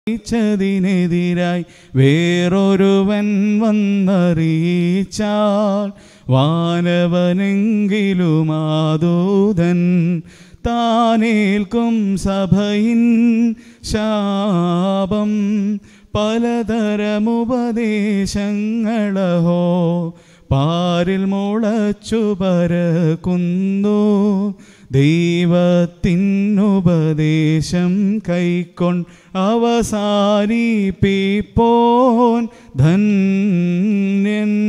ച്ചതിനെതിരായി വേറൊരുവൻ വന്നറിയിച്ചാൽ വാനവനെങ്കിലും ആദൂതൻ താനേൽക്കും സഭയിൻ ശാപം പലതരമുപദേശങ്ങളഹോ പാരിൽ മുളച്ചു പരക്കുന്നു ദൈവത്തിനുപദേശം കൈക്കൊണ്ട് അവസാനിപ്പിപ്പോൻ ധന്യൻ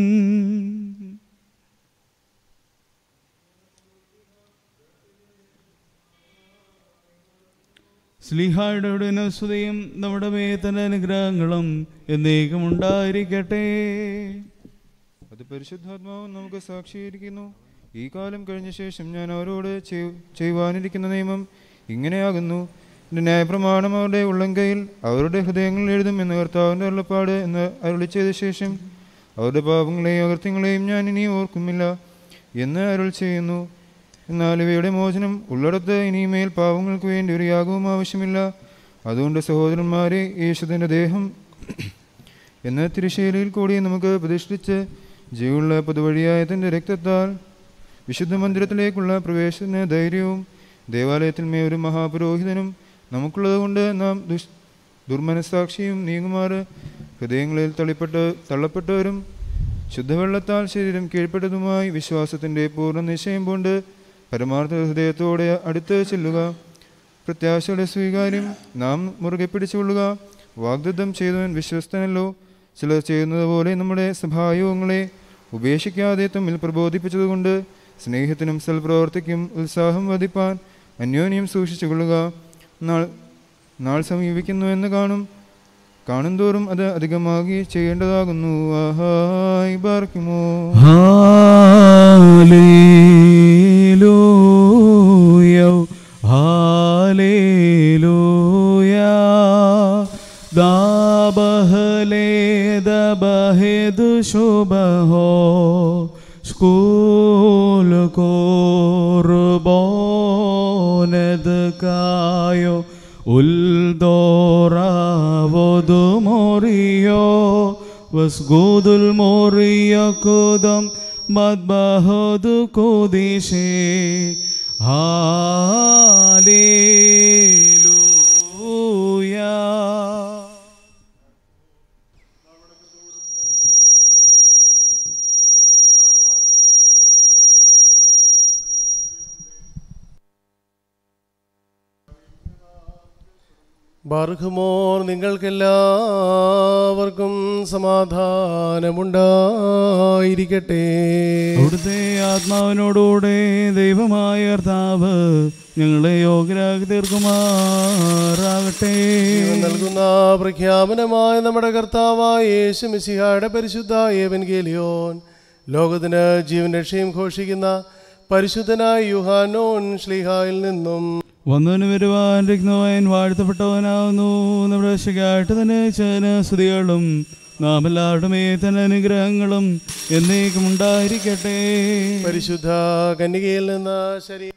സ്ലിഹായുടെ ഉടനസ്തുതയും നമ്മുടെ മേത്തന്റെ അനുഗ്രഹങ്ങളും എന്നേക്കും ഉണ്ടായിരിക്കട്ടെ അത് പരിശുദ്ധാത്മാവും നമുക്ക് സാക്ഷീകരിക്കുന്നു ഈ കാലം കഴിഞ്ഞ ശേഷം ഞാൻ അവരോട് ചെയ്- ചെയ്യുവാനിരിക്കുന്ന നിയമം ഇങ്ങനെയാകുന്നു എൻ്റെ ന്യായപ്രമാണം അവരുടെ ഉള്ളംകൈയിൽ അവരുടെ ഹൃദയങ്ങളിൽ എഴുതും എന്ന് കർത്താവിൻ്റെ അരുളപ്പാട് എന്ന് അരുളി ചെയ്ത ശേഷം അവരുടെ പാപങ്ങളെയും അകൃത്യങ്ങളെയും ഞാൻ ഇനി ഓർക്കുമില്ല എന്ന് അരുൾ ചെയ്യുന്നു എന്നാൽ ഇവയുടെ മോചനം ഉള്ളിടത്ത് ഇനിമേൽ പാവങ്ങൾക്ക് വേണ്ടി ഒരു യാഗവും ആവശ്യമില്ല അതുകൊണ്ട് സഹോദരന്മാരെ യേശുദിൻ്റെ ദേഹം എന്ന തിരുശൈലിയിൽ കൂടി നമുക്ക് പ്രതിഷ്ഠിച്ച് ജീവുള്ള പുതുവഴിയായ തൻ്റെ രക്തത്താൽ വിശുദ്ധ മന്ദിരത്തിലേക്കുള്ള പ്രവേശന ധൈര്യവും ദേവാലയത്തിൽ മേ ഒരു മഹാപുരോഹിതനും നമുക്കുള്ളതുകൊണ്ട് നാം ദുഷ് ദുർമനസാക്ഷിയും നീങ്ങുമാറ് ഹൃദയങ്ങളിൽ തള്ളിപ്പെട്ട് തള്ളപ്പെട്ടവരും ശുദ്ധവെള്ളത്താൽ ശരീരം കീഴ്പ്പെട്ടതുമായി വിശ്വാസത്തിൻ്റെ പൂർണ്ണ നിശ്ചയം കൊണ്ട് പരമാർത്ഥ ഹൃദയത്തോടെ അടുത്ത് ചെല്ലുക പ്രത്യാശയുടെ സ്വീകാര്യം നാം മുറുകെ പിടിച്ചുകൊള്ളുക വാഗ്ദത്തം ചെയ്തവൻ വിശ്വസ്തനല്ലോ ചിലർ ചെയ്യുന്നത് പോലെ നമ്മുടെ സഭായോഗങ്ങളെ ഉപേക്ഷിക്കാതെ തമ്മിൽ പ്രബോധിപ്പിച്ചതുകൊണ്ട് സ്നേഹത്തിനും സൽപ്രവർത്തിക്കും ഉത്സാഹം വധിപ്പാൻ അന്യോന്യം സൂക്ഷിച്ചുകൊള്ളുക നാൾ നാൾ സമീപിക്കുന്നു എന്ന് കാണും കാണുന്തോറും അത് അധികമാകി ചെയ്യേണ്ടതാകുന്നു ആഹായ് ബാർക്കുമോ ഹാലേലൂയ ഹാലേലൂയ ദാബഹലേ ദബഹേദു ശുഭഹോ സ്കൂൽ കോർബോനത് കായോ ഉൽദോറാവതു മോറിയോ വസ്ഗൂദുൽ മോറിയോ കുദം മദ്ബഹദു കുദിശേ ഹാലേലൂയ ബാർഹുമോർ നിങ്ങൾക്കെല്ലാവർക്കും സമാധാനമുണ്ടായിരിക്കട്ടെ അവിടുത്തെ ആത്മാവിനോടുകൂടെ ദൈവമായ കർത്താവ് ഞങ്ങളെ യോഗ്യരാക്കി തീർക്കുമാറാകട്ടെ ജീവൻ നൽകുന്ന പ്രഖ്യാപനമായ നമ്മുടെ കർത്താവായ യേശു മിശിഹായുടെ പരിശുദ്ധ ഏവൻഗേലിയോൻ ലോകത്തിന് ജീവൻ രക്ഷയും ഘോഷിക്കുന്ന പരിശുദ്ധനായ യുഹാനോൻ ശ്ലീഹായിൽ നിന്നും വന്നവന് വരുവാൻ രക്തവാൻ വാഴ്ത്തപ്പെട്ടവനാവുന്നു നമ്മുടെ രക്ഷയ്ക്കായിട്ട് തന്നെ ചേന സ്തുതികളും നാം എല്ലാവരുടെ തന്നെ അനുഗ്രഹങ്ങളും എന്നേക്കും ഉണ്ടായിരിക്കട്ടെ പരിശുദ്ധ കന്യകയിൽ നിന്ന് ശരീരം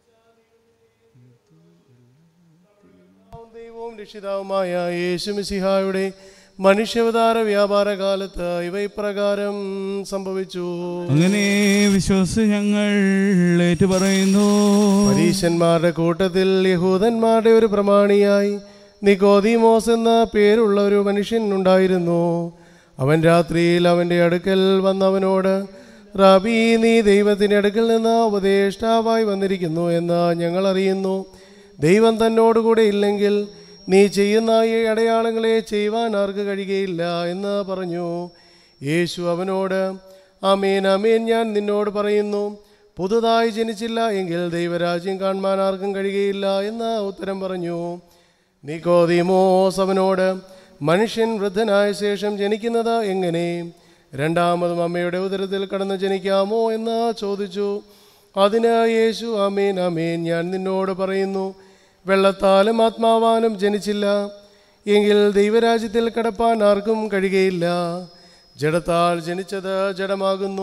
ദൈവവും രക്ഷിതാവുമായ യേശു മിശിഹായുടെ മനുഷ്യാവതാര വ്യാപാര കാലത്ത് ഇവ ഇപ്രകാരം സംഭവിച്ചു അങ്ങനെ വിശ്വസിച്ച് ഞങ്ങൾ ഏറ്റുപറയുന്നു പരീശന്മാരുടെ കൂട്ടത്തിൽ യഹൂദന്മാരുടെ ഒരു പ്രമാണിയായി നിക്കോദീമോസ് എന്ന പേരുള്ള ഒരു മനുഷ്യൻ ഉണ്ടായിരുന്നു അവൻ രാത്രിയിൽ അവൻ്റെ അടുക്കൽ വന്നവനോട് റാബി നീ ദൈവത്തിൻ്റെ അടുക്കൽ നിന്ന് ഉപദേഷ്ടാവായി വന്നിരിക്കുന്നു എന്ന് ഞങ്ങൾ അറിയുന്നു ദൈവം തന്നോടുകൂടെ ഇല്ലെങ്കിൽ നീ ചെയ്യുന്ന ഈ അടയാളങ്ങളെ ചെയ്യുവാൻ ആർക്ക് കഴിയുകയില്ല എന്ന് പറഞ്ഞു യേശു അവനോട് അമീൻ അമീൻ ഞാൻ നിന്നോട് പറയുന്നു പുതുതായി ജനിച്ചില്ല എങ്കിൽ ദൈവരാജ്യം കാണുവാൻ ആർക്കും കഴിയുകയില്ല എന്ന് ഉത്തരം പറഞ്ഞു നിക്കോദീമോസ് അവനോട് മനുഷ്യൻ വൃദ്ധനായ ശേഷം ജനിക്കുന്നത് എങ്ങനെ രണ്ടാമതും അമ്മയുടെ ഉദരത്തിൽ കടന്ന് ജനിക്കാമോ എന്ന് ചോദിച്ചു അതിന് യേശു അമീൻ അമീൻ ഞാൻ നിന്നോട് പറയുന്നു വെള്ളത്താലും ആത്മാവാനും ജനിച്ചില്ല എങ്കിൽ ദൈവരാജ്യത്തിൽ കടപ്പാൻ ആർക്കും കഴിയുകയില്ല ജഡത്താൽ ജനിച്ചത് ജഡമാകുന്നു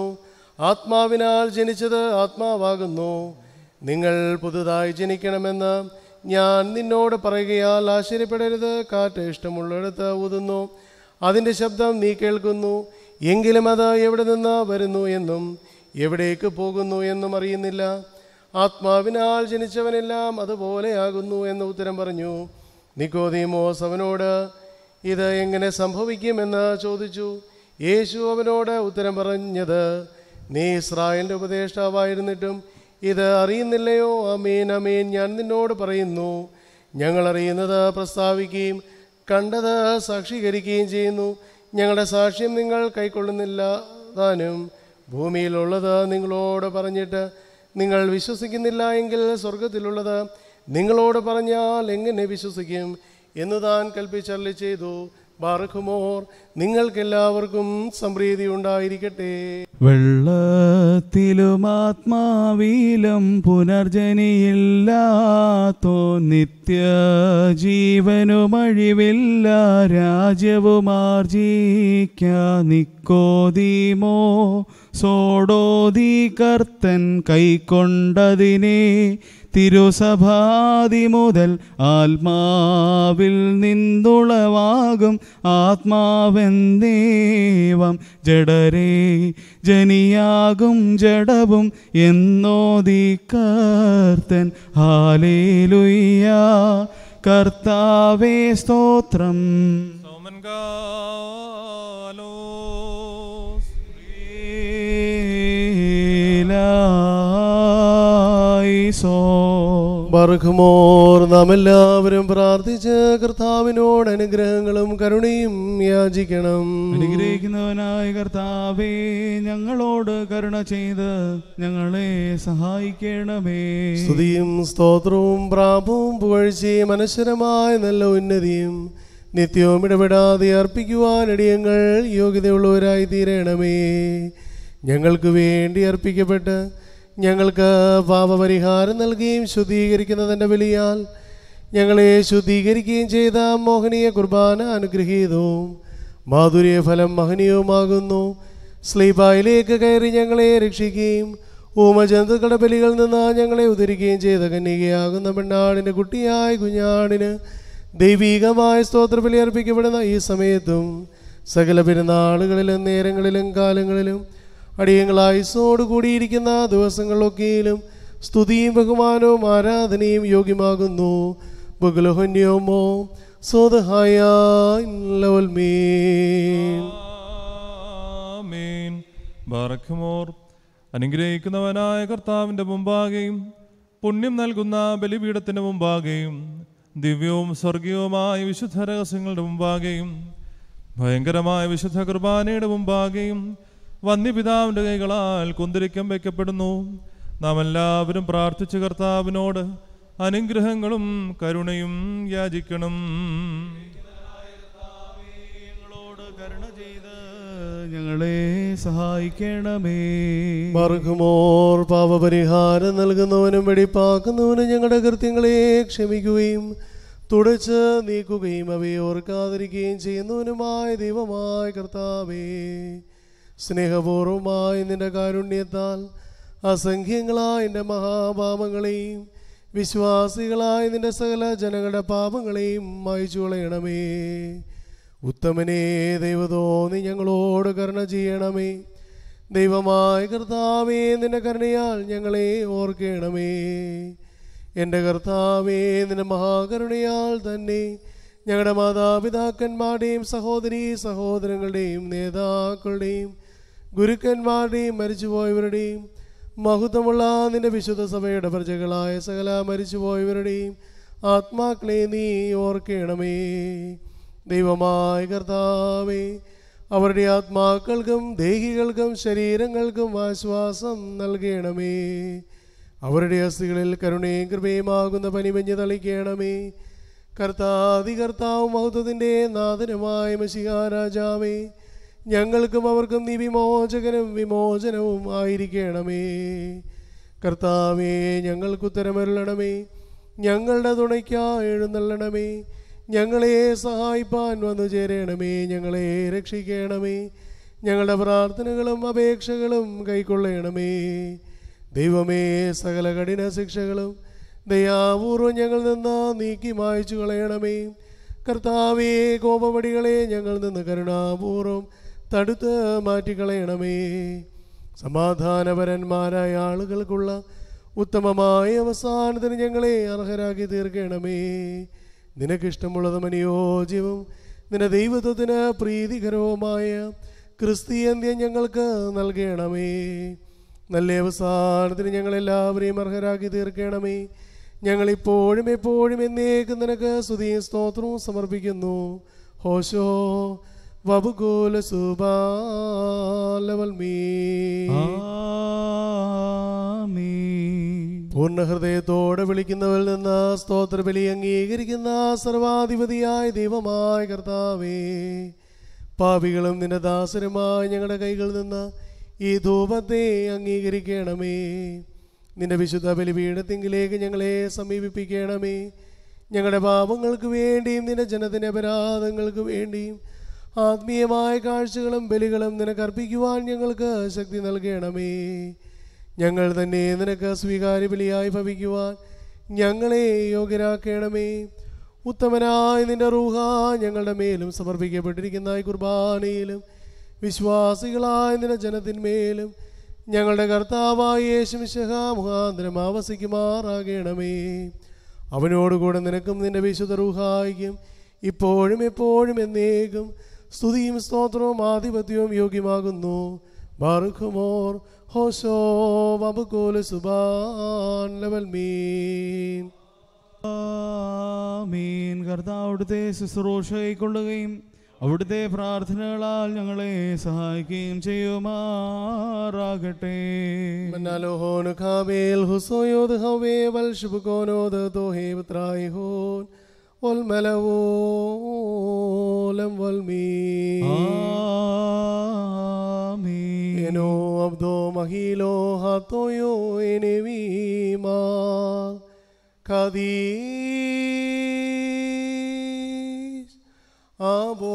ആത്മാവിനാൽ ജനിച്ചത് ആത്മാവാകുന്നു നിങ്ങൾ പുതുതായി ജനിക്കണമെന്ന് ഞാൻ നിന്നോട് പറയുകയാൽ ആശ്ചര്യപ്പെടരുത് കാറ്റ് ഇഷ്ടമുള്ളിടത്ത് ഊതുന്നു അതിൻ്റെ ശബ്ദം നീ കേൾക്കുന്നു എങ്കിലും അത് എവിടെ നിന്ന് വരുന്നു എന്നും എവിടേക്ക് പോകുന്നു എന്നും അറിയുന്നില്ല ആത്മാവിനാൽ ജനിച്ചവനെല്ലാം അതുപോലെയാകുന്നു എന്ന് ഉത്തരം പറഞ്ഞു നിക്കോദീമോസ് അവനോട് ഇത് എങ്ങനെ സംഭവിക്കുമെന്ന് ചോദിച്ചു യേശു അവനോട് ഉത്തരം പറഞ്ഞത് നീ ഇസ്രായേലിൻ്റെ ഉപദേഷ്ടാവായിരുന്നിട്ടും ഇത് അറിയുന്നില്ലയോ അമീൻ അമീൻ ഞാൻ നിന്നോട് പറയുന്നു ഞങ്ങൾ അറിയുന്നത് പ്രസ്താവിക്കുകയും കണ്ടത് സാക്ഷീകരിക്കുകയും ചെയ്യുന്നു ഞങ്ങളുടെ സാക്ഷ്യം നിങ്ങൾ കൈക്കൊള്ളുന്നില്ല താനും ഭൂമിയിലുള്ളത് നിങ്ങളോട് പറഞ്ഞിട്ട് നിങ്ങൾ വിശ്വസിക്കുന്നില്ല എങ്കിൽ സ്വർഗത്തിലുള്ളത് നിങ്ങളോട് പറഞ്ഞാൽ എങ്ങനെ വിശ്വസിക്കും എന്ന് താൻ കൽപ്പിച്ചരളി ചെയ്തു ബാർഖുമോർ നിങ്ങൾക്കെല്ലാവർക്കും സംപ്രീതി ഉണ്ടായിരിക്കട്ടെ വെള്ളത്തിലും ആത്മാവിലും പുനർജനിയില്ലാത്തോ നിത്യജീവനുമഴിവില്ല രാജ്യവുമാർജിക്ക നിക്കോദീമോ സോടോദി കർത്തൻ കൈക്കൊണ്ടതിനെ തിരുസഭാതി മുതൽ ആത്മാവിൽ നിന്നുളവാകും ആത്മാവെന്നേവം ജഡരേ ജനിയാകും ജഡവും എന്നോതി കർത്തൻ ഹാലേലുയ്യ കർത്താവേ സ്തോത്രം സോമൻ കാലോസ് സോ ബർഖുമോർ നാം എല്ലാവരും പ്രാർത്ഥിച്ച് കർത്താവിനോട് അനുഗ്രഹങ്ങളും കരുണയും യാചിക്കണം അനുഗ്രഹിക്കുന്നവനായ കർത്താവേ ഞങ്ങളോട് കരുണ ചെയ്ത് ഞങ്ങളെ സഹായിക്കണമേ സ്തുതിയും സ്തോത്രവും പ്രാപവും പുകഴ്ചയും അനശ്വരമായ നല്ല ഉന്നതിയും നിത്യവും ഇടപെടാതെ അർപ്പിക്കുവാൻ ഇടിയങ്ങൾ യോഗ്യതയുള്ളവരായി തീരണമേ ഞങ്ങൾക്ക് വേണ്ടി അർപ്പിക്കപ്പെട്ട് ഞങ്ങൾക്ക് പാപപരിഹാരം നൽകുകയും ശുദ്ധീകരിക്കുന്നതിൻ്റെ ബലിയാൽ ഞങ്ങളെ ശുദ്ധീകരിക്കുകയും ചെയ്ത മോഹനീയ കുർബാന അനുഗ്രഹീതവും മാധുര്യ ഫലം മഹനീയവുമാകുന്നു സ്ലീബായിലേക്ക് കയറി ഞങ്ങളെ രക്ഷിക്കുകയും ഊമജന്തുക്കളുടെ ബലികളിൽ നിന്ന് ഞങ്ങളെ ഉദ്ധരിക്കുകയും ചെയ്ത കന്യകയാകുന്ന പെണ്ണാടിൻ്റെ കുട്ടിയായ കുഞ്ഞാടിന് ദൈവീകമായ സ്തോത്രബലി അർപ്പിക്കപ്പെടുന്ന ഈ സമയത്തും സകല പെരുന്നാളുകളിലും നേരങ്ങളിലും കാലങ്ങളിലും അടിയങ്ങളായുസോട് കൂടിയിരിക്കുന്ന ദിവസങ്ങളിലൊക്കെയിലും സ്തുതിയും ബഹുമാനവും ആരാധനയും യോഗ്യമാകുന്നു ബുഗുലഹന്യോമോ സ്വതഹായ ലവൽമീൻ ആമേൻ ബാറഖുമോർ അനുഗ്രഹിക്കുന്നവനായ കർത്താവിൻ്റെ മുമ്പാകെയും പുണ്യം നൽകുന്ന ബലിപീഠത്തിന് മുമ്പാകെയും ദിവ്യവും സ്വർഗീയവുമായ വിശുദ്ധ രഹസ്യങ്ങളുടെ മുമ്പാകെയും ഭയങ്കരമായ വിശുദ്ധ കുർബാനയുടെ മുമ്പാകെയും വന്യപിതാവിൻ്റെ കൈകളാൽ കുന്തിരിക്കം വയ്ക്കപ്പെടുന്നു നാം എല്ലാവരും പ്രാർത്ഥിച്ച് കർത്താവിനോട് അനുഗ്രഹങ്ങളും കരുണയും യാചിക്കണം ഞങ്ങളോട് കരുണ ചെയ്ത് ഞങ്ങളെ സഹായിക്കണമേ മറുകുമോർ പാപപരിഹാരം നൽകുന്നവനും വെടിപ്പാക്കുന്നവനും ഞങ്ങളുടെ കൃത്യങ്ങളെ ക്ഷമിക്കുകയും തുടച്ച് നീക്കുകയും അവയെ ഓർക്കാതിരിക്കുകയും ചെയ്യുന്നവനുമായ ദൈവമായ കർത്താവേ സ്നേഹപൂർവമായ നിന്റെ കാരുണ്യത്താൽ അസംഖ്യങ്ങളായ എൻ്റെ മഹാപാപങ്ങളെയും വിശ്വാസികളായ നിന്റെ സകല ജനങ്ങളുടെ പാപങ്ങളെയും മായ്ച്ചു കളയണമേ ഉത്തമനേ ദൈവതോ നീ ഞങ്ങളോട് കരുണ ചെയ്യണമേ ദൈവമായ കർത്താവേ നിന്റെ കരുണയാൽ ഞങ്ങളെ ഓർക്കണമേ എൻ്റെ കർത്താവേ നിന്റെ മഹാകരുണയാൽ തന്നെ ഞങ്ങളുടെ മാതാപിതാക്കന്മാരുടെയും സഹോദരി സഹോദരങ്ങളുടെയും നേതാക്കളുടെയും ഗുരുക്കന്മാരുടെയും മരിച്ചുപോയവരുടെയും മഹത്വമുള്ള നിന്റെ വിശുദ്ധ സഭയുടെ പ്രജകളായ സകല മരിച്ചുപോയവരുടെയും ആത്മാക്കളെ നീ ഓർക്കണമേ ദൈവമായ കർത്താവേ അവരുടെ ആത്മാക്കൾക്കും ദേഹികൾക്കും ശരീരങ്ങൾക്കും ആശ്വാസം നൽകണമേ അവരുടെ അസ്ഥികളിൽ കരുണയും കൃപയുമാകുന്ന പനിമഞ്ഞ് തളിക്കണമേ കർത്താതി കർത്താവും മഹത്വത്തിൻ്റെ നാഥനുമായ മഷിഹാരാജാവേ ഞങ്ങൾക്കും അവർക്കും നീ വിമോചകനും വിമോചനവും ആയിരിക്കണമേ കർത്താവേ ഞങ്ങൾക്കുത്തരമരുളണമേ ഞങ്ങളുടെ തുണയ്ക്കായി എഴുന്നള്ളണമേ ഞങ്ങളെ സഹായിപ്പാൻ വന്നു ചേരണമേ ഞങ്ങളെ രക്ഷിക്കണമേ ഞങ്ങളുടെ പ്രാർത്ഥനകളും അപേക്ഷകളും കൈക്കൊള്ളണമേ ദൈവമേ സകല കഠിന ശിക്ഷകളും ദയാപൂർവം ഞങ്ങൾ നിന്ന് നീക്കി മായ്ച്ചു കളയണമേ കർത്താവേ കോപവടികളെ ഞങ്ങൾ നിന്ന് കരുണാപൂർവം തടുത്ത് മാറ്റിക്കളയണമേ സമാധാനപരന്മാരായ ആളുകൾക്കുള്ള ഉത്തമമായ അവസാനത്തിന് ഞങ്ങളെ അർഹരാക്കി തീർക്കണമേ നിനക്കിഷ്ടമുള്ളതും അനുയോജ്യവും നിന്റെ ദൈവത്വത്തിന് പ്രീതികരവുമായ ക്രിസ്തീയന്ത്യം ഞങ്ങൾക്ക് നൽകണമേ നല്ല അവസാനത്തിന് ഞങ്ങളെല്ലാവരെയും അർഹരാക്കി തീർക്കണമേ ഞങ്ങളിപ്പോഴും എപ്പോഴും എന്നേക്കും നിനക്ക് സ്തുതിയും സ്തോത്രവും സമർപ്പിക്കുന്നു ഹോശോ വബുകൂല സുബാലവൽമീ ആമീൻ പൂർണ്ണ ഹൃദയത്തോടെ വിളിക്കുന്നവരിൽ നിന്ന് സ്തോത്രബലി അംഗീകരിക്കുന്ന സർവാധിപതിയായ ദൈവമായ കർത്താവേ പാപികളും നിന്റെ ദാസരുമായ ഞങ്ങളുടെ കൈകളിൽ നിന്ന് ഈ ധൂപത്തെ അംഗീകരിക്കണമേ നിന്റെ വിശുദ്ധ ബലിപീഠത്തിങ്കിലേക്ക് ഞങ്ങളെ സമീപിപ്പിക്കണമേ ഞങ്ങളുടെ പാപങ്ങൾക്ക് വേണ്ടിയും നിന്റെ ജനത്തിന്റെ അപരാധങ്ങൾക്ക് വേണ്ടിയും ആത്മീയമായ കാഴ്ചകളും ബലികളും നിനക്ക് അർപ്പിക്കുവാൻ ഞങ്ങൾക്ക് ശക്തി നൽകണമേ ഞങ്ങൾ തന്നെ നിനക്ക് സ്വീകാര്യ ബലിയായി ഭവിക്കുവാൻ ഞങ്ങളെ യോഗ്യരാക്കണമേ ഉത്തമനായ നിന്റെ റൂഹ ഞങ്ങളുടെ മേലും സമർപ്പിക്കപ്പെട്ടിരിക്കുന്ന ഈ കുർബാനയിലും വിശ്വാസികളായ നിന്റെ ജനത്തിന്മേലും ഞങ്ങളുടെ കർത്താവായ യേശുമിശഹ മുഖാന്തരം ആവസിക്കുമാറാകണമേ അവനോടുകൂടെ നിനക്കും നിന്റെ വിശുദ്ധ റൂഹായിക്കും ഇപ്പോഴും എപ്പോഴും എന്നേക്കും സ്തുതിയും സ്തോത്രവും ആധിപത്യവും യോഗ്യമാകുന്നു ബാറുഖുമോർ ഹോശോ വബുക്കോല സുബാൻ ലവൽ മീൻ ആമീൻ കർത്താവ് അവിടുത്തെ ശുശ്രൂഷ കൈക്കൊള്ളുകയും അവിടുത്തെ പ്രാർത്ഥനകളാൽ ഞങ്ങളെ സഹായിക്കുകയും ചെയ്യുമാറാകട്ടെ മന്നാലോഹോൻ ഖാബേൽ ഹുസോയോദ് ഹവേ വൽ ശുഭകോനോദ് തോഹേ ബത്രായി ഹോൻ വൽ മലവോലം വൽ മീൻ ആമീൻ എനോ അബ്ദോ മഹീലോ ഹാത്തോയോ എനിവീമാ ഖദീസ് ആബോ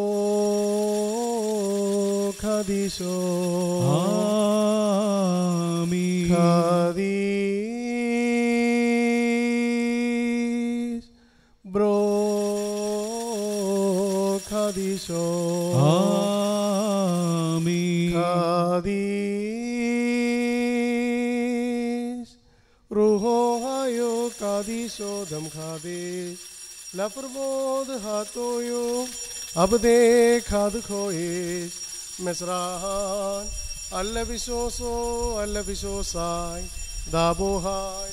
ഖദീശോ ആമീൻ ഖദീസ് ബ്രോ ഖദീശോ ആമീൻ Kadis Ruho hayo kadisho dam khadis Laprmod hatoyo Abde khad khois Mesrahan Alla visoso Alla visosai Dabohai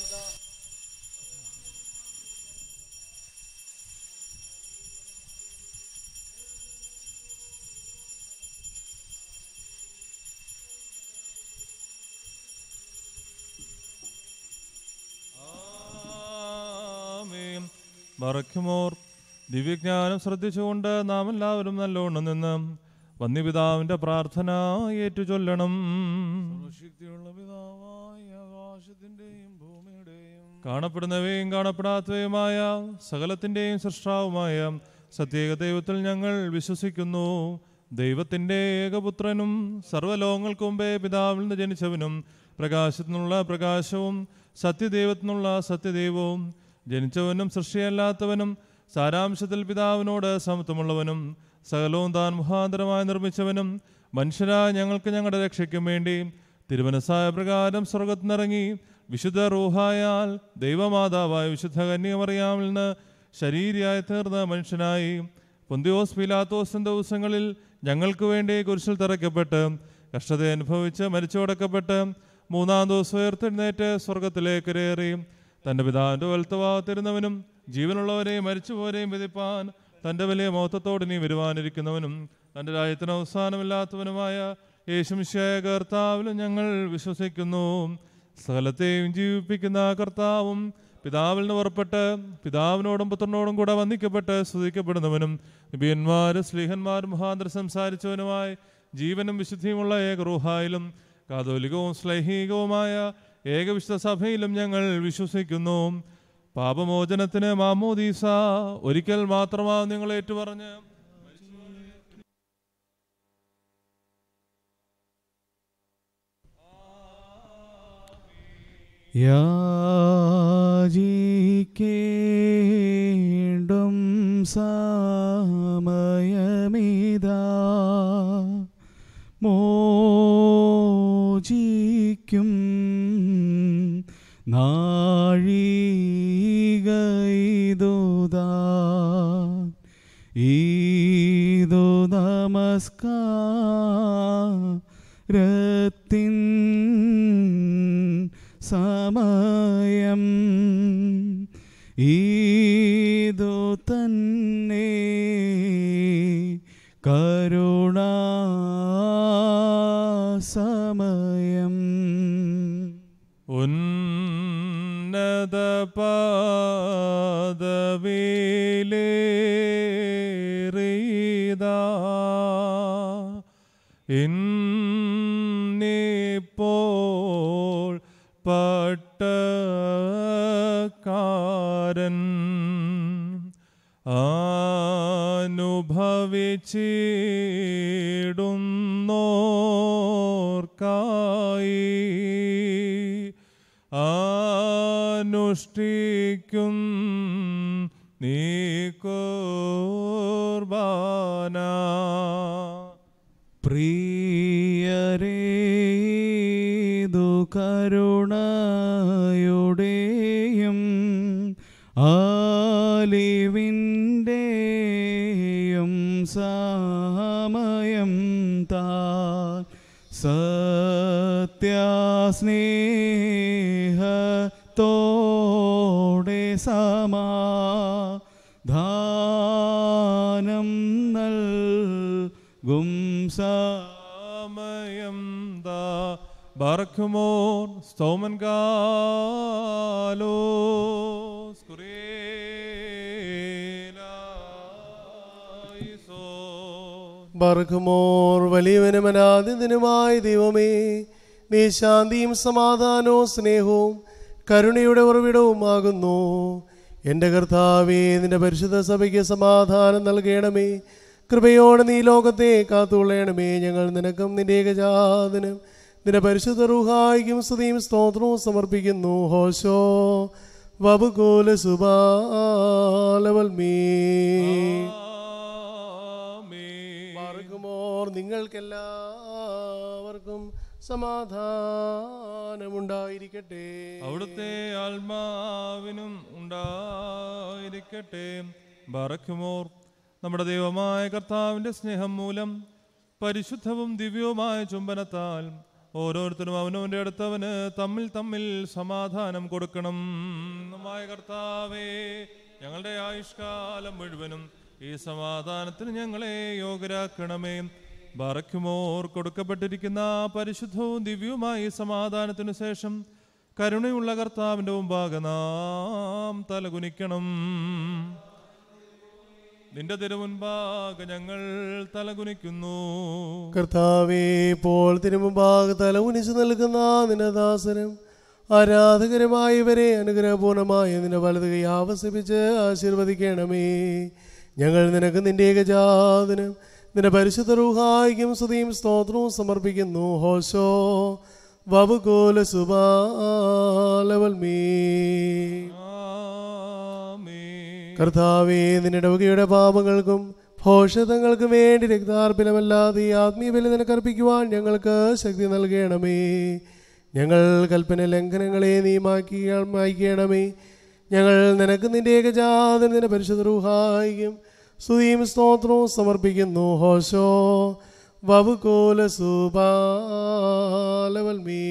ആമേൻ. ബറക്കുമോർ ദിവ്യജ്ഞാനം ശ്രദ്ധിച്ചുകൊണ്ട് നാം എല്ലാവരും നല്ലോണം നിന്ന് വന്യപിതാവിന്റെ പ്രാർത്ഥന ഏറ്റുചൊല്ലണം ശക്തിയുള്ള പിതാവായ ആകാശത്തിന്റെയും ഭൂമിയുടെയും കാണപ്പെടുന്നവയും കാണപ്പെടാത്തവയുമായ സകലത്തിന്റെയും സൃഷ്ടാവുമായ സത്യേക ദൈവത്തിൽ ഞങ്ങൾ വിശ്വസിക്കുന്നു ദൈവത്തിന്റെ ഏകപുത്രനും സർവ്വലോകങ്ങൾക്ക് മുമ്പേ പിതാവിൽ നിന്ന് ജനിച്ചവനും പ്രകാശത്തിൽ നിന്നുള്ള പ്രകാശവും സത്യദൈവത്തിൽ നിന്നുള്ള സത്യദൈവവും ജനിച്ചവനും സൃഷ്ടിയല്ലാത്തവനും സാരാംശത്തിൽ പിതാവിനോട് സമത്വമുള്ളവനും സകലവും താൻ മുഖാന്തരമായി നിർമ്മിച്ചവനും മനുഷ്യരായ ഞങ്ങൾക്ക് ഞങ്ങളുടെ രക്ഷയ്ക്കും വേണ്ടി തിരുമനസായ പ്രകാരം സ്വർഗത്തിനിറങ്ങി വിശുദ്ധ റൂഹായാൽ ദൈവമാതാവായ വിശുദ്ധ കന്യകമറിയാമിൽ നിന്ന് ശരീരയായി തീർന്ന മനുഷ്യനായി പൊന്തിയോസ് പീലാത്തോസിന്റെ ദിവസങ്ങളിൽ ഞങ്ങൾക്ക് വേണ്ടി കുരിശിൽ തറയ്ക്കപ്പെട്ട് കഷ്ടത അനുഭവിച്ച് മരിച്ചുടക്കപ്പെട്ട് മൂന്നാം ദിവസം ഉയർത്തെഴുന്നേറ്റ് സ്വർഗത്തിലേക്ക് കയറി തന്റെ പിതാവിന്റെ വലത്തുഭാഗത്തിരുന്നവനും ജീവനുള്ളവരെയും മരിച്ചുപോരെയും വിധിപ്പാൻ തന്റെ വലിയ മഹത്വത്തോട് നീ വരുവാനിരിക്കുന്നവനും തന്റെ രാജ്യത്തിന് അവസാനമില്ലാത്തവനുമായ യേശുമിശായ കർത്താവിലും ഞങ്ങൾ വിശ്വസിക്കുന്നു സകലത്തെയും ജീവിപ്പിക്കുന്ന കർത്താവും പിതാവിൽ നിന്ന് പുറപ്പെട്ട് പിതാവിനോടും പുത്രനോടും കൂടെ വന്ദിക്കപ്പെട്ട് സ്തുതിക്കപ്പെടുന്നവനും നിബിയന്മാരും സ്ലീഹന്മാരും മുഖാന്തരം സംസാരിച്ചവനുമായി ജീവനും വിശുദ്ധിയുമുള്ള ഏകറൂഹായിലും കാതോലികവും ശ്ലൈഹികവുമായ ഏകവിശുദ്ധ സഭയിലും ഞങ്ങൾ വിശ്വസിക്കുന്നു പാപമോചനത്തിന് മാമോദീസ ഒരിക്കൽ മാത്രമാ നിങ്ങൾ ഏറ്റുപറഞ്ഞ് യാചിക്കേണ്ടും സമയമിതാ മോചിക്കും നാഴികൈതുതാ ഈതു നമസ്കാരത്തിൻ സമയം ഈതു തന്നെ കരുണാസമയം ഉന്നത പദവിയിലേറിയതാ ഇന്നിപ്പോൾ പട്ടക്കാരൻ അനുഭവിച്ചിടുന്നോർക്കായി അനുഷ്ഠിക്കും നീ കുർബാന പ്രിയരേതു കരുണയുടെയും ആലിവിൻ്റെയും സമയം താ സത്യാസ്നേഹത്തോടെ സമാധാനം നൽകും സമയം ദാ ബർഖുമോർ സ്തോമൻ കാലോസ് കുറിയേലായിസോ. ബർഖുമോർ വലിയവനും അനാദിതനുമായ ദൈവമേ നീ ശാന്തിയും സമാധാനവും സ്നേഹവും കരുണയുടെ ഉറവിടവുമാകുന്നു എൻ്റെ കർത്താവേ നിന്റെ പരിശുദ്ധ സഭയ്ക്ക് സമാധാനം നൽകണമേ കൃപയോടെ നീ ലോകത്തെ കാത്തുകൊള്ളണമേ ഞങ്ങൾ നിനക്കും നിന്റെ ഏകജാതനും നിന്റെ പരിശുദ്ധ റുഹായിക്കും സ്തുതിയും സ്തോത്രവും സമർപ്പിക്കുന്നു ഹോശോ വബുകൂല സുബാലവൽമീ ആമേൻ. മാർഗമോർ നിങ്ങൾക്കെല്ലാവർക്കും സമാധാനമുണ്ടായിരിക്കട്ടെ അവിടുത്തെ ആത്മാവിനും ഉണ്ടായിരിക്കട്ടെ ബറക്കുമോർ നമ്മുടെ ദൈവമായ കർത്താവിന്റെ സ്നേഹം മൂലം പരിശുദ്ധവും ദിവ്യവുമായ ചുംബനത്താൽ ഓരോരുത്തരും അവനവന്റെ അടുത്തവന് തമ്മിൽ തമ്മിൽ സമാധാനം കൊടുക്കണം മായ കർത്താവേ ഞങ്ങളുടെ ആയുഷ്കാലം മുഴുവനും ഈ സമാധാനത്തിന് ഞങ്ങളെ യോഗ്യരാക്കണമേ ബറക്കുമോർ കൊടുക്കപ്പെട്ടിരിക്കുന്ന പരിശുദ്ധവും ദിവ്യവുമായ ഈ സമാധാനത്തിനു ശേഷം കരുണയുള്ള കർത്താവിന്റെ മുമ്പാകെ നാം തലകുനിക്കണം നിന്റെ തിരുമുൻപാകെ ഞങ്ങൾ തലകുനിക്കുന്നു കർത്താവേ ഇപ്പോൾ തിരുമുമ്പാകെ തല ഉനിച്ചു നൽകുന്ന നിനദാസനം ആരാധകരമായവരെ അനുഗ്രഹപൂർണമായ നിന്റെ വലത് കൈ ആവസിപ്പിച്ച് ആശീർവദിക്കണമേ ഞങ്ങൾ നിനക്ക് നിന്റെ ഏകജാതനം നിന്റെ പരിശുദ്ധ റൂഹായിക്കും സ്തുതിയും സ്തോത്രവും സമർപ്പിക്കുന്നു ഹോശോ വബുകോല സുബാലവൽമീ ആമേൻ. കർത്താവേ നിന്റെ ഇടവകയുടെ പാപങ്ങൾക്കും ഭോഷതങ്ങൾക്കും വേണ്ടി രക്താർപ്പണമല്ലാതെ ഈ ആത്മീയ ബലി നിനക്കർപ്പിക്കുവാൻ ഞങ്ങൾക്ക് ശക്തി നൽകണമേ ഞങ്ങൾ കൽപ്പന ലംഘനങ്ങളെ നീ മാക്കി മായ്ക്കണമേ ഞങ്ങൾ നിനക്ക് നിന്റെ ഏകജാതൻ നിന്റെ പരിശുദ്ധ റൂഹായിക്കും സ്തുതിയും സ്തോത്രവും സമർപ്പിക്കുന്നു ഹോശോ വബുകോല സുബാലവൽമീ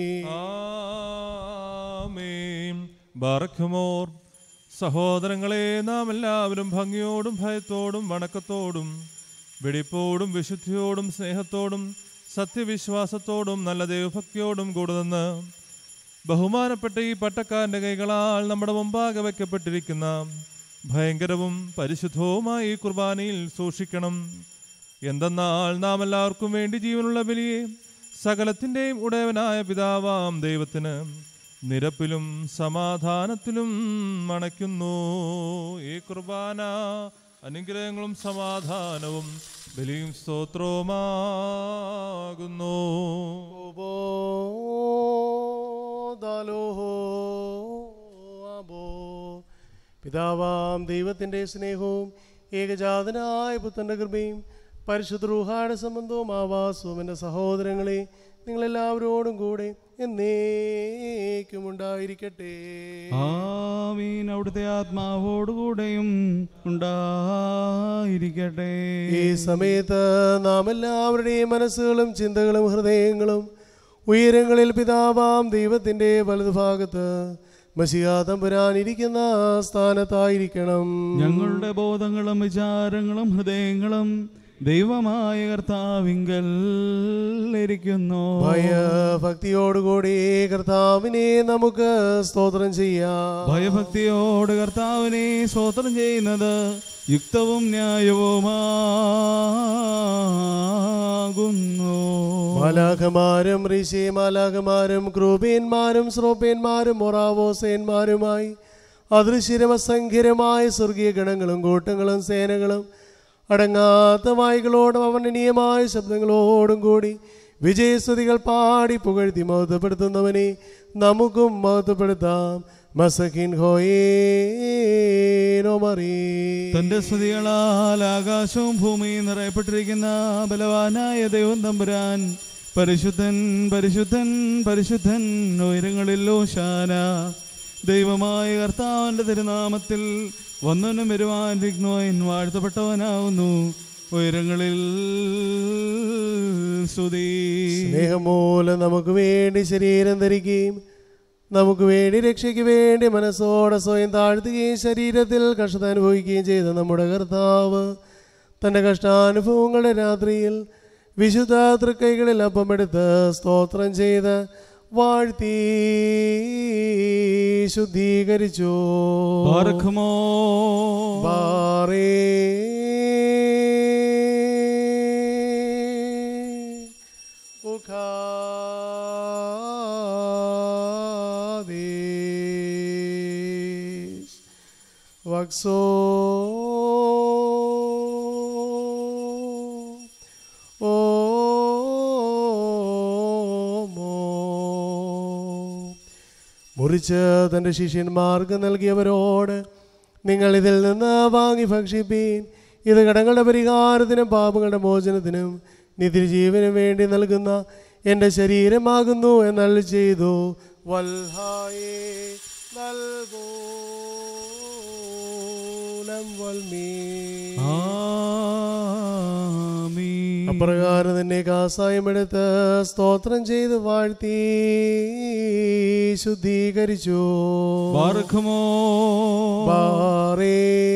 ആമേൻ. ബാറക്കുമോർ സഹോദരങ്ങളെ നാം എല്ലാവരും ഭംഗിയോടും ഭയത്തോടും വണക്കത്തോടും വെടിപ്പോടും വിശുദ്ധിയോടും സ്നേഹത്തോടും സത്യവിശ്വാസത്തോടും നല്ല ദൈവഭക്തിയോടും കൂടുതെന്ന് ബഹുമാനപ്പെട്ട ഈ പട്ടക്കാരന്റെ കൈകളാൽ നമ്മുടെ മുമ്പാകെ വയ്ക്കപ്പെട്ടിരിക്കുന്ന ഭയങ്കരവും പരിശുദ്ധവുമായ ഈ കുർബാനയിൽ സൂക്ഷിക്കണം എന്തെന്നാൽ നാം എല്ലാവർക്കും വേണ്ടി ജീവനുള്ള ബലിയെ സകലത്തിൻ്റെയും ഉടയവനായ പിതാവാം ദൈവത്തിന് നിരപ്പിലും സമാധാനത്തിലും മണയ്ക്കുന്നു ഈ കുർബാന അനുഗ്രഹങ്ങളും സമാധാനവും ബലിയും സ്തോത്രവുമാകുന്നു ദാലോഹോ ആബോ പിതാവാം ദൈവത്തിൻ്റെ സ്നേഹവും ഏകജാതനായ പുത്തൻ്റെ കൃപയും പരിശുദ്ധ റൂഹായുടെ സംബന്ധവും ആവാസവും എൻ്റെ സഹോദരങ്ങളെ നിങ്ങളെല്ലാവരോടും കൂടെ എന്നേക്കും ഉണ്ടായിരിക്കട്ടെ ആമീൻ അവിടുത്തെ ആത്മാവോടുകൂടെയും ഉണ്ടായിരിക്കട്ടെ ഈ സമയത്ത് നാം എല്ലാവരുടെയും മനസ്സുകളും ചിന്തകളും ഹൃദയങ്ങളും ഉയരങ്ങളിൽ പിതാവാം ദൈവത്തിൻ്റെ വലതുഭാഗത്ത് മസിയാതമ്പുരാനിരിക്കുന്ന സ്ഥാനത്തായിരിക്കണം ഞങ്ങളുടെ ബോധങ്ങളും വിചാരങ്ങളും ഹൃദയങ്ങളും ദൈവമായ കർത്താവിങ്കൽ ഇരിക്കുന്നു ഭയഭക്തിയോടുകൂടി കർത്താവിനെ നമുക്ക് സ്തോത്രം ചെയ്യാം ഭയഭക്തിയോട് കർത്താവിനെ സ്വോത്രം ചെയ്യുന്നത് യുക്തവും ന്യായവുമാകുന്നു മാലാഖമാരും ഋഷി മാലാഖമാരും ക്രൂപേന്മാരും ശ്രോപേന്മാരും മൊറാവോസേന്മാരുമായി അദൃശ്യരും അസംഖ്യരമായ സ്വർഗീയ ഗണങ്ങളും കൂട്ടങ്ങളും സേനകളും അടങ്ങാത്ത വായികളോടും അവനീയമായ ശബ്ദങ്ങളോടും കൂടി വിജയസ്തുതികൾ പാടി പുകഴ്ത്തി മഹത്വപ്പെടുത്തുന്നവനെ നമുക്കും മഹത്വപ്പെടുത്താം മസക്കിൻ ഹോയേനോ മറീ തന്റെ സ്തുതികളാൽ ആകാശവും ഭൂമിയും നിറയപ്പെട്ടിരിക്കുന്ന ബലവാനായ ദൈവം തമ്പുരാൻ പരിശുദ്ധൻ പരിശുദ്ധൻ പരിശുദ്ധൻ ഉയരങ്ങളിൽ ഓശാന ദൈവമായ കർത്താവിന്റെ തിരുനാമത്തിൽ വന്നവനും വരുവാനിരിക്കുന്നവൻ വാഴ്ത്തപ്പെട്ടവനാവുന്നു ഉയരങ്ങളിൽ സ്തുതി സ്നേഹം മൂലം നമുക്ക് വേണ്ടി ശരീരം ധരിക്കുകയും നമുക്ക് വേണ്ടി രക്ഷയ്ക്ക് വേണ്ടി മനസ്സോടെ സ്വയം താഴ്ത്തുകയും ശരീരത്തിൽ കഷ്ടത അനുഭവിക്കുകയും ചെയ്ത നമ്മുടെ കർത്താവ് തൻ്റെ കഷ്ടാനുഭവങ്ങളുടെ രാത്രിയിൽ വിശുദ്ധ തൃക്കൈകളിൽ അപ്പമെടുത്ത് സ്തോത്രം ചെയ്ത് വാഴ്ത്തി ശുദ്ധീകരിച്ചു പാർക്കുമോ ബാറേ ഉഖാദീസ് വക്സോ ഓമോ മുറിച്ച് തൻ്റെ ശിഷ്യന്മാർക്ക് നൽകിയവരോട് നിങ്ങൾ ഇതിൽ നിന്ന് വാങ്ങി ഭക്ഷിപ്പീൻ ഇത് കടങ്ങളുടെ പരിഹാരത്തിനും പാപങ്ങളുടെ മോചനത്തിനും നിത്യജീവനും വേണ്ടി നൽകുന്ന എൻ്റെ ശരീരമാകുന്നു എന്നല്ല ചെയ്തു വൽഹായേ നൽകോലം വൽമീ ആമീൻ അപ്രകാരം തന്നെ കാസായം എടുത്ത് സ്തോത്രം ചെയ്ത് വാഴ്ത്തി ശുദ്ധീകരിച്ചു പാർക്കുമോ ബാറേ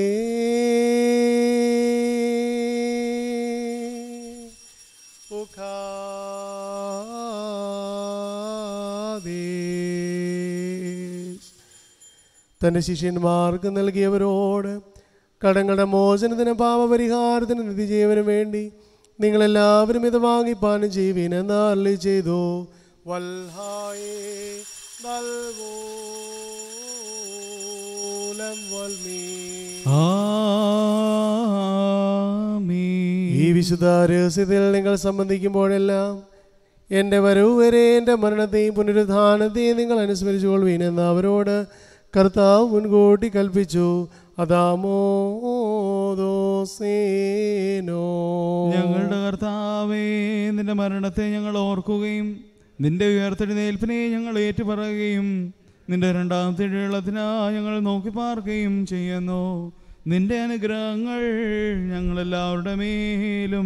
ഉഖാദീസ്. തന്റെ ശിഷ്യന്മാർക്ക് നൽകിയവരോട് കടങ്ങളുടെ മോചനത്തിനും പാപപരിഹാരത്തിനും നിത്യജീവനും വേണ്ടി നിങ്ങളെല്ലാവരും ഇത് വാങ്ങിപ്പാനും ചെയ്യുവിൻ എന്ന് അല്ലി ചെയ്തു വൽഹായേ നൽവോലം വൽമീ ആമീൻ ഈ വിശുദ്ധ രഹസ്യത്തിൽ നിങ്ങൾ സംബന്ധിക്കുമ്പോഴെല്ലാം എൻ്റെ വരവ് വരെ എൻ്റെ മരണത്തെയും പുനരുദ്ധാനത്തെയും നിങ്ങൾ അനുസ്മരിച്ചുകൊള്ളുവീൻ എന്ന് അവരോട് കർത്താവ് മുൻകൂട്ടി കൽപ്പിച്ചു അതാമോദോസേനോ ഞങ്ങളുടെ കർത്താവേ നിന്റെ മരണത്തെ ഞങ്ങൾ ഓർക്കുകയും നിന്റെ ഉയർത്തെഴുന്നേൽപ്പിനെ ഞങ്ങൾ ഏറ്റുപറയുകയും നിന്റെ രണ്ടാമത്തെ എഴുള്ളത്തിനായി ഞങ്ങൾ നോക്കി പാർക്കുകയും ചെയ്യുന്നു നിന്റെ അനുഗ്രഹങ്ങൾ ഞങ്ങളെല്ലാവരുടെ മേലും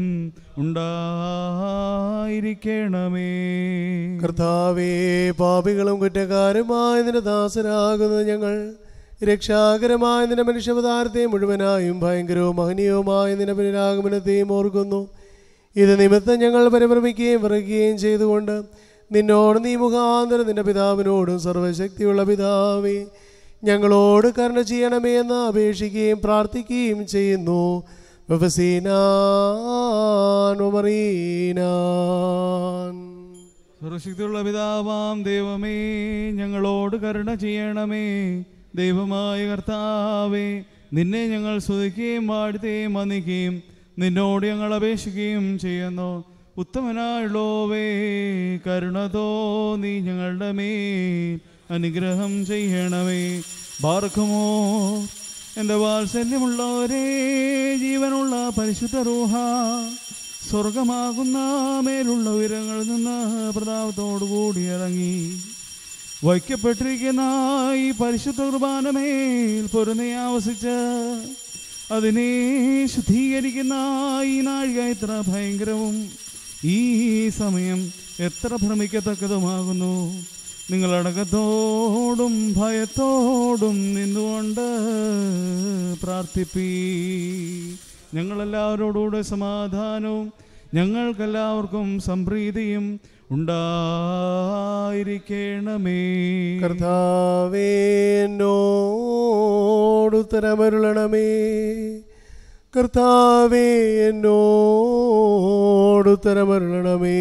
ഉണ്ടായിരിക്കണമേ കർത്താവേ പാപികളും കുറ്റക്കാരുമായ നിന്റെ ദാസരാകുന്നത് ഞങ്ങൾ രക്ഷാകരമായ നിന്റെ മനുഷ്യാവതാരത്തെ മുഴുവനായും ഭയങ്കരവും മഹനീയവുമായ നിന്റെ പുനരാഗമനത്തെയും ഓർക്കുന്നു ഇത് നിമിത്തം ഞങ്ങൾ പരിഭ്രമിക്കുകയും വിറയ്ക്കുകയും ചെയ്തുകൊണ്ട് നിന്നോട് നീ മുഖാന്തരം നിന്റെ പിതാവിനോടും സർവശക്തിയുള്ള പിതാവേ ഞങ്ങളോട് കരുണ ചെയ്യണമേ എന്ന് അപേക്ഷിക്കുകയും പ്രാർത്ഥിക്കുകയും ചെയ്യുന്നു വഫസീനാൻ സർവശക്തിയുള്ള പിതാവാം ദൈവമേ ഞങ്ങളോട് കരുണ ചെയ്യണമേ ദൈവമായ കർത്താവേ നിന്നെ ഞങ്ങൾ സ്തുതിക്കുകയും വാഴ്ത്തുകയും വന്ദിക്കുകയും നിന്നോട് ഞങ്ങൾ അപേക്ഷിക്കുകയും ചെയ്യുന്നു ഉത്തമനായുള്ളോവേ കരുണ തോന്നി ഞങ്ങളുടെ മേൽ അനുഗ്രഹം ചെയ്യണമേ ബാർക്കുമോ എൻ്റെ വാത്സല്യമുള്ളവരെ ജീവനുള്ള പരിശുദ്ധ റൂഹ സ്വർഗമാകുന്ന മേലുള്ള ഉയരങ്ങളിൽ നിന്ന് പ്രതാപത്തോടുകൂടി ഇറങ്ങി വയ്ക്കപ്പെട്ടിരിക്കുന്ന ഈ പരിശുദ്ധ കുർബാനമേൽ പൊരുന്നേ ആവസിച്ച് അതിനെ ശുദ്ധീകരിക്കുന്ന ഈ നാഴിക എത്ര ഭയങ്കരവും ഈ സമയം എത്ര ഭ്രമിക്കത്തക്കതുമാകുന്നു നിങ്ങളടക്കത്തോടും ഭയത്തോടും നിന്നുകൊണ്ട് പ്രാർത്ഥിപ്പീ ഞങ്ങളെല്ലാവരോടുകൂടെ സമാധാനവും ഞങ്ങൾക്കെല്ലാവർക്കും സംപ്രീതിയും ഉണ്ടായിരിക്കണമേ കർത്താവേ എന്നോടുത്തരമരുളണമേ കർത്താവേ എന്നോടുത്തരമരുളണമേ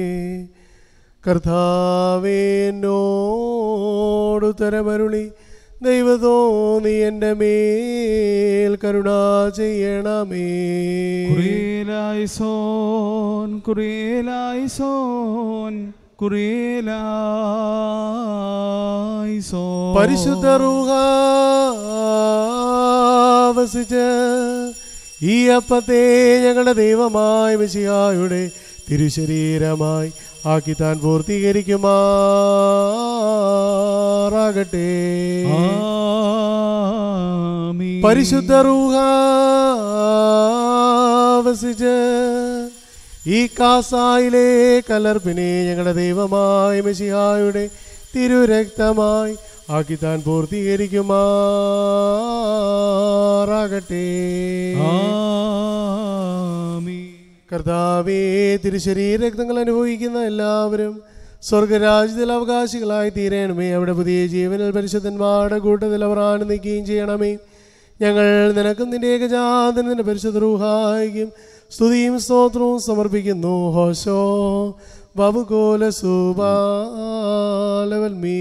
കർത്താവേ എന്നോടുത്തരമരുളി ദൈവതോ നീ എൻ്റെ മേൽ കരുണ ചെയ്യണമേ കുറിയലായിസോൻ കുറിയലായിസോൻ കുറിയലായിസോൻ പരിശുദ്ധ റൂഹ വസിച്ച് ഈ അപ്പത്തെ ഞങ്ങളുടെ ദൈവമായ മിശിഹായുടെ തിരുശരീരമായി ആക്കി താൻ പൂർത്തീകരിക്കുമാറാകട്ടെ ആമീൻ. പരിശുദ്ധ റൂഹ വസിച്ച് ഈ കാസായിലെ കലർപ്പിനെ ഞങ്ങളുടെ ദൈവമായ മെസ്സിഹായുടെ തിരുരക്തമായി ആക്കി താൻ പൂർത്തീകരിക്കുമാറാകട്ടെ ആമീൻ. കർത്താവേ തിരുശരീരക്തങ്ങൾ അനുഭവിക്കുന്ന എല്ലാവരും സ്വർഗരാജ്യത്തിൽ അവകാശികളായി തീരണമേ അവിടെ പുതിയ ജീവനിൽ പരിശുദ്ധന്മാരുടെ കൂട്ടത്തിൽ അവർ ആനന്ദിക്കുകയും ചെയ്യണമേ ഞങ്ങൾ നിനക്കും നിന്റെ ഏകജാതനും നിന്റെ പരിശുദ്ധ റൂഹായിക്കും സ്തുതിയും സ്തോത്രവും സമർപ്പിക്കുന്നു ഹോശോ ബബുകോല സുബാലവൽമീ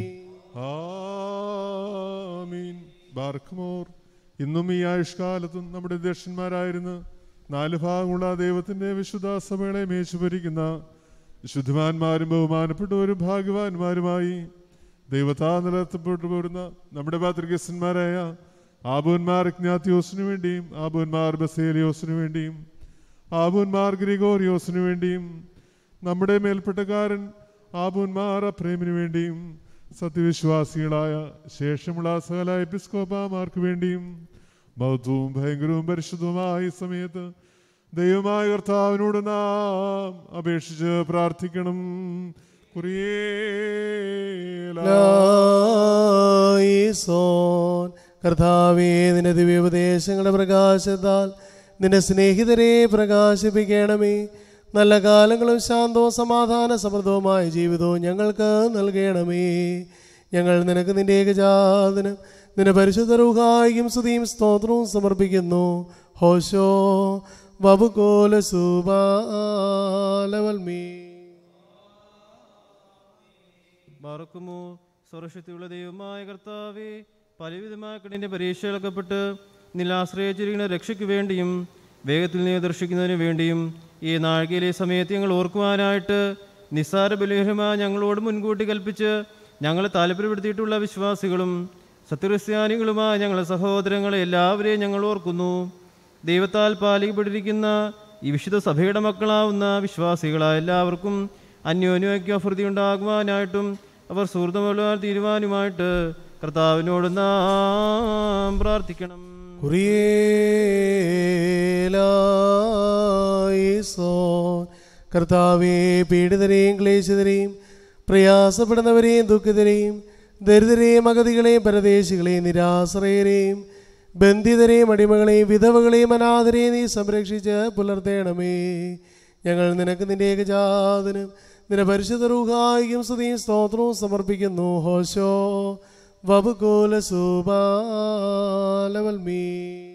ആമീൻ ബാർക്കുമോർ ഇന്നും ഈ ആയുഷ്കാലത്തും നമ്മുടെ ദർശന്മാരായിരുന്ന നാല് ഭാഗമുള്ള ദൈവത്തിന്റെ വിശുദ്ധ സഭകളെ മേച്ചുഭരിക്കുന്ന ശുദ്ധവാന്മാരും ബഹുമാനപ്പെട്ടവരും ഭാഗ്യവാന്മാരുമായി ദൈവത്താ നിലനിർത്തപ്പെട്ടു പോരുന്ന നമ്മുടെ പാത്രികസ്യന്മാരായ ആബോന്മാർ ഇഗ്നാത്യോസിനു വേണ്ടിയും ആബോന്മാർ ബസേലിയോസിനു വേണ്ടിയും ആബോന്മാർ ഗ്രിഗോറിയോസിനു വേണ്ടിയും നമ്മുടെ മേൽപ്പെട്ടക്കാരൻ ആബോന്മാർ അപ്രേമിനു വേണ്ടിയും സത്യവിശ്വാസികളായ ശേഷമുള്ള സകല എപ്പിസ്കോപ്പാമാർക്ക് വേണ്ടിയും മഹത്വവും ഭയങ്കരവും പരിശുദ്ധവുമായ ഈ സമയത്ത് ദൈവമായ കർത്താവിനോട് നാം അപേക്ഷിച്ച് പ്രാർത്ഥിക്കണം കുറിയേ സോൻ കർത്താവേ നിന്റെ ദിവ്യോപദേശങ്ങളുടെ പ്രകാശത്താൽ നിന്റെ സ്നേഹിതരെ പ്രകാശിപ്പിക്കണമേ നല്ല കാലങ്ങളും ശാന്തവും സമാധാന സമൃദ്ധവുമായ ജീവിതവും ഞങ്ങൾക്ക് നൽകണമേ ഞങ്ങൾ നിനക്ക് നിന്റെ ഏകജാതനും നിന്റെ പരിശുദ്ധ റൂഹായും സ്തുതിയും സ്തോത്രവും സമർപ്പിക്കുന്നു ഹോശോ ബബുകോല സുബാലവൽമീ മറക്കുമോ സർവശക്തിയുള്ള ദൈവമായ കർത്താവെ പലവിധമായ കഠിന പരീക്ഷകളക്കപ്പെട്ട് നിൽ ആശ്രയിച്ചിരിക്കുന്ന രക്ഷയ്ക്ക് വേണ്ടിയും വേഗത്തിൽ നീ ദർശിക്കുന്നതിന് വേണ്ടിയും ഈ നാഴികയിലെ സമയത്ത് ഞങ്ങൾ ഓർക്കുവാനായിട്ട് നിസ്സാര ബലിഹരമായ ഞങ്ങളോട് മുൻകൂട്ടി കൽപ്പിച്ച് ഞങ്ങളെ താല്പര്യപ്പെടുത്തിയിട്ടുള്ള വിശ്വാസികളും സത്യക്രിസ്ത്യാനികളുമായ ഞങ്ങളുടെ സഹോദരങ്ങളെ എല്ലാവരെയും ഞങ്ങൾ ഓർക്കുന്നു ദൈവത്താൽ പാലിക്കപ്പെട്ടിരിക്കുന്ന ഈ വിശുദ്ധ സഭയുടെ മക്കളാവുന്ന വിശ്വാസികളായ എല്ലാവർക്കും അന്യോന്യോക്യഫൃതി ഉണ്ടാകുവാനായിട്ടും അവർ സുഹൃത്തുമുള്ള തീരുവാനുമായിട്ട് കർത്താവിനോട് നാം പ്രാർത്ഥിക്കണം കുറിയേലായിസോൻ കർത്താവെ പീഡിതരെയും ക്ലേശിതരെയും പ്രയാസപ്പെടുന്നവരെയും ദുഃഖിതരെയും ദരിദ്രരെയും അഗതികളെയും പരദേശികളെയും നിരാശ്രയരെയും ബന്ധിതരെയും അടിമകളെയും വിധവകളെയും അനാഥരെയും നീ സംരക്ഷിച്ച് പുലർത്തേണമേ ഞങ്ങൾ നിനക്ക് നിന്റെ ഏകജാതനും നിന്റെ പരിശുദ്ധ റൂഹായിക്കും സ്തുതിയും സ്തോത്രവും സമർപ്പിക്കുന്നു ഹോശോ വബുകോല സുബാലവൽമീ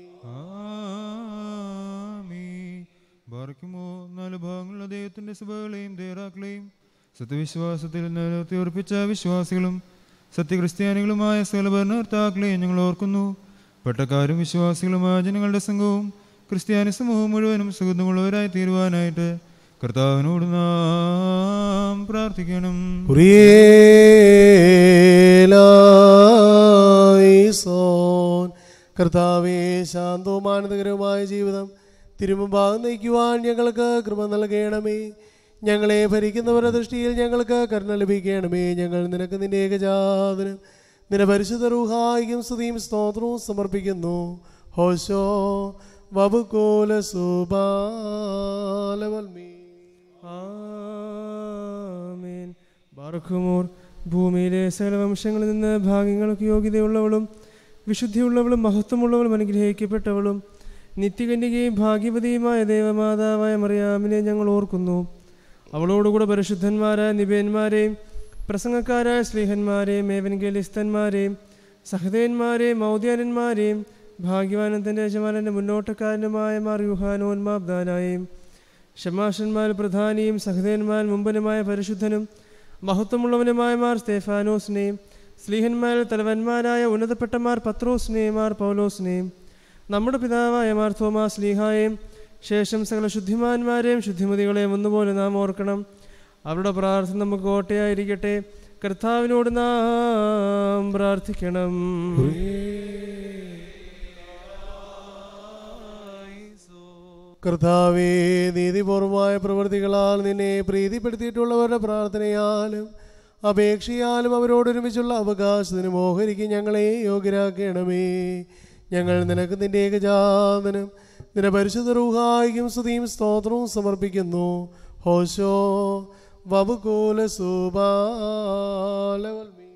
ആമീൻ. ബാറയ്ക്കുമോ നാല് ഭാഗങ്ങളുള്ള ദൈവത്തിന്റെ സഭകളെയും ദേറാക്കളെയും സത്യവിശ്വാസത്തിൽ നിലനിർത്തി ഉറപ്പിച്ച വിശ്വാസികളും സത്യക്രിസ്ത്യാനികളുമായ സകല ഭരണകർത്താക്കളെയും ഞങ്ങൾ ഓർക്കുന്നു പട്ടക്കാരും വിശ്വാസികളുമായ ജനങ്ങളുടെ സംഘവും ക്രിസ്ത്യാനി സമൂഹം മുഴുവനും സുഗന്ധമുള്ളവരായി തീരുവാനായിട്ട് കർത്താവിനോട് നാം പ്രാർത്ഥിക്കണം കുറിയേലായിസോൻ കർത്താവേ ശാന്തവും ആനന്ദകരവുമായ ജീവിതം തിരുമുമ്പാകെ നയിക്കുവാൻ ഞങ്ങൾക്ക് കൃപ നൽകണമേ ഞങ്ങളെ ഭരിക്കുന്നവരുടെ ദൃഷ്ടിയിൽ ഞങ്ങൾക്ക് കരുണ ലഭിക്കണമേ ഞങ്ങൾ നിനക്ക് നിന്റെ ഏകജാതനും നിന്റെ പരിശുദ്ധ റൂഹായിക്കും സ്തുതിയും സ്തോത്രവും സമർപ്പിക്കുന്നു ഹോശോ വബുക്കോല സുബാലവൽമീ ആമേൻ ബാറക്കുമോർ ഭൂമിയിലെ സകല വംശങ്ങളിൽ നിന്ന് ഭാഗ്യങ്ങൾക്ക് യോഗ്യതയുള്ളവളും വിശുദ്ധിയുള്ളവളും മഹത്വമുള്ളവളും അനുഗ്രഹിക്കപ്പെട്ടവളും നിത്യകന്യകയും ഭാഗ്യവതിയുമായ ദേവമാതാവായ മറിയാമിനെ ഞങ്ങൾ ഓർക്കുന്നു അവളോടുകൂടെ പരിശുദ്ധന്മാരായ നിബേന്മാരെയും പ്രസംഗക്കാരായ സ്ലീഹന്മാരെയും ഏവൻഗലിസ്തന്മാരെയും സഹദേന്മാരെയും മൗദ്യാനന്മാരെയും ഭാഗ്യവാനത്തിൻ്റെ യജമാനൻ്റെ മുന്നോട്ടക്കാരനുമായ മാർ യുഹാനോൻ മാബ്ദാനായും ഷമാഷന്മാർ പ്രധാനിയും സഹദേന്മാർ മുമ്പനുമായ പരിശുദ്ധനും മഹത്വമുള്ളവനുമായ മാർ സ്തേഫാനോസിനെയും സ്ലീഹന്മാരിൽ തലവന്മാരായ ഉന്നതപ്പെട്ടമാർ പത്രോസിനെയും മാർ പൗലോസിനെയും നമ്മുടെ പിതാവായ മാർ തോമാസ് ലീഹായെയും ശേഷം സകല ശുദ്ധിമാന്മാരെയും ശുദ്ധിമതികളെയും ഒന്നുപോലെ നാം ഓർക്കണം അവരുടെ പ്രാർത്ഥന നമുക്ക് കോട്ടയായിരിക്കട്ടെ കർത്താവിനോട് നാം പ്രാർത്ഥിക്കണം കർത്താവേ നീതിപൂർവമായ പ്രവൃത്തികളാൽ നിന്നെ പ്രീതിപ്പെടുത്തിയിട്ടുള്ളവരുടെ പ്രാർത്ഥനയാലും അപേക്ഷയാലും അവരോടൊരുമിച്ചുള്ള അവകാശത്തിന് മോഹരിക്ക് ഞങ്ങളെ യോഗ്യരാക്കണമേ ഞങ്ങൾ നിനക്ക് നിന്റെ ഏകജാതനും നിന്റെ പരിശുദ്ധ റൂഹായിക്കും സ്തുതിയും സ്തോത്രവും സമർപ്പിക്കുന്നു ഹോശോ വബുകൂല സുബാലവൽമീ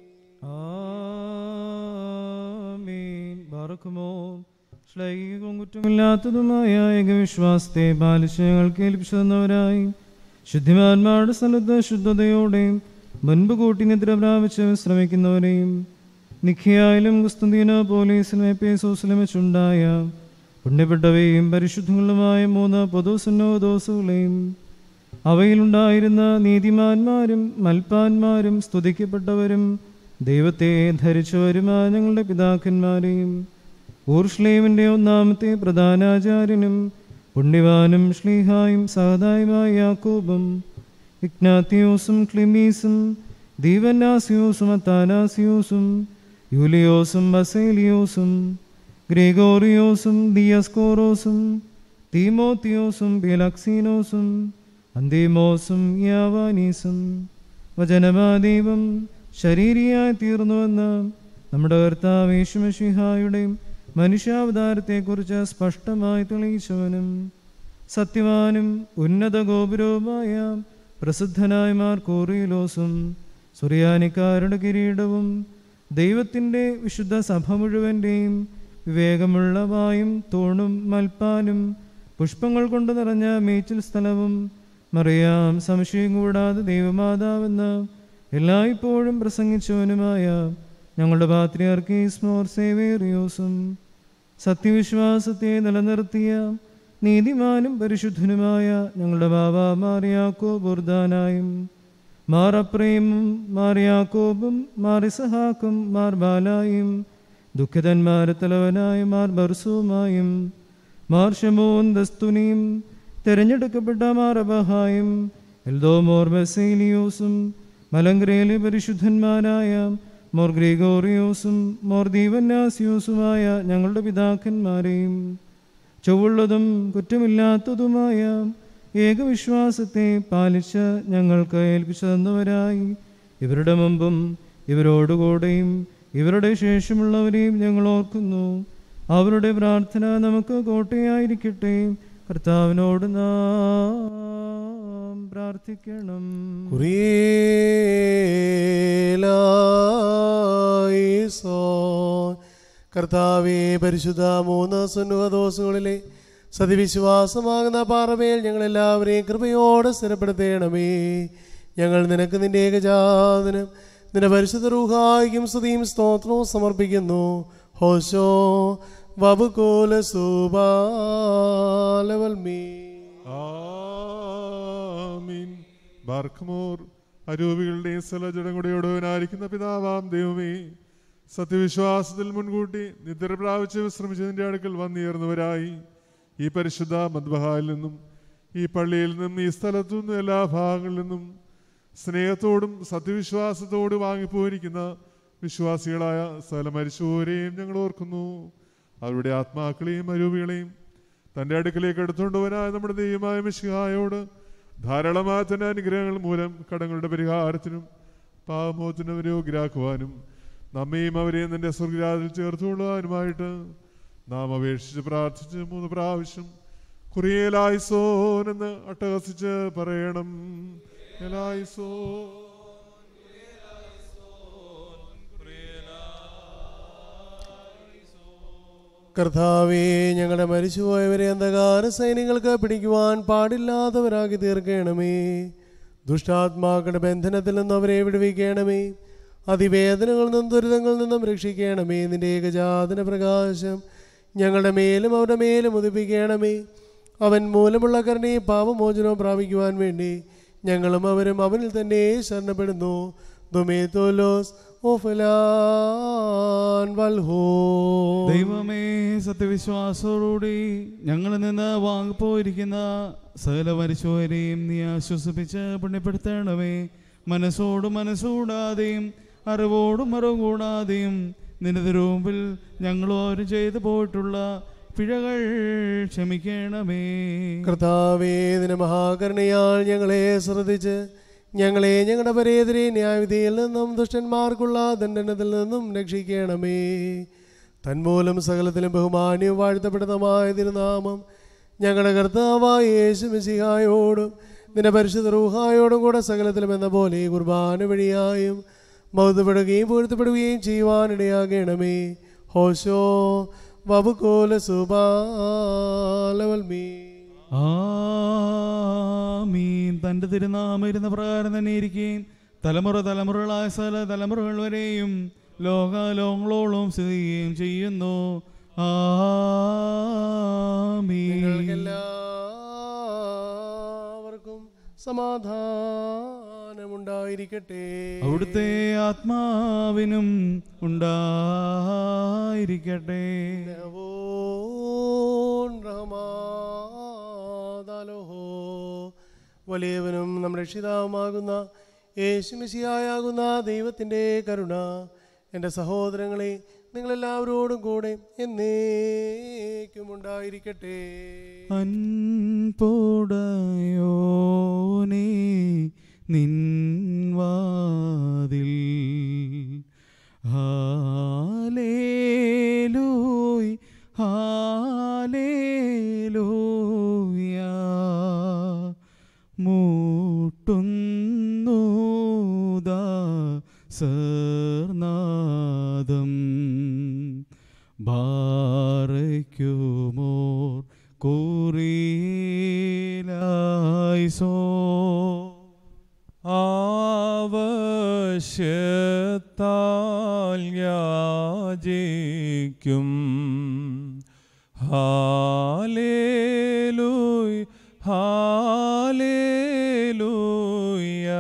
ആമീൻ ബാറക്കുമോ ശ്ലൈകികവും കുറ്റമില്ലാത്തതുമായ ഏകവിശ്വാസത്തെ പാലിച്ച് ഞങ്ങൾക്ക് ഏൽപ്പിച്ചു തന്നവരായി ശുദ്ധിമാന്മാരുടെ സ്ഥലത്ത് ശുദ്ധതയോടെയും മുൻപ് കൂട്ടി നിദ്ര പ്രാപിച്ച് ശ്രമിക്കുന്നവരെയും നിഖിയായാലും കുസ്തുന്തീന പോലീസിലും എപ്പേസോസിലും വെച്ചുണ്ടായ പുണ്യപ്പെട്ടവയും പരിശുദ്ധങ്ങളുമായ മൂന്ന് പൊതുസുന്നോദോസുകളെയും അവയിലുണ്ടായിരുന്ന നീതിമാന്മാരും മൽപ്പാന്മാരും സ്തുതിക്കപ്പെട്ടവരും ദൈവത്തെ ധരിച്ചവരുമായ ഞങ്ങളുടെ പിതാക്കന്മാരെയും ഊർഷ്ലേമിൻ്റെ ഒന്നാമത്തെ പ്രധാനാചാര്യനും പുണ്യവാനും ശ്ലീഹായും സഹതായുമായ യാക്കോബും ഇഗ്നാത്തിയോസും ക്ലിമീസും ദീവന്നാസിയോസും അത്താനാസിയോസും യൂലിയോസും ബസേലിയോസും ഗ്രേഗോറിയോസും ദിയസ്കോറോസും തീമോത്തിയോസും ബിലക്സീനോസും അന്തീമോസും യാവാനീസും വചനമാദീപം ശരീരിയായി തീർന്നുവെന്ന് നമ്മുടെ കർത്താവ് യേശുമഷിഹായുടെയും മനുഷ്യാവതാരത്തെക്കുറിച്ച് സ്പഷ്ടമായി തെളിയിച്ചവനും സത്യവാനും ഉന്നത ഗോപുരവുമായ പ്രസിദ്ധനായ മാർ കോറിയലോസും സുറിയാനിക്കാരുടെ കിരീടവും ദൈവത്തിൻ്റെ വിശുദ്ധ സഭ മുഴുവൻ്റെയും വിവേകമുള്ള വായും തൂണും മൽപ്പാനും പുഷ്പങ്ങൾ കൊണ്ട് നിറഞ്ഞ മേച്ചിൽ സ്ഥലവും മറിയാം സംശയം കൂടാതെ ദൈവമാതാവെന്ന് എല്ലായ്പ്പോഴും പ്രസംഗിച്ചവനുമായ ഞങ്ങളുടെ പാത്രിയാർക്കീസ് മോർ സേവേറിയോസും സത്യവിശ്വാസത്തെ നിലനിർത്തിയ നീതിമാനും പരിശുദ്ധനുമായ ഞങ്ങളുടെ ബാബ മാറിയാക്കോ ബുർദാനായും മാർ അപ്രേമും മാർ യാക്കോബും മാർ ഇസഹാക്കും മാർ ബാലായും ദുഃഖിതന്മാരെ തലവനായ മാർ ബർസുമായും മാർ ഷമോൻ ദസ്തുനിയും തിരഞ്ഞെടുക്കപ്പെട്ട മാർ അബഹായും എൽദോ മോർ ബസേലിയോസും മലങ്ക്രയിലെ പരിശുദ്ധന്മാരായ മോർ ഗ്രിഗോറിയോസും മോർ ദീവന്നാസിയോസുമായ ഞങ്ങളുടെ പിതാക്കന്മാരെയും ചൊവ്വുള്ളതും കുറ്റമില്ലാത്തതുമായ ഏകവിശ്വാസത്തെ പാലിച്ച് ഞങ്ങൾക്ക് ഏൽപ്പിച്ചു തന്നവരായി ഇവരുടെ മുമ്പും ഇവരോടുകൂടെയും ഇവരുടെ ശേഷമുള്ളവരെയും ഞങ്ങൾ ഓർക്കുന്നു അവരുടെ പ്രാർത്ഥന നമുക്ക് കോട്ടയായിരിക്കട്ടെ കർത്താവിനോട് നാം പ്രാർത്ഥിക്കണം കുറിയേലായിസോൻ. കർത്താവേ പരിശുദ്ധ മൂന്ന് സുന്നുഹദോസുകളിലെ സതിവിശ്വാസമാകുന്ന പാറമേൽ ഞങ്ങളെല്ലാവരെയും കൃപയോടെ സ്ഥിരപ്പെടുത്തേണമേ ഞങ്ങൾ നിനക്ക് നിന്റെ ഏകജാതനും നിന്റെ പരിശുദ്ധ റൂഹായിക്കും സ്തുതിയും സ്തോത്രവും സമർപ്പിക്കുന്നു ഹോശോ വബുകോല സുബാലവൽമീ ആമീൻ ബാർഖമോർ അരൂപികളുടെയും സ്ഥലജടങ്ങളുടെയോടവനായിരിക്കുന്ന പിതാവാം ദൈവമേ സത്യവിശ്വാസത്തിൽ മുൻകൂട്ടി നിദ്ര പ്രാപിച്ച് വിശ്രമിച്ചതിൻ്റെ അടുക്കൽ വന്നുയർന്നവരായി ഈ പരിശുദ്ധ മദ്ബഹായിൽ നിന്നും ഈ പള്ളിയിൽ നിന്നും ഈ സ്ഥലത്തു നിന്നും എല്ലാ ഭാഗങ്ങളിൽ നിന്നും സ്നേഹത്തോടും സത്യവിശ്വാസത്തോടും വാങ്ങിപ്പോയിരിക്കുന്ന വിശ്വാസികളായ സകല മരിച്ചുപോരെയും ഞങ്ങൾ ഓർക്കുന്നു അവരുടെ ആത്മാക്കളെയും അരൂപികളെയും തൻ്റെ അടുക്കലേക്ക് എടുത്തുകൊണ്ടുവനായ നമ്മുടെ ദൈവമായ മിശിഹായോട് ധാരാളമായ തന്റെ അനുഗ്രഹങ്ങൾ മൂലം കടങ്ങളുടെ പരിഹാരത്തിനും പാവമോചനം യോഗ്യരാക്കുവാനും നമ്മയും അവരെയും നിന്റെ സ്വർഗരാജിൽ ചേർത്തുകൊള്ളുവാനുമായിട്ട് നാം അപേക്ഷിച്ച് പ്രാർത്ഥിച്ച് മൂന്ന് പ്രാവശ്യം കുറിയേലായിസോൻ എന്ന് അട്ടഹസിച്ച് പറയണം എലായിസോ കർത്താവേ ഞങ്ങളുടെ മരിച്ചുപോയവരെ അന്ധകാര സൈന്യങ്ങൾക്ക് പിടിക്കുവാൻ പാടില്ലാത്തവരാക്കി തീർക്കണമേ ദുഷ്ടാത്മാക്കളുടെ ബന്ധനത്തിൽ നിന്നും അവരെ വിടുവിക്കണമേ അതിവേദനകളിൽ നിന്നും ദുരിതങ്ങളിൽ നിന്നും രക്ഷിക്കണമേ നിന്റെ ഏകജാതന പ്രകാശം ഞങ്ങളുടെ മേലും അവരുടെ മേലും ഉദിപ്പിക്കണമേ അവൻ മൂലമുള്ള കരുണയെ പാപമോചനവും പ്രാപിക്കുവാൻ വേണ്ടി ഞങ്ങളും അവരും അവനിൽ തന്നെ ശരണപ്പെടുന്നു ദുമേത്തോലോസ് ഓഫലാൻ വൽഹോ ദൈവമേ സത്യവിശ്വാസത്തോടുകൂടി ഞങ്ങളിൽ നിന്ന് വാങ്ങിപ്പോയിരിക്കുന്ന സകല മരിച്ചവരെയും നീ ആശ്വസിപ്പിച്ച് പുണ്യപ്പെടുത്തണമേ മനസ്സോടും മനസ്സൂടാതെയും അറിവോടും അറിവ് കൂടാതെയും നിന്റെ തിരുമുമ്പിൽ ഞങ്ങളോരും ചെയ്തു പോയിട്ടുള്ള പിഴകൾ ക്ഷമിക്കണമേ കർത്താവേ നിന്റെ മഹാകരുണയാൽ ഞങ്ങളെ ശ്രദ്ധിച്ച് ഞങ്ങളെ ഞങ്ങളുടെ പരേതരെ ന്യായവിധിയിൽ നിന്നും ദുഷ്ടന്മാർക്കുള്ള ദണ്ഡനത്തിൽ നിന്നും രക്ഷിക്കണമേ തന്മൂലം സകലത്തിലും ബഹുമാന്യവും വാഴ്ത്തപ്പെടുന്നമായ തിരുനാമം ഞങ്ങളുടെ കർത്താവായ യേശു മിശിഹായോടും നിന്റെ പരിശുദ്ധ റൂഹായോടും കൂടെ സകലത്തിലും എന്ന പോലെ ഈ കുർബാന വഴിയായും മൗതപ്പെടുകയും പൂഴ്ത്തപ്പെടുകയും ചെയ്യുവാനിടയാകണമേ ഹോശോ വബുക്കോല സുബാലവൽമീ ആമീൻ തൻ്റെ തിരുനാമം ഇരുന്ന പ്രകാരം തന്നെ ഇരിക്കുകയും തലമുറ തലമുറകളായ സകല തലമുറകൾ വരെയും ലോകാലോങ്ങളോളം സ്ഥിതി ചെയ്യുകയും ചെയ്യുന്നു ആമീൻ നിങ്ങൾക്കെല്ലാവർക്കും സമാധാനമുണ്ടായിരിക്കട്ടെ അവിടുത്തെ ആത്മാവിനും ഉണ്ടായിരിക്കട്ടെ നവോൻ റഹ്മാദാലോഹോ. വലിയവനും നമ്മുടെ രക്ഷിതാവുമാകുന്ന യേശുമിശിയായാകുന്ന ദൈവത്തിൻ്റെ കരുണ എൻ്റെ സഹോദരങ്ങളെ നിങ്ങളെല്ലാവരോടും കൂടെ എന്നേക്കും ഉണ്ടായിരിക്കട്ടെ അൻപോടയോനേ നിൻവാതിൽ ഹാലേലൂയ് ഹാലേലൂയ മൂട്ടുന്നൂദാ സർനാദം ബാറയ്ക്കുമോർ കുറിയിലായിസോ ആവശ്യത്താൽ യാചിക്കും ഹാലേലൂയ് ഹാലേലൂയ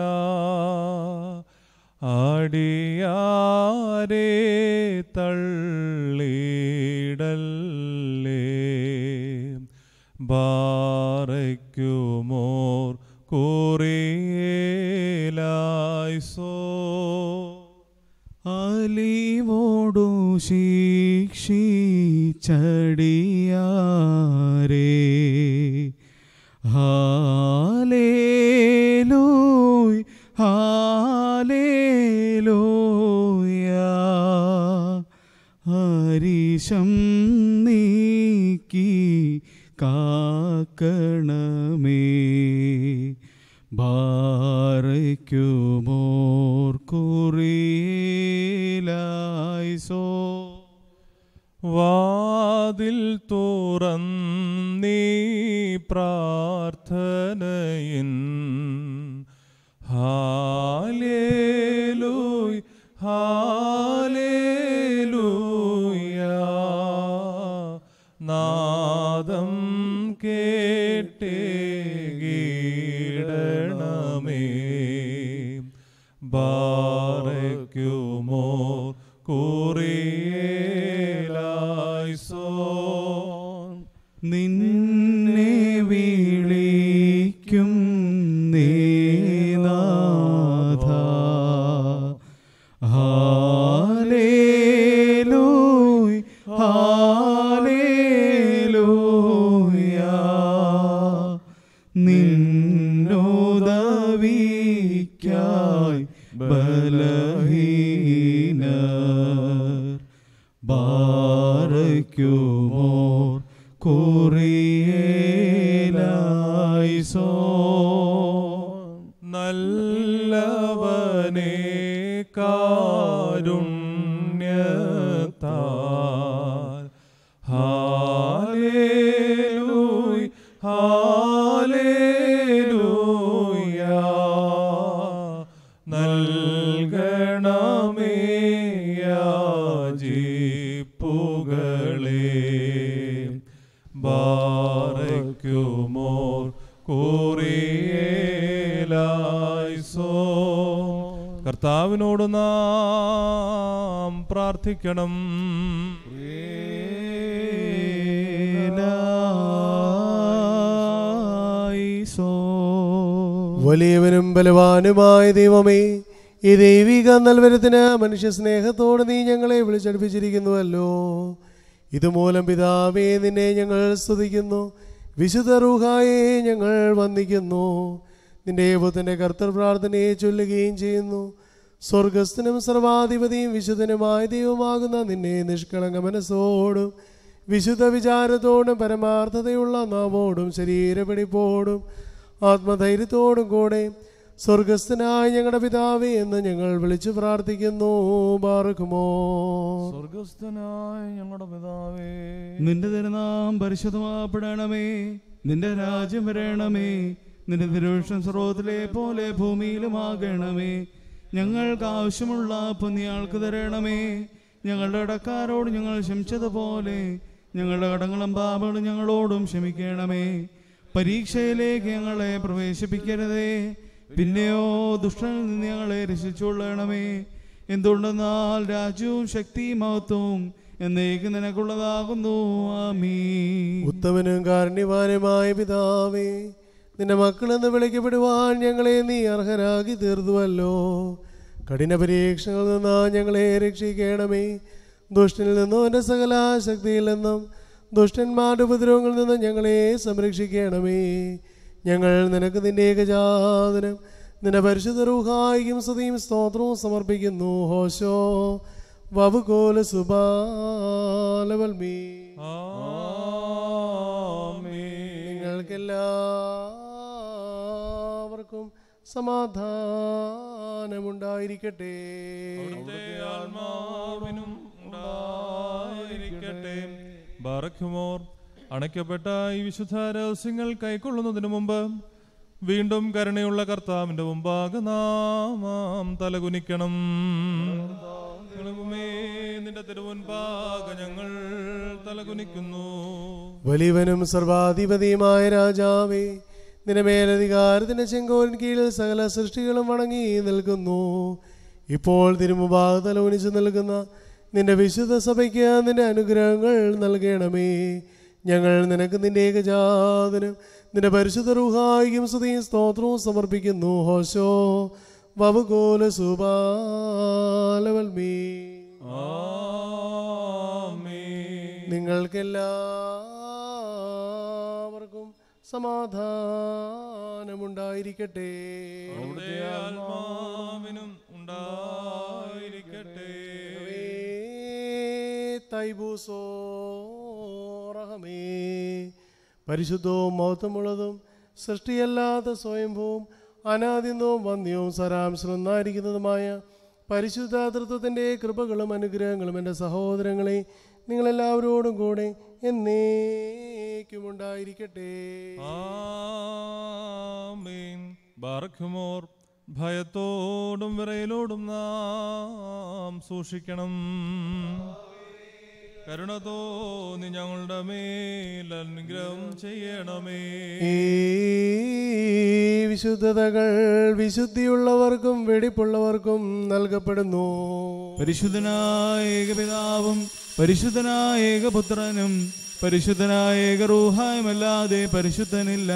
അടിയാരെ തള്ളിടല്ലേ ബാറയ്ക്കുമോർ കുറിയേലായിസോ അലിവോടു ശിക്ഷിച്ചടിയാരേ ഹാലേലൂയ് ഹാലേലൂയ ഹരിശം നീക്കി കാക്കണമേ ബാറയ്ക്കുമോർ കുറിയിലായിസോ വാതിൽ തുറന്നീ പ്രാർത്ഥനയിൻ ഹാലേലൂയ് ഹാലേലൂയ നാദം കേട്ടേ ഗീടണമേ ബാറയ്ക്കുമോ കുറിയേലായിസോൻ നിന്നെ വിളിക്കും നീനാഥ ഹാലേലൂയ് ഹാലേലൂയ നിന്നോദവിക്കായി ബലഹീനർ ബാരയ്ക്കുമോർ കുറിയേലായിസോ നല്ലവനെ കാരുണ്യത്താൽ ഹാലേലൂയ ഹാലേലൂയ നൽകണമേ യാചിപ്പുകളെ ബാറയ്ക്കുമോർ കോറിയേലായിസോ കർത്താവിനോട് നാം പ്രാർത്ഥിക്കണം വലിയവനും ബലവാനുമായ ദൈവമേ ഈ ദൈവിക നൽവരത്തിന് മനുഷ്യ സ്നേഹത്തോടെ നീ ഞങ്ങളെ വിളിച്ചടുപ്പിച്ചിരിക്കുന്നുവല്ലോ ഇതുമൂലം പിതാവേ നിന്നെ ഞങ്ങൾ സ്തുതിക്കുന്നു വിശുദ്ധ റൂഹായെ ഞങ്ങൾ വന്ദിക്കുന്നു നിന്റെ ഏവത്തിൻ്റെ കർത്തർ പ്രാർത്ഥനയെ ചൊല്ലുകയും ചെയ്യുന്നു സ്വർഗസ്ഥനും സർവാധിപതിയും വിശുദ്ധനുമായ ദൈവമാകുന്ന നിന്നെ നിഷ്കളങ്ക മനസ്സോടും വിശുദ്ധ വിചാരത്തോടും പരമാർത്ഥതയുള്ള നാവോടും ശരീരപിടിപ്പോടും ആത്മധൈര്യത്തോടും കൂടെ സ്വർഗസ്ഥനായ ഞങ്ങളുടെ പിതാവേ എന്ന് ഞങ്ങൾ വിളിച്ചു പ്രാർത്ഥിക്കുന്നു ബാർക്കുമോ സ്വർഗസ്ഥനായ ഞങ്ങളുടെ പിതാവേ നിന്റെ തിരുനാം പരിശുദ്ധമാപ്പെടണമേ നിന്റെ രാജ്യം വരണമേ നിന്റെ തിരുവിഷം സ്രോതത്തിലെ പോലെ ഭൂമിയിലുമാകണമേ ഞങ്ങൾക്ക് ആവശ്യമുള്ള പുണ്യാൾക്ക് തരണമേ ഞങ്ങളുടെ ഇടക്കാരോട് ഞങ്ങൾ ക്ഷമിച്ചതുപോലെ ഞങ്ങളുടെ കടങ്ങളും പാപങ്ങളും ഞങ്ങളോടും ക്ഷമിക്കണമേ പരീക്ഷയിലേക്ക് ഞങ്ങളെ പ്രവേശിപ്പിക്കരുതേ പിന്നെയോ ദുഷ്ടനിൽ നിന്ന് ഞങ്ങളെ രക്ഷിച്ചുകൊള്ളണമേ എന്തുകൊണ്ടെന്നാൽ രാജ്യവും ശക്തിയും മഹത്വവും എന്നേക്ക് നിനക്കുള്ളതാകുന്നു ആമീ ഉത്തമനും കാരുണ്യവാനുമായ പിതാവേ നിന്റെ മക്കളെന്ന് വിളിക്കപ്പെടുവാൻ ഞങ്ങളെ നീ അർഹരാക്കി തീർത്തുവല്ലോ കഠിന പരീക്ഷകളിൽ നിന്ന് ഞങ്ങളെ രക്ഷിക്കണമേ ദുഷ്ടനിൽ നിന്നും എൻ്റെ സകല ശക്തിയിൽ നിന്നും ദുഷ്ടന്മാരുടെ ഉപദ്രവങ്ങളിൽ നിന്ന് ഞങ്ങളെ സംരക്ഷിക്കണമേ ഞങ്ങൾ നിനക്ക് നിന്റെ ഏകജാതനം നിന്റെ പരിശുദ്ധ റൂഹായിക്കും സ്തുതിയും സ്തോത്രവും സമർപ്പിക്കുന്നു ഹോശോ വബുകോല സുബാലവൽമീ നിങ്ങൾക്കെല്ലാവർക്കും സമാധാനമുണ്ടായിരിക്കട്ടെ ആത്മാവിനും ഉണ്ടായിരിക്കട്ടെ ബാറഖ്യമോർ അണയ്ക്കപ്പെട്ട ഈ വിശുദ്ധ രഹസ്യങ്ങൾ കൈക്കൊള്ളുന്നതിന് മുമ്പ് വീണ്ടും കരുണയുള്ള കർത്താവിന്റെ മുമ്പാകെ നാം തലകുനിക്കണം ദൈവമേ, നിന്റെ തിരുമുൻപാകെ ഞങ്ങൾ തലകുനിക്കുന്നു വലിയവനും സർവാധിപതിയുമായ രാജാവേ നിന്റെ മേലധികാരത്തിന്റെ ചെങ്കോലിൻ കീഴിൽ സകല സൃഷ്ടികളും വണങ്ങി നിൽക്കുന്നു ഇപ്പോൾ തിരുമുഭാഗ തലവനിച്ചു നിൽക്കുന്ന നിന്റെ വിശുദ്ധ സഭയ്ക്ക് നിന്റെ അനുഗ്രഹങ്ങൾ നൽകണമേ ഞങ്ങൾ നിനക്ക് നിന്റെ ഏകജാതനും നിന്റെ പരിശുദ്ധ റൂഹായിക്കും സ്തുതിയും സ്തോത്രവും സമർപ്പിക്കുന്നു ഹോശോ വവുകോല സുബാലവൽമീ നിങ്ങൾക്കെല്ലാവർക്കും സമാധാനമുണ്ടായിരിക്കട്ടെ അവിടുത്തെ ആത്മാവിനും ഉണ്ടായിരിക്കട്ടെ തൈബൂസോ റഹമേ പരിശുദ്ധവും മഹത്വമുള്ളതും സൃഷ്ടിയല്ലാത്ത സ്വയംഭൂവും അനാദിന്യവും വന്യവും സരാംശമെന്നായിരിക്കുന്നതുമായ പരിശുദ്ധ തൃത്വത്തിൻ്റെ കൃപകളും അനുഗ്രഹങ്ങളും എൻ്റെ സഹോദരങ്ങളെ നിങ്ങളെല്ലാവരോടും കൂടെ എന്നേക്കും ഉണ്ടായിരിക്കട്ടെ ആമേൻ ബാറഖ്യമോർ ഭയത്തോടും വിറയലോടും നാം സൂക്ഷിക്കണം കരുണ തോന്നി ഞങ്ങളുടെ മേൽ അനുഗ്രഹം ചെയ്യണമേ ഈ വിശുദ്ധതകൾ വിശുദ്ധിയുള്ളവർക്കും വെടിപ്പുള്ളവർക്കും നൽകപ്പെടുന്നു പരിശുദ്ധനായ ഏകപിതാവും പരിശുദ്ധനായ ഏകപുത്രനും പരിശുദ്ധനായ ഏകറൂഹായുമല്ലാതെ പരിശുദ്ധനില്ല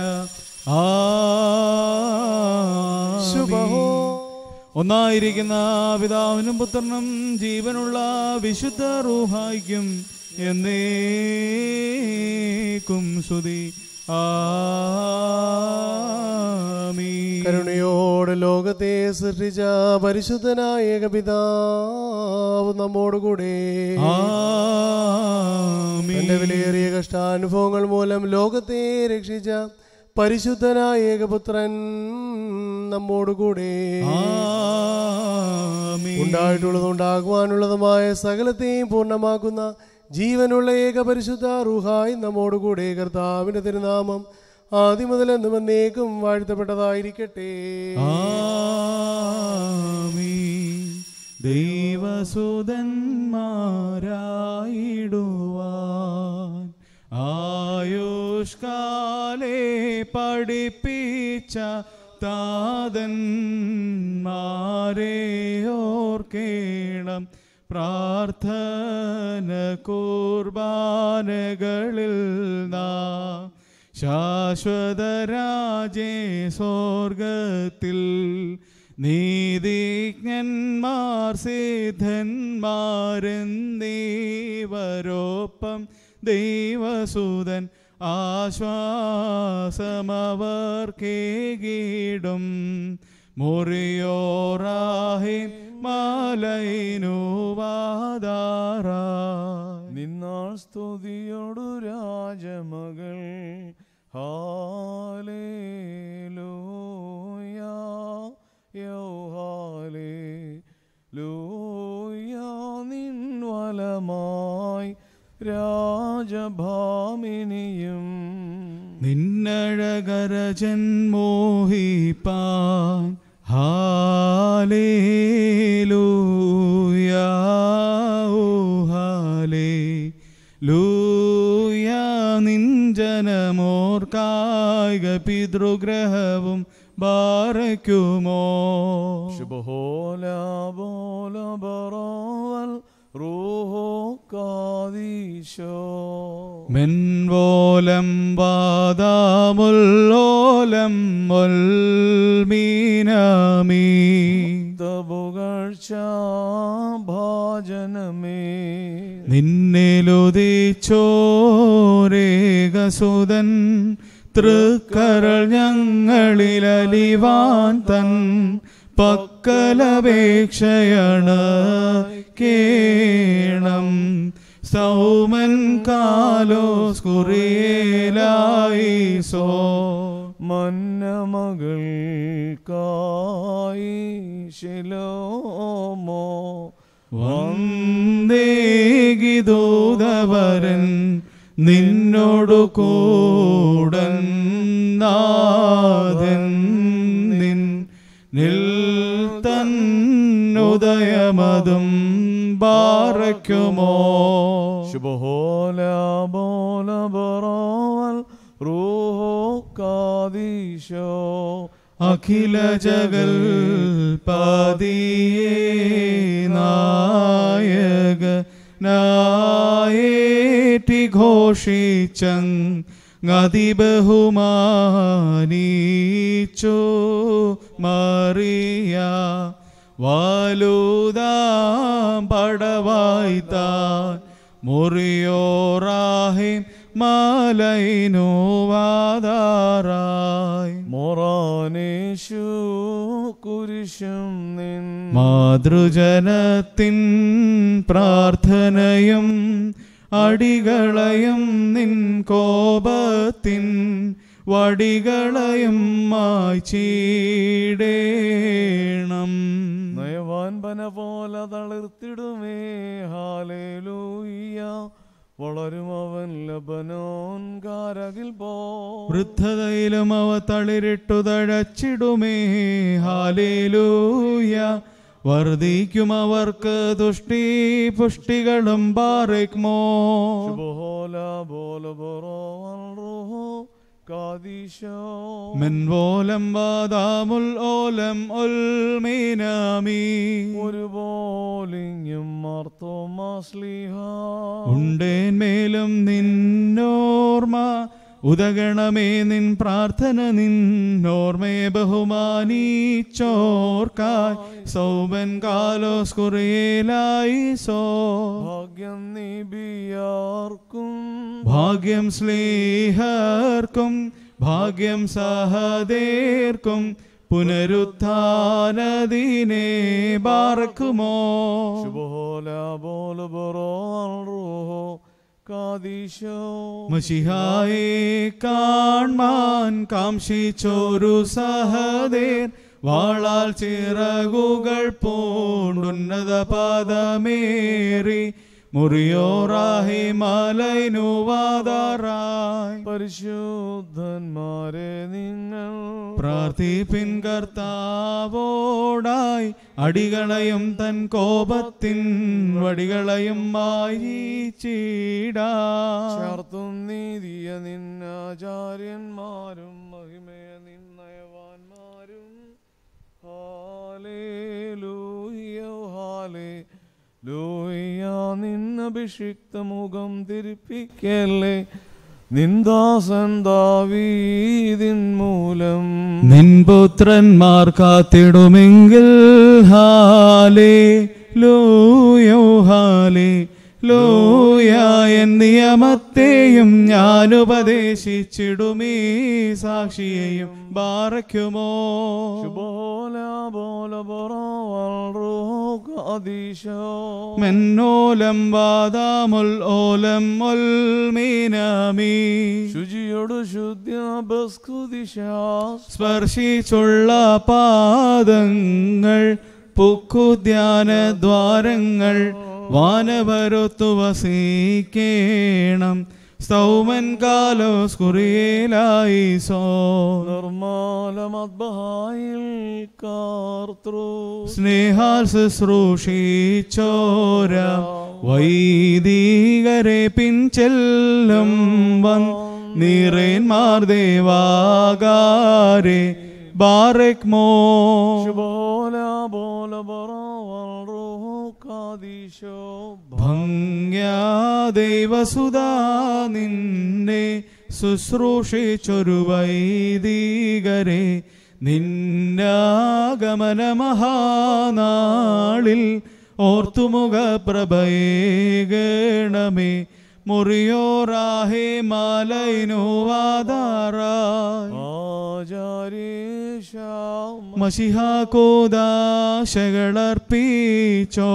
ശുഭഹോ. ആമീൻ. ഒന്നായിരിക്കുന്ന പിതാവിനും പുത്രനും ജീവനുള്ള വിശുദ്ധ റൂഹായിക്കും എന്നേക്കും സ്തുതി ആമീൻ കരുണയോട് ലോകത്തെ സൃഷ്ടിച്ച പരിശുദ്ധനായ ഏകപിതാവ് നമ്മോടുകൂടെ ആമീൻ തന്റെ വിലയേറിയ കഷ്ടാനുഭവങ്ങൾ മൂലം ലോകത്തെ രക്ഷിച്ച പരിശുദ്ധനായ ഏകപുത്രൻ നമ്മോടുകൂടെ ആമീൻ ഉണ്ടായിട്ടുള്ളതും ഉണ്ടാകുവാനുള്ളതുമായ സകലത്തെയും പൂർണ്ണമാക്കുന്ന ജീവനുള്ള ഏക പരിശുദ്ധ റുഹായി നമ്മോടുകൂടെ കർത്താവിന്റെ തിരുനാമം ആദ്യം മുതൽ എന്നും എന്നേക്കും വാഴ്ത്തപ്പെട്ടതായിരിക്കട്ടെ ആമീൻ ദൈവസുതന്മാരായിടുവാൻ ആയുഷ്കാലെ പഠിപ്പിച്ച താതന്മാരെ ഓർക്കേണം പ്രാർത്ഥന കുർബാനകളിൽ നാം ശാശ്വതരാജേ സ്വർഗത്തിൽ നീതിജ്ഞന്മാർ സിദ്ധന്മാരെന്നീവരോപ്പം ദൈവസൂതൻ ആശ്വാസമവർക്കേകിടും മുറിയോറാഹി മാലൈനുവാദാറായി നിന്നാൾ സ്തുതിയോടു രാജമകൾ ഹാലേലൂയ യോ ഹാലേലൂയ നിൻ വലമായി രാജഭാമിനിയും നിന്നഴകരജൻ മോഹിപ്പാൻ ഹാലേലൂയ ഓ ഹാലേലൂയ നിഞ്ചനമോർ കായിക പിതൃഗ്രഹവും ബാറയ്ക്കുമോ ശുഭഹോല ബോല ബറോവൽ റൂഹോ കാദീശോ മെൻവോലം വാദാമുല്ലോലം മീനാമീ പുകഴ്ച ഭാജനമേ നിന്നിലുദിച്ചോരേകസുതൻ തൃക്കരൾ ഞങ്ങളിലലിവാൻ തൻ പക്കലപേക്ഷയാണ് കേണം സൗമൻ കാലോസ് കുറിയേലായി സോ മന്നമകൾക്കായി ശിലോമോ വന്ദേകിദൂതവരൻ നിന്നോടു കൂടൻ നാഥൻ നിൻ നിൽ തന്നുദയമതും ബാറയ്ക്കുമോ ശുഭഹോല ബോല ബറോവൽ റൂഹോ കാദീശോ അഖില ജഗൽ പതിയേ നായക നായേറ്റി ഘോഷിച്ചങ് ഗതി ബഹുമാനീച്ചോ മറിയ വാലുദാം പടവായി താൻ മുറിയോറാഹിം മാലൈനുവാദാറായി മൊറാനേശു കുരിശും നിൻ മാതൃജനത്തിൻ പ്രാർത്ഥനയും അടികളയും നിൻ കോപത്തിൻ വടികളയും മായ്ച്ചീടേണം നയവാൻ പന പോലെ തളിർത്തിടുമേ ഹാലേലൂയ്യ വളരും അവൻ ലബനോൻ കാരകിൽ പോ വൃദ്ധതയിലും അവ തളിരിട്ടു തഴച്ചിടുമേ ഹാലേലൂയ വർദ്ധിക്കും അവർക്ക് തുഷ്ടി പുഷ്ടികളും ബാറിക്മോ ശുഭഹോല ബോല ബറോ റൂഹോ കാദീശോ മെൻവോലം വാദാമുൽ ഓലം ഉൽമീനാമീ ഒരുപോലിങ്ങും മാർത്തോമാസ്ലിഹ ഉണ്ടേന്മേലും നിന്നോർമ്മ ഉദഗണമേ നിൻ പ്രാർത്ഥന നിന്നോർമ്മയെ ബഹുമാനിച്ചോർക്കായി സൗബൻ കാലോസ് കുറിയേലായി സോ ഭാഗ്യം നിബിയാർക്കും ഭാഗ്യം സ്നേഹർക്കും ഭാഗ്യം സഹദേർക്കും പുനരുത്ഥാനദിനെ ബാറക്കുമോ ശുഭോല ബോല ബറോ റൂഹോ കാദീശോ മഷിഹായെ കാൺമാൻ കാംക്ഷിച്ചോരു സഹദേർ വാളാൽ ചിറകുകൾ പൂണ്ടുന്നത പദമേറി മുറിയോറാഹി മലൈനുവാതാറായി പരിശുദ്ധന്മാരെ നിങ്ങൾ പ്രാർത്ഥിപ്പിൻ കർത്താവോടായി അടികളയും തൻ കോപത്തിൻ വടികളയും മായിച്ചിടാ ചേർത്തും നീതിയ നിന്നാചാര്യന്മാരും മഹിമയ നിന്നയവാന്മാരും ഹാലേലൂയ ഹാലേ ലൂയ നിന്നഭിഷിക്ത മുഖം തിരിപ്പിക്കല്ലേ നിന്ദാസൻ ദാവീതിൻ മൂലം നിൻ പുത്രന്മാർ കാത്തിടുമെങ്കിൽ ഹാലേ ലൂയോ ഹാലേ ലൂയ എൻ നിയമത്തെയും ഞാൻ ഉപദേശിച്ചിടുമീ സാക്ഷിയെയും ബാറയ്ക്കുമോ ശുഭോല ബോല ബറോവൽ റൂഹോ കാദീശോ മെന്നോലം വാദാമുൽ ഓലം ഒൽ മീനാമീ ശുചിയോട് ശുദ്ധ്യ ബസ്കുദിശാസ് സ്പർശിച്ചുള്ള പാദങ്ങൾ പുക്കുദ്യാന ദ്വാരങ്ങൾ വാനവരൊത്തു വസിക്കേണം സൗമൻ കാലോസ് കുറിയേലായി സോ നിർമ്മല മദ്ബഹായിൽ കാർത്തൃ സ്നേഹാൽ ശുശ്രൂഷിച്ചോര വൈദികരെ പിൻചെല്ലും വൻ നീറേന്മാർ ദേവാകാരെ ബാറക് മോ ശുഭോല ബോല ബറോവൽ റൂഹോ കാദീശോ ഭംഗ്യാ ദൈവസുതാ നിന്നെ ശുശ്രൂഷിച്ചൊരു വൈദികരെ നിന്നാഗമന മഹാനാളിൽ ഓർത്തുമുഖ പ്രഭയേകണമേ മുറിയോറാഹേ മാലൈനുവാതാറായി ആചാര്യേശാം മഷിഹാകോദാശകളർപ്പിച്ചോ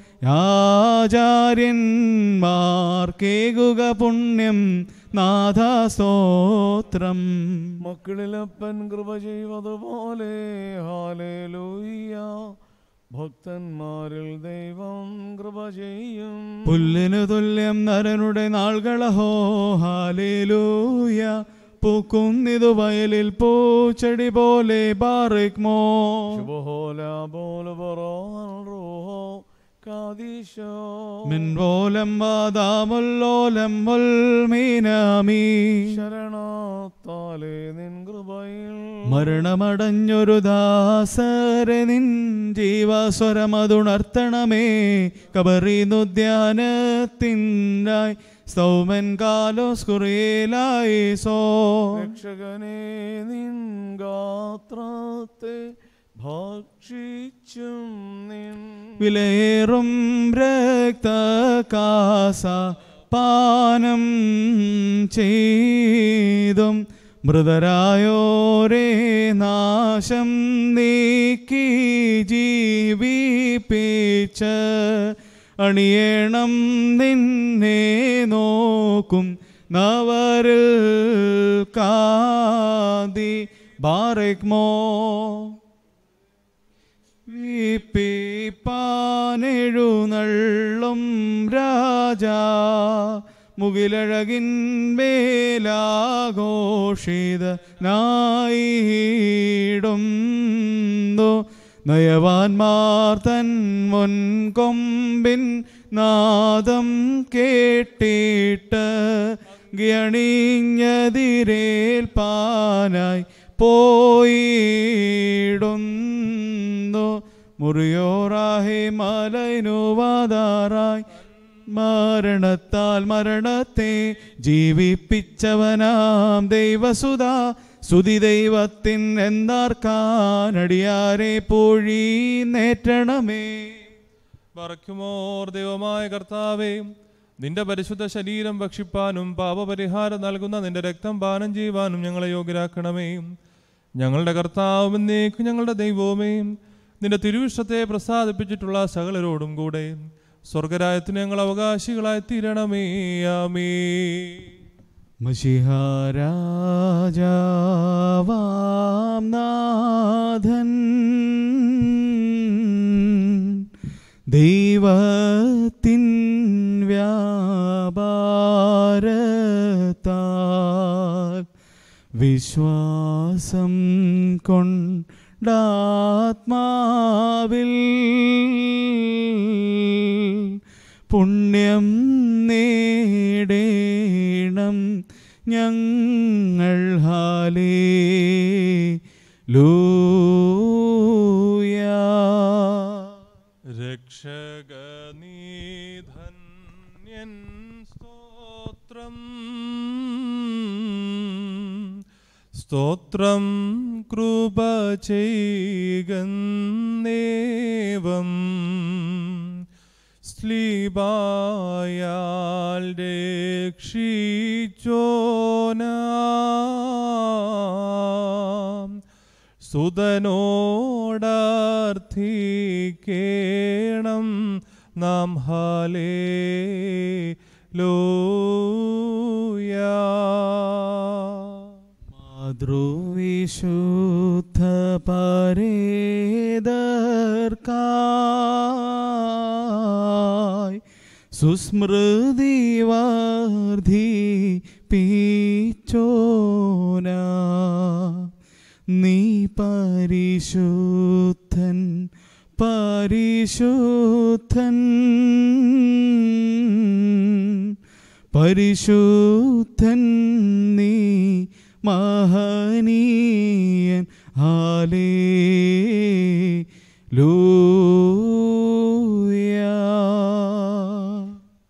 ആചാര്യന്മാർക്കേകുക പുണ്യം നാഥാസ്തോത്രം മക്കളിലപ്പൻ കൃപ ചെയ്വതുപോലെ ഹാലേലൂയ്യ ഭക്തന്മാരിൽ ദൈവം കൃപ ചെയ്യും പുല്ലിനു തുല്യം നരനുടെ നാൾകളഹോ ഹാലേലൂയ പൂക്കുന്നിതു വയലിൽ പൂച്ചെടി പോലെ ബാറിക്മോ ശുഭഹോല ബോല ബറോ റൂഹോ കാദീശോ മിൻപോലം വാദാമുല്ലോലം മീനാമീ ശരണത്താലേ നിൻ കൃപയിൽ മരണമടഞ്ഞൊരു ദാസരെ നിൻ ജീവസ്വരമതുണർത്തണമേ കബറിനുദ്യാനത്തിനായി സൗമൻ കാലോസ് കുറിയേലായി സോ രക്ഷകനെ നിൻ ഗാത്രത്തെ ഭക്ഷിച്ചും നിൻ വിലയേറും രക്തകാസ പാനം ചെയ്തും മൃതരായോരേ നാശം നീക്കി ജീവിപ്പിച്ച് അണിയേണം നിന്നെ നോക്കും നവരിൽ കാതി ബാറക്മോ വീപ്പിപ്പാനെഴുന്നള്ളും രാജാ മുകിലഴകിൻ മേലാഘോഷിത നായിടുന്നു നയവാൻമാർ തൻ മുൻകൊമ്പിൻ നാദം കേട്ടിട്ട് ഗണിഞ്ഞതിരേൽപ്പാനായി പോയിടുന്നു മുറിയോറാഹെ മലൈനുവാതാറായി മരണത്താൽ മരണത്തെ ജീവിപ്പിച്ചവനാം ദൈവസുത സ്തുതി ദൈവത്തിൻ എന്താർക്കാനടിയാരെ പൊഴി നേറ്റണമേ പറയ്ക്കുമോർ ദൈവമായ കർത്താവേ നിന്റെ പരിശുദ്ധ ശരീരം ഭക്ഷിപ്പാനും പാപപരിഹാരം നൽകുന്ന നിന്റെ രക്തം പാനം ചെയ്യുവാനും ഞങ്ങളെ യോഗ്യരാക്കണമേ ഞങ്ങളുടെ കർത്താവും എന്നേക്കും ഞങ്ങളുടെ ദൈവവുമേ നിന്റെ തിരുവിഷ്ടത്തെ പ്രസാദിപ്പിച്ചിട്ടുള്ള സകലരോടും കൂടെ സ്വർഗരായത്തിന് ഞങ്ങൾ അവകാശികളായി തീരണമേ ആമേ മഷിഹാരാജാവാം നാഥൻ ദൈവത്തിൻ വ്യാപാരത്താൽ വിശ്വാസം കൊണ്ടാത്മാവിൽ പുണ്യം നേടേണം ഞങ്ങൾ ഹാലേ ലൂയാ രക്ഷകനീധന്യൻ സ്തോത്രം സ്തോത്രം കൃപ ചെയ്കന്നേവം സ്ലീബായാൽ രക്ഷിച്ചോനാം സുതനോടർത്ഥിക്കേണം നാം ഹാലേ ലോയാ മാതൃവിശുദ്ധ പരേതർക്കായി സുസ്മൃതി വർദ്ധിപ്പിച്ചോന നീ പരിശുദ്ധൻ പരിശുദ്ധൻ പരിശുദ്ധൻ നീ മഹനീയൻ ഹാലേ ലൂയ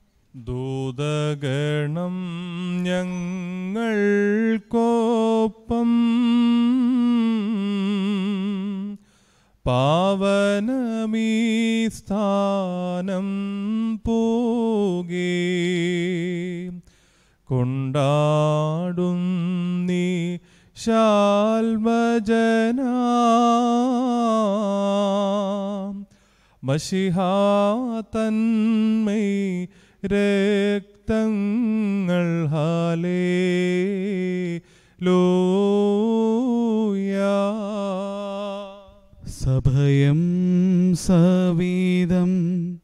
ദൂതഗണം ഞങ്ങൾക്കൊപ്പം പാവനമീ സ്ഥാനം പോകേ കൊണ്ടാടും നീ ശാൽമജനാം മഷിഹാതന്മൈ രക്തങ്ങൾ ഹാലേ ലോയാ സഭയം സവീതം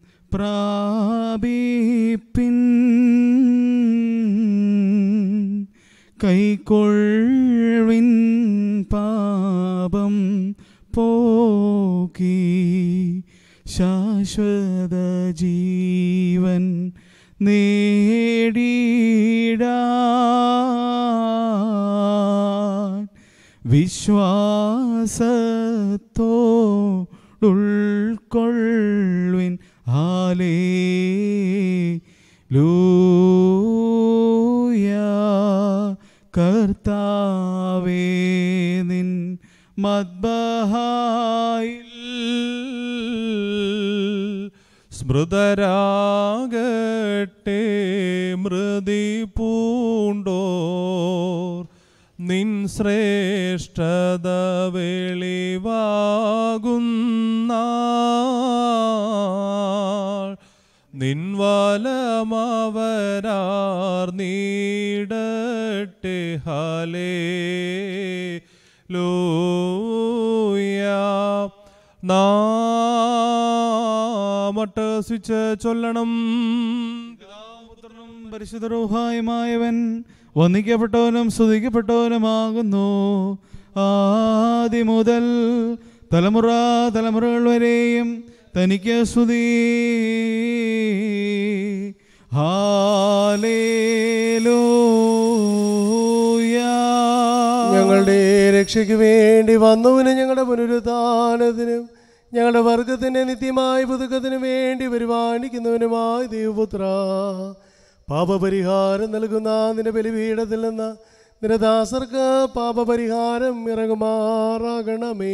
പ്രാപിപ്പിൻ കൈക്കൊള്ളിൻ പാപം പോക്കി ശാശ്വത ജീവൻ നേടിടാൻ വിശ്വാസത്തോടുൾക്കൊള്ളുവിൻ ഹാലേ ലൂയ കർത്താവേ നിൻ മദ്ബഹായിൽ സ്മൃതരാകട്ടെ മൃതി പൂണ്ടോർ നിൻ ശ്രേഷ്ഠത വെളിവാകുന്ന നിൻ വലമവരാർ നീടട്ടെ ഹലേ ലൂയ നാമട്ടസിച്ച് ചൊല്ലണം പുത്രനും പരിശുദ്ധരൂഹായുമായവൻ വന്ദിക്കപ്പെട്ടവനും സ്തുതിക്കപ്പെട്ടവനുമാകുന്നു ആദി മുതൽ തലമുറ തലമുറകൾ വരെയും തനിക്ക് സ്തുതി ഹാലേലൂയാ ഞങ്ങളുടെ രക്ഷയ്ക്ക് വേണ്ടി വന്നവന് ഞങ്ങളുടെ പുനരുദ്ധാനത്തിനും ഞങ്ങളുടെ വർഗത്തിന്റെ നിത്യമായ പുതുക്കത്തിന് വേണ്ടി പരിപാലിക്കുന്നവനുമായ ദൈവപുത്ര പാപപരിഹാരം നൽകുന്ന നിന്റെ ബലിപീഠത്തിൽ നിന്ന് നിന്റെ ദാസർക്ക് പാപപരിഹാരം ഇറങ്ങുമാറാകണമേ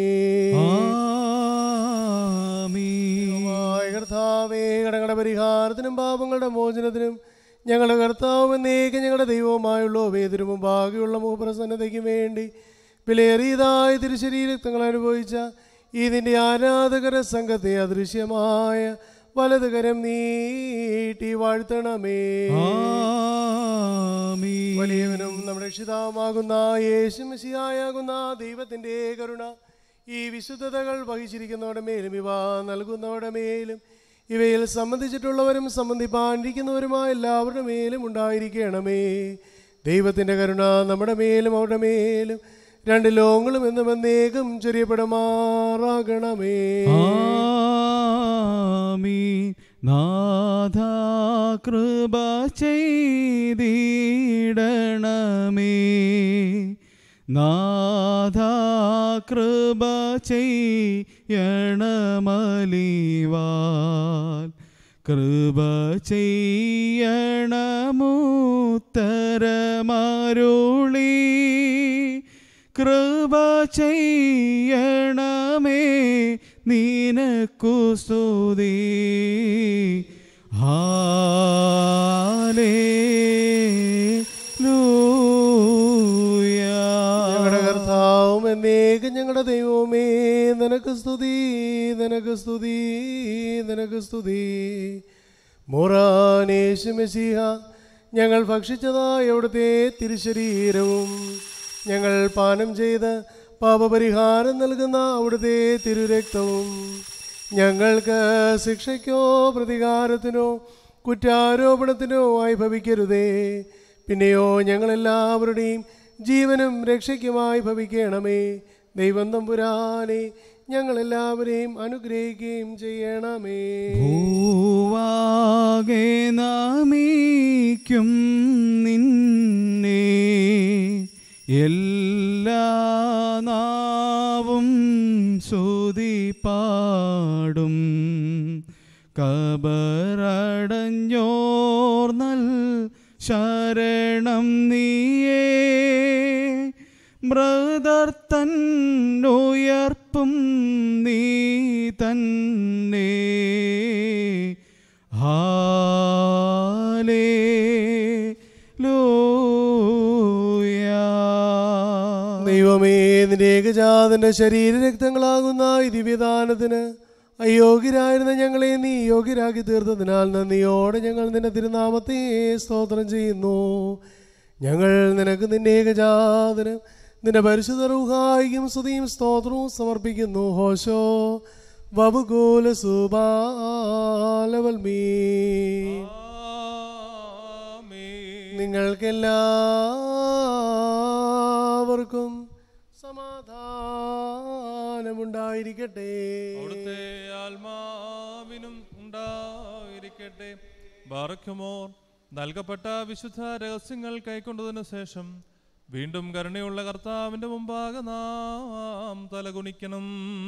ദൈവമായ കർത്താവേ കടങ്ങളുടെ പരിഹാരത്തിനും പാപങ്ങളുടെ മോചനത്തിനും ഞങ്ങളുടെ കർത്താവ് എന്നേക്ക് ഞങ്ങളുടെ ദൈവവുമായുള്ള വേദിനു മുമ്പാകെയുള്ള മുഖപ്രസന്നതയ്ക്ക് വേണ്ടി വിലയേറിയതായ തിരുശരീരക്തങ്ങൾ അനുഭവിച്ച ഇതിൻ്റെ ആരാധകര സംഘത്തെ അദൃശ്യമായ വലതുകരം നീട്ടി വാഴ്ത്തണമേ വലിയവനും നമ്മുടെ രക്ഷിതാവുമാകുന്ന യേശുമസിയായാകുന്ന ദൈവത്തിൻ്റെ കരുണ ഈ വിശുദ്ധതകൾ വഹിച്ചിരിക്കുന്നവരുടെ മേലും ഇവ നൽകുന്നവരുടെ മേലും ഇവയിൽ സംബന്ധിച്ചിട്ടുള്ളവരും സംബന്ധിപ്പാണ്ടിരിക്കുന്നവരുമായ എല്ലാവരുടെ മേലും ഉണ്ടായിരിക്കണമേ ദൈവത്തിൻ്റെ കരുണ നമ്മുടെ മേലും അവരുടെ മേലും രണ്ട് ലോകങ്ങളും എന്നും എന്നേക്കും ചൊരിയപ്പെടുമാറാകണമേ ആമീൻ നാഥ കൃപ ചെയ്തിടണമേ നാഥ കൃപ ചെയ്യണമലിവാൽ കൃപ ചെയ്യണമുത്തരമരുളി കൃപ ചെയ്യണമേ നിനക്കു സ്തുതി ഞങ്ങളുടെ കർത്താവും എന്നേക്കും ഞങ്ങളുടെ ദൈവമേ നിനക്ക് സ്തുതി നിനക്ക് സ്തുതി നിനക്ക് സ്തുതി മൊറാനേശു മെസ്സിഹ ഞങ്ങൾ ഭക്ഷിച്ചതായ അവിടുത്തെ തിരുശരീരവും ഞങ്ങൾ പാനം ചെയ്ത് പാപപരിഹാരം നൽകുന്ന അവിടുത്തെ തിരുരക്തവും ഞങ്ങൾക്ക് ശിക്ഷയ്ക്കോ പ്രതികാരത്തിനോ കുറ്റാരോപണത്തിനോ ആയി ഭവിക്കരുതേ പിന്നെയോ ഞങ്ങളെല്ലാവരുടെയും ജീവനും രക്ഷയ്ക്കുമായി ഭവിക്കണമേ ദൈവം തമ്പുരാനെ ഞങ്ങളെല്ലാവരെയും അനുഗ്രഹിക്കുകയും ചെയ്യണമേ ഭൂവാകെ നാമിക്കും നിന്നെ എല്ലാ നാവും ശ്രുതി പാടും കബറടഞ്ഞോർ നൽ ശരണം നീയേ ബ്രദർ തന്നുയർപ്പും നീ തന്നെ ഹാലേ ദൈവമേ നിന്റെ ഏകജാതന്റെ ശരീരരക്തങ്ങളാകുന്ന ഈ ദിവ്യദാനത്തിന് അയോഗ്യരായിരുന്ന ഞങ്ങളെ നീ യോഗ്യരാക്കി തീർത്തതിനാൽ നന്ദിയോടെ ഞങ്ങൾ നിന്റെ തിരുനാമത്തെ സ്തോത്രം ചെയ്യുന്നു ഞങ്ങൾ നിനക്ക് നിന്റെ ഏകജാതനും നിന്റെ പരിശുദ്ധ റൂഹായിക്കും സ്തുതിയും സ്തോത്രവും സമർപ്പിക്കുന്നു ഹോശോ വബുകൂല സുബാലവൽമീ നിങ്ങൾക്കെല്ലാവർക്കും സമാധാനമുണ്ടായിരിക്കട്ടെ അവിടുത്തെ ആത്മാവിനും ഉണ്ടായിരിക്കട്ടെ ബാറക്കുമോർ നൽകപ്പെട്ട വിശുദ്ധ രഹസ്യങ്ങൾ കൈക്കൊണ്ടതിനു ശേഷം വീണ്ടും കരുണയുള്ള കർത്താവിന്റെ മുമ്പാകെ നാം തലകുനിക്കണം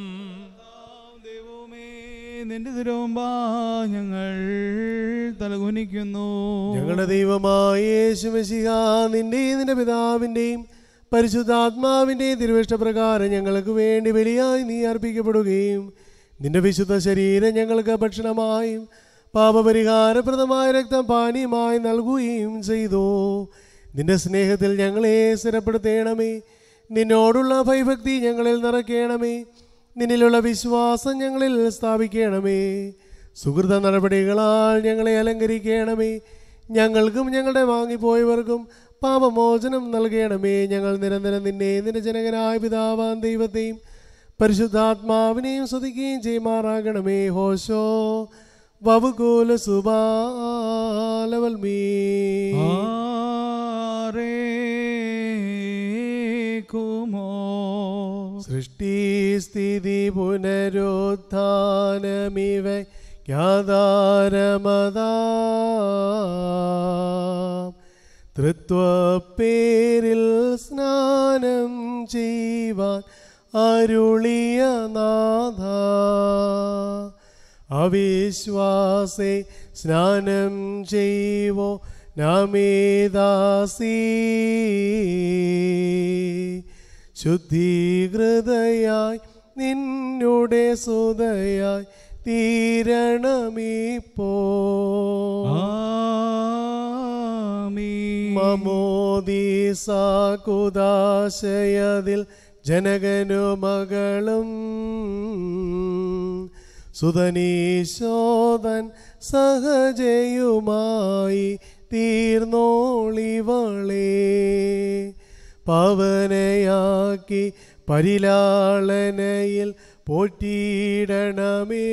ദൈവമേ നിന്റെ തിരുവമ്പാ ഞങ്ങൾ തലകുനിക്കുന്നു ഞങ്ങളുടെ ദൈവമായ യേശുമശിഹ നിന്റെയും നിന്റെ പിതാവിന്റെയും പരിശുദ്ധാത്മാവിന്റെയും തിരുവിഷ്ടപ്രകാരം ഞങ്ങൾക്ക് വേണ്ടി ബലിയായി നീ അർപ്പിക്കപ്പെടുകയും നിന്റെ വിശുദ്ധ ശരീരം ഞങ്ങൾക്ക് ഭക്ഷണമായും പാപപരിഹാരപ്രദമായ രക്തം പാനീയമായി നൽകുകയും ചെയ്തു നിന്റെ സ്നേഹത്തിൽ ഞങ്ങളെ സ്ഥിരപ്പെടുത്തേണമേ നിന്നോടുള്ള ഭയഭക്തി ഞങ്ങളിൽ നിറയ്ക്കണമേ നിന്നിലുള്ള വിശ്വാസം ഞങ്ങളിൽ സ്ഥാപിക്കണമേ സുഹൃത നടപടികളാൽ ഞങ്ങളെ അലങ്കരിക്കണമേ ഞങ്ങൾക്കും ഞങ്ങളുടെ വാങ്ങിപ്പോയവർക്കും പാപമോചനം നൽകണമേ ഞങ്ങൾ നിരന്തരം നിന്നെ നിന്റെ ജനകനായ പിതാവാൻ ദൈവത്തെയും പരിശുദ്ധാത്മാവിനെയും സ്തുതിക്കുകയും ചെയ്യുമാറാകണമേ ഹോശോ വവുകൂല സുബാലവൽമീ ആരേക്കുമോ സൃഷ്ടിസ്ഥിതി പുനരുത്ഥാനമിവ യാതാരമതാ തൃത്വപ്പേരിൽ സ്നാനം ചെയ്യുവാൻ അരുളിയ നാഥ അവിശ്വാസെ സ്നാനം ചെയ്വോ നമേദാസി ശുദ്ധീകൃതയായി നിന്നുടെ സുതയായി തീരണമീപ്പോ ആമീൻ മമോദീസാകുദാശയതിൽ ജനകനു മകളും സുതനീശോദൻ സഹജയുമായി തീർന്നോളിവളേ പവനയാക്കി പരിലാളനയിൽ പോറ്റിയിടണമേ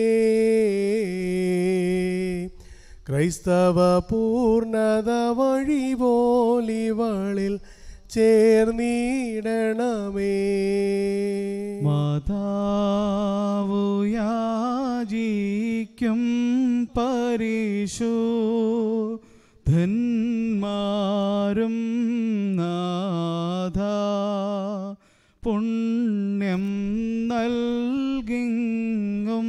ക്രൈസ്തവ പൂർണത വഴി പോലിവളിൽ ചേർന്നിടണമേ മാതാവു യാചിക്കും പരിശുദ്ധന്മാരും നാഥ പുണ്യം നൽകിങ്ങും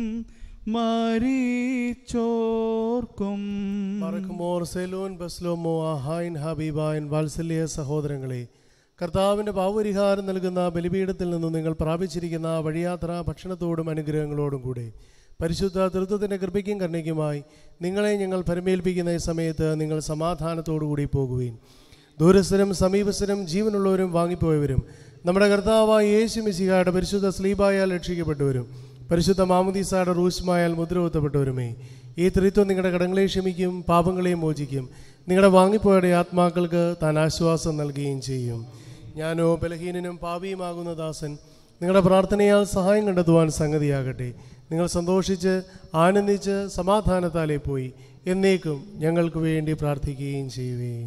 മരിച്ചോർക്കും മറക്കുമോർ സെലൂൻ ബസ്ലോമോ അഹായിൻ ഹബീബായൻ വാത്സല്യ സഹോദരങ്ങളെ കർത്താവിൻ്റെ പാവപരിഹാരം നൽകുന്ന ബലിപീഠത്തിൽ നിന്നും നിങ്ങൾ പ്രാപിച്ചിരിക്കുന്ന വഴിയാത്ര ഭക്ഷണത്തോടും അനുഗ്രഹങ്ങളോടും കൂടെ പരിശുദ്ധ തൃത്വത്തിൻ്റെ കൃപയ്ക്കും കരുണയ്ക്കുമായി നിങ്ങളെ ഞങ്ങൾ പരമേൽപ്പിക്കുന്ന ഈ സമയത്ത് നിങ്ങൾ സമാധാനത്തോടു കൂടി പോകുകയും ദൂരസ്ഥരും സമീപസ്ഥരും ജീവനുള്ളവരും വാങ്ങിപ്പോയവരും നമ്മുടെ കർത്താവായ യേശു മിശിഹായുടെ പരിശുദ്ധ സ്ലീബായാൽ രക്ഷിക്കപ്പെട്ടവരും പരിശുദ്ധ മാമുദീസായുടെ റൂസ്മായാൽ മുദ്രകുത്തപ്പെട്ടവരുമേ ഈ ത്രിത്വം നിങ്ങളുടെ കടങ്ങളെ ക്ഷമിക്കും പാപങ്ങളെയും മോചിക്കും നിങ്ങളുടെ വാങ്ങിപ്പോയുടെ ആത്മാക്കൾക്ക് താൻ ആശ്വാസം നൽകുകയും ചെയ്യും ഞാനോ ബലഹീനനും പാപിയുമാകുന്ന ദാസൻ നിങ്ങളുടെ പ്രാർത്ഥനയാൽ സഹായം കണ്ടെത്തുവാൻ സംഗതിയാകട്ടെ നിങ്ങൾ സന്തോഷിച്ച് ആനന്ദിച്ച് സമാധാനത്താലേ പോയി എന്നേക്കും ഞങ്ങൾക്ക് വേണ്ടി പ്രാർത്ഥിക്കുകയും ചെയ്യുകയും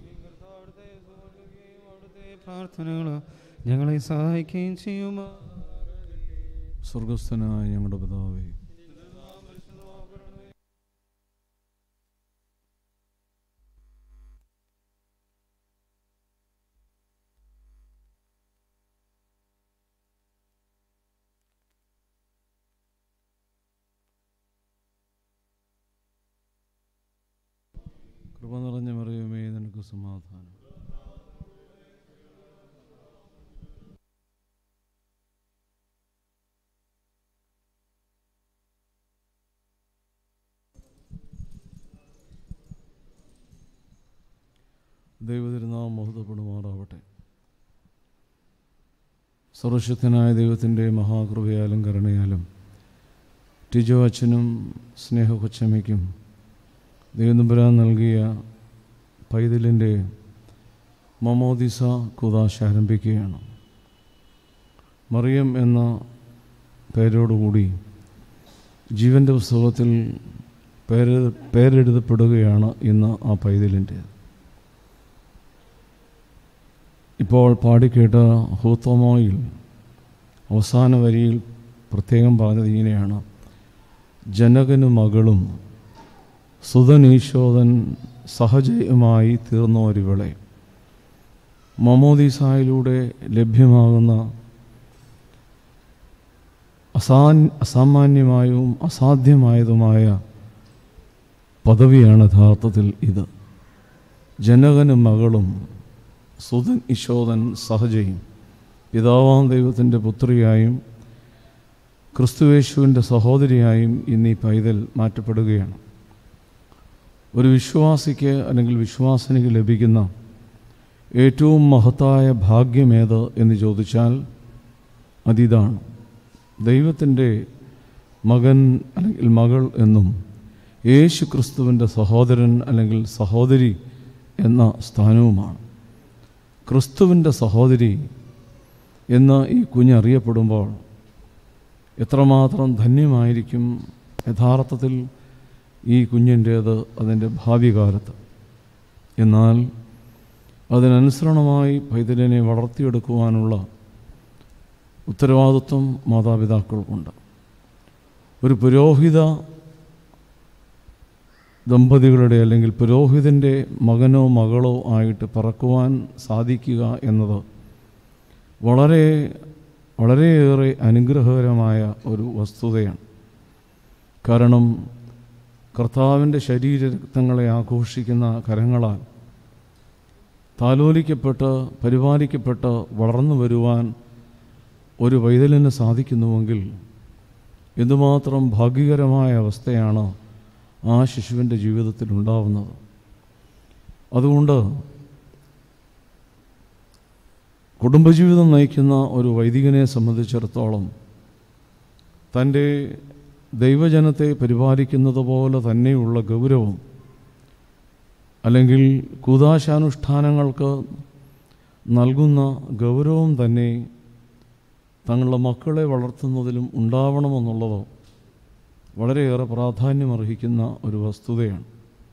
പ്രാർത്ഥനകൾ ഞങ്ങളെ സഹായിക്കുകയും ചെയ്യുമോ സ്വർഗസ്ഥനായ ഞങ്ങളുടെ പിതാവേ കൃപ നിറഞ്ഞ മറിയുമേ നിനക്ക് സമാധാനം ദൈവതിരുനാം മഹത്വപ്പെടുമാറാവട്ടെ സർവശക്തനായ ദൈവത്തിൻ്റെ മഹാകൃപയാലും കരുണയാലും ടിജോ അച്ഛനും സ്നേഹ കൊച്ചമ്മയ്ക്കും ദൈവനമ്പുരാൻ നൽകിയ പൈതലിൻ്റെ മമോദിസ കുദാശ ആരംഭിക്കുകയാണ് മറിയം എന്ന പേരോടുകൂടി ജീവൻ്റെ പുസ്തകത്തിൽ പേര് പേരെഴുതപ്പെടുകയാണ് ഇന്ന് ആ പൈതലിൻ്റെ ഇപ്പോൾ പാടിക്കേട്ട ഹൂത്തോമോയിൽ അവസാന വരിയിൽ പ്രത്യേകം പറഞ്ഞത് ഇങ്ങനെയാണ് ജനകന് മകളും സുതനീശോദൻ സഹജയുമായി തീർന്നോരിവളെ മമോദീസായിലൂടെ ലഭ്യമാകുന്ന അസാ അസാമാന്യമായതും അസാധ്യമായതുമായ പദവിയാണ് യഥാർത്ഥത്തിൽ ഇത് ജനകന് മകളും സുതൻ ഈശോദൻ സഹജയും പിതാവാം ദൈവത്തിൻ്റെ പുത്രിയായും ക്രിസ്തുവേശുവിൻ്റെ സഹോദരിയായും ഇന്ന് ഈ പൈതൽ മാറ്റപ്പെടുകയാണ് ഒരു വിശ്വാസിക്ക് അല്ലെങ്കിൽ വിശ്വാസിനിക്ക് ലഭിക്കുന്ന ഏറ്റവും മഹത്തായ ഭാഗ്യമേത് എന്ന് ചോദിച്ചാൽ അതിതാണ് ദൈവത്തിൻ്റെ മകൻ അല്ലെങ്കിൽ മകൾ എന്നും യേശു ക്രിസ്തുവിൻ്റെ സഹോദരൻ അല്ലെങ്കിൽ സഹോദരി എന്ന സ്ഥാനവുമാണ് ക്രിസ്തുവിൻ്റെ സഹോദരി എന്ന് ഈ കുഞ്ഞറിയപ്പെടുമ്പോൾ എത്രമാത്രം ധന്യമായിരിക്കും യഥാർത്ഥത്തിൽ ഈ കുഞ്ഞിൻ്റേത് അതിൻ്റെ ഭാവി കാലത്ത് എന്നാൽ അതിനനുസരണമായി പൈതലിനെ വളർത്തിയെടുക്കുവാനുള്ള ഉത്തരവാദിത്വം മാതാപിതാക്കൾക്കുണ്ട് ഒരു പുരോഹിത ദമ്പതികളുടെ അല്ലെങ്കിൽ പുരോഹിതൻ്റെ മകനോ മകളോ ആയിട്ട് പറക്കുവാൻ സാധിക്കുക എന്നത് വളരെ വളരെയേറെ അനുഗ്രഹകരമായ ഒരു വസ്തുതയാണ് കാരണം കർത്താവിൻ്റെ ശരീരരക്തങ്ങളെ ആഘോഷിക്കുന്ന കരങ്ങളാൽ താലോലിക്കപ്പെട്ട് പരിപാലിക്കപ്പെട്ട് വളർന്നു വരുവാൻ ഒരു വൈതലിന് സാധിക്കുന്നുവെങ്കിൽ എന്തുമാത്രം ഭാഗ്യകരമായ അവസ്ഥയാണ് ആ ശിശുവിൻ്റെ ജീവിതത്തിൽ ഉണ്ടാവുന്നത് അതുകൊണ്ട് കുടുംബജീവിതം നയിക്കുന്ന ഒരു വൈദികനെ സംബന്ധിച്ചിടത്തോളം തൻ്റെ ദൈവജനത്തെ പരിപാലിക്കുന്നത് പോലെ തന്നെയുള്ള ഗൗരവം അല്ലെങ്കിൽ കൂതാശാനുഷ്ഠാനങ്ങൾക്ക് നൽകുന്ന ഗൗരവം തന്നെ തങ്ങളുടെ മക്കളെ വളർത്തുന്നതിലും ഉണ്ടാവണമെന്നുള്ളത് വളരെയേറെ പ്രാധാന്യമർഹിക്കുന്ന ഒരു വസ്തുതയാണ്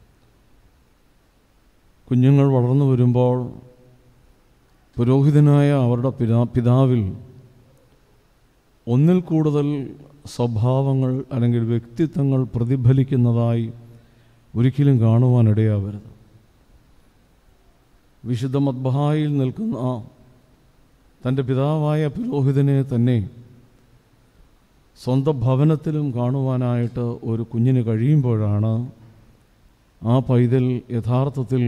കുഞ്ഞുങ്ങൾ വളർന്നു വരുമ്പോൾ പുരോഹിതനായ അവരുടെ പിതാ പിതാവിൽ ഒന്നിൽ കൂടുതൽ സ്വഭാവങ്ങൾ അല്ലെങ്കിൽ വ്യക്തിത്വങ്ങൾ പ്രതിഫലിക്കുന്നതായി ഒരിക്കലും കാണുവാനിടയാവരുത് വിശുദ്ധ മദ്ബഹായിൽ നിൽക്കുന്ന തൻ്റെ പിതാവായ പുരോഹിതനെ തന്നെ സ്വന്തം ഭവനത്തിലും കാണുവാനായിട്ട് ഒരു കുഞ്ഞിന് കഴിയുമ്പോഴാണ് ആ പൈതൽ യഥാർത്ഥത്തിൽ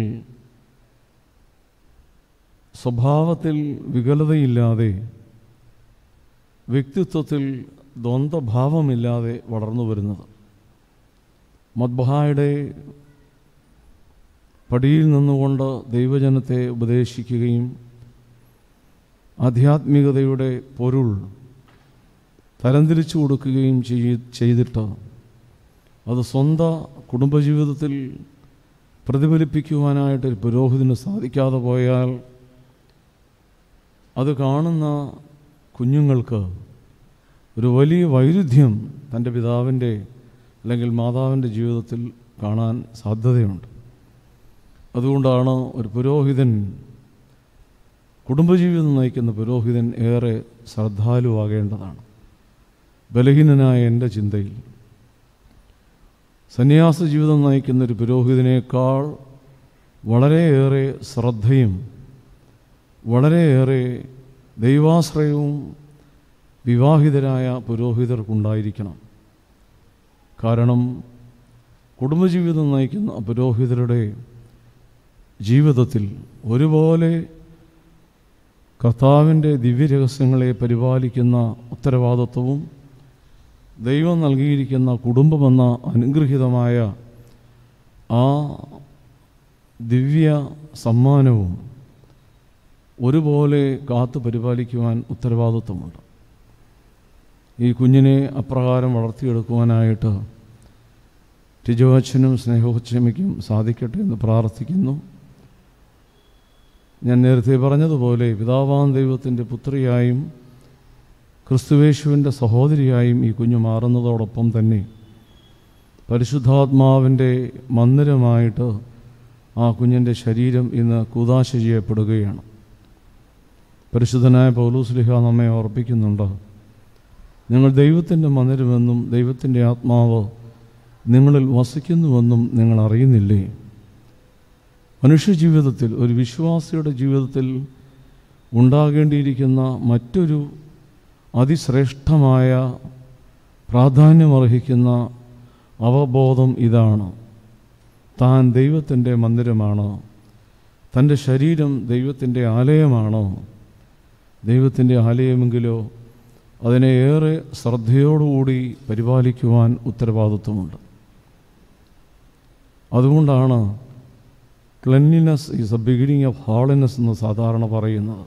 സ്വഭാവത്തിൽ വികലതയില്ലാതെ വ്യക്തിത്വത്തിൽ ദ്വന്ദ്ഭാവമില്ലാതെ വളർന്നു വരുന്നത് മദ്ബഹായുടെ പടിയിൽ നിന്നുകൊണ്ട് ദൈവജനത്തെ ഉപദേശിക്കുകയും ആധ്യാത്മികതയുടെ പൊരുൾ തരംതിരിച്ചു കൊടുക്കുകയും ചെയ് ചെയ്തിട്ട് അത് സ്വന്തം കുടുംബജീവിതത്തിൽ പ്രതിഫലിപ്പിക്കുവാനായിട്ട് ഒരു പുരോഹിതന് സാധിക്കാതെ പോയാൽ അത് കാണുന്ന കുഞ്ഞുങ്ങൾക്ക് ഒരു വലിയ വൈരുദ്ധ്യം തൻ്റെ പിതാവിൻ്റെ അല്ലെങ്കിൽ മാതാവിൻ്റെ ജീവിതത്തിൽ കാണാൻ സാധ്യതയുണ്ട് അതുകൊണ്ടാണ് ഒരു പുരോഹിതൻ കുടുംബജീവിതം നയിക്കുന്ന പുരോഹിതൻ ഏറെ ശ്രദ്ധാലുവാകേണ്ടതാണ് ബലഹീനനായ എൻ്റെ ചിന്തയിൽ സന്യാസ ജീവിതം നയിക്കുന്ന ഒരു പുരോഹിതനേക്കാൾ വളരെയേറെ ശ്രദ്ധയും വളരെയേറെ ദൈവാശ്രയവും വിവാഹിതരായ പുരോഹിതർക്കുണ്ടായിരിക്കണം കാരണം കുടുംബജീവിതം നയിക്കുന്ന പുരോഹിതരുടെ ജീവിതത്തിൽ ഒരുപോലെ കർത്താവിൻ്റെ ദിവ്യരഹസ്യങ്ങളെ പരിപാലിക്കുന്ന ഉത്തരവാദിത്വവും ദൈവം നൽകിയിരിക്കുന്ന കുടുംബമെന്ന അനുഗ്രഹീതമായ ആ ദിവ്യ സമ്മാനവും ഒരുപോലെ കാത്തു പരിപാലിക്കുവാൻ ഉത്തരവാദിത്വമുണ്ട് ഈ കുഞ്ഞിനെ അപ്രകാരം വളർത്തിയെടുക്കുവാനായിട്ട് ടിജോച്ചനും സ്നേഹോച്ചമയ്ക്കും സാധിക്കട്ടെ എന്ന് പ്രാർത്ഥിക്കുന്നു ഞാൻ നേരത്തെ പറഞ്ഞതുപോലെ പിതാവാൻ ദൈവത്തിൻ്റെ പുത്രിയായും ക്രിസ്തുവേശുവിൻ്റെ സഹോദരിയായും ഈ കുഞ്ഞു മാറുന്നതോടൊപ്പം തന്നെ പരിശുദ്ധാത്മാവിൻ്റെ മന്ദിരമായിട്ട് ആ കുഞ്ഞിൻ്റെ ശരീരം ഇന്ന് കൂതാശ ചെയ്യപ്പെടുകയാണ് പരിശുദ്ധനായ പൗലൂസ്ലിഹ നമ്മെ ഓർപ്പിക്കുന്നുണ്ട് നിങ്ങൾ ദൈവത്തിൻ്റെ മന്ദിരമെന്നും ദൈവത്തിൻ്റെ ആത്മാവ് നിങ്ങളിൽ വസിക്കുന്നുവെന്നും നിങ്ങൾ അറിയുന്നില്ലേ മനുഷ്യജീവിതത്തിൽ ഒരു വിശ്വാസിയുടെ ജീവിതത്തിൽ ഉണ്ടാകേണ്ടിയിരിക്കുന്ന മറ്റൊരു അതിശ്രേഷ്ഠമായ പ്രാധാന്യമർഹിക്കുന്ന അവബോധം ഇതാണ് താൻ ദൈവത്തിൻ്റെ മന്ദിരമാണ് തൻ്റെ ശരീരം ദൈവത്തിൻ്റെ ആലയമാണോ ദൈവത്തിൻ്റെ ആലയമെങ്കിലോ അതിനെ ഏറെ ശ്രദ്ധയോടുകൂടി പരിപാലിക്കുവാൻ ഉത്തരവാദിത്വമുണ്ട് അതുകൊണ്ടാണ് cleanliness is a beginning of holiness എന്ന് സാധാരണ പറയുന്നത്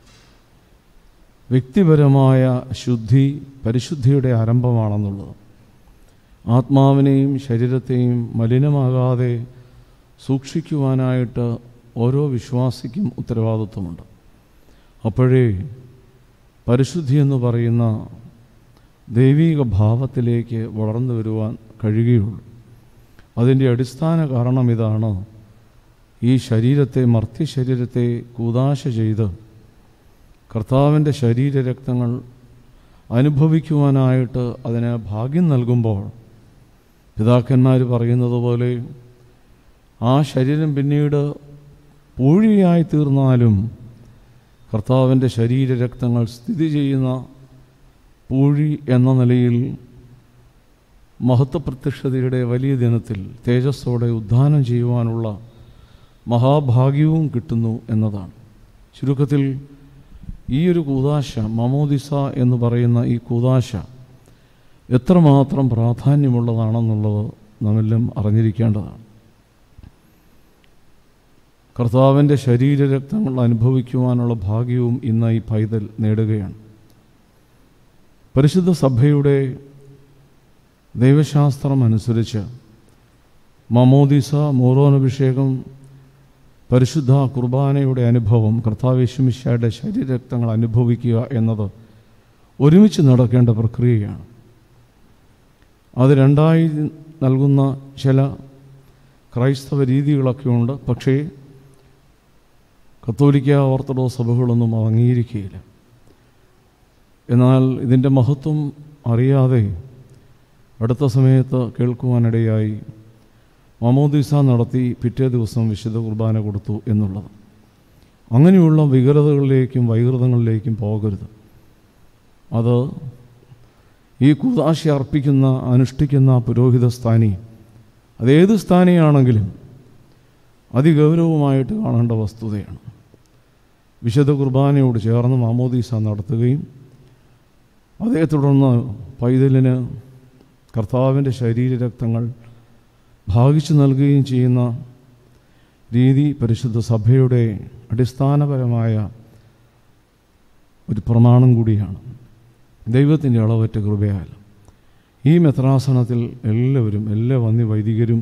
വ്യക്തിപരമായ ശുദ്ധി പരിശുദ്ധിയുടെ ആരംഭമാണെന്നുള്ളത് ആത്മാവിനെയും ശരീരത്തെയും മലിനമാകാതെ സൂക്ഷിക്കുവാനായിട്ട് ഓരോ വിശ്വാസിക്കും ഉത്തരവാദിത്വമുണ്ട് അപ്പോഴേ പരിശുദ്ധി എന്ന് പറയുന്ന ദൈവിക ഭാവത്തിലേക്ക് വളർന്നു വരുവാൻ കഴിയുകയുള്ളൂ അതിൻ്റെ അടിസ്ഥാന കാരണം ഇതാണ് ഈ ശരീരത്തെ മർത്യ ശരീരത്തെ കൂതാശ ചെയ്ത് കർത്താവിൻ്റെ ശരീരരക്തങ്ങൾ അനുഭവിക്കുവാനായിട്ട് അതിന് ഭാഗ്യം നൽകുമ്പോൾ പിതാക്കന്മാർ പറയുന്നത് പോലെ ആ ശരീരം പിന്നീട് പൂഴിയായി തീർന്നാലും കർത്താവിൻ്റെ ശരീരരക്തങ്ങൾ സ്ഥിതി ചെയ്യുന്ന പൂഴി എന്ന നിലയിൽ മഹത്വപ്രത്യക്ഷതയുടെ വലിയ ദിനത്തിൽ തേജസ്സോടെ ഉദ്ധാനം ചെയ്യുവാനുള്ള മഹാഭാഗ്യവും കിട്ടുന്നു എന്നതാണ് ചുരുക്കത്തിൽ ഈ ഒരു കൂതാശ മമോദിസ എന്ന് പറയുന്ന ഈ കൂതാശ എത്രമാത്രം പ്രാധാന്യമുള്ളതാണെന്നുള്ളത് നാമെല്ലാം അറിഞ്ഞിരിക്കേണ്ടതാണ് കർത്താവിൻ്റെ ശരീരരക്തങ്ങൾ അനുഭവിക്കുവാനുള്ള ഭാഗ്യവും ഇന്ന് ഈ പൈതൽ നേടുകയാണ് പരിശുദ്ധ സഭയുടെ ദൈവശാസ്ത്രം അനുസരിച്ച് മമോദിസ മൂറോനഭിഷേകം പരിശുദ്ധ കുർബാനയുടെ അനുഭവം കർത്താവേശുമിശയുടെ ശരീരരക്തങ്ങൾ അനുഭവിക്കുക എന്നത് ഒരുമിച്ച് നടക്കേണ്ട പ്രക്രിയയാണ് അത് രണ്ടായി നൽകുന്ന ചില ക്രൈസ്തവ രീതികളൊക്കെ ഉണ്ട് പക്ഷേ കത്തോലിക്ക ഓർത്തഡോക്സ് സഭകളൊന്നും അത് അംഗീകരിക്കുകയില്ല എന്നാൽ ഇതിൻ്റെ മഹത്വം അറിയാതെ അടുത്ത സമയത്ത് കേൾക്കുവാനിടയായി മമോദിസ നടത്തി പിറ്റേ ദിവസം വിശുദ്ധ കുർബാന കൊടുത്തു എന്നുള്ളത് അങ്ങനെയുള്ള വികലതകളിലേക്കും വൈകൃതങ്ങളിലേക്കും പോകരുത് അത് ഈ കൂതാശി അർപ്പിക്കുന്ന അനുഷ്ഠിക്കുന്ന പുരോഹിത സ്ഥാനി അതേത് സ്ഥാനിയാണെങ്കിലും അതിഗൗരവമായിട്ട് കാണേണ്ട വസ്തുതയാണ് വിശുദ്ധ കുർബാനയോട് ചേർന്ന് മാമോദീസ നടത്തുകയും അതേ തുടർന്ന് പൈതലിന് കർത്താവിൻ്റെ ശരീരരക്തങ്ങൾ ഭാഗിച്ചു നൽകുകയും ചെയ്യുന്ന രീതി പരിശുദ്ധ സഭയുടെ അടിസ്ഥാനപരമായ ഒരു പ്രമാണം കൂടിയാണ് ദൈവത്തിൻ്റെ അളവറ്റ കൃപയാൽ ഈ മെത്രാസനത്തിൽ എല്ലാവരും എല്ലാ വന്യ വൈദികരും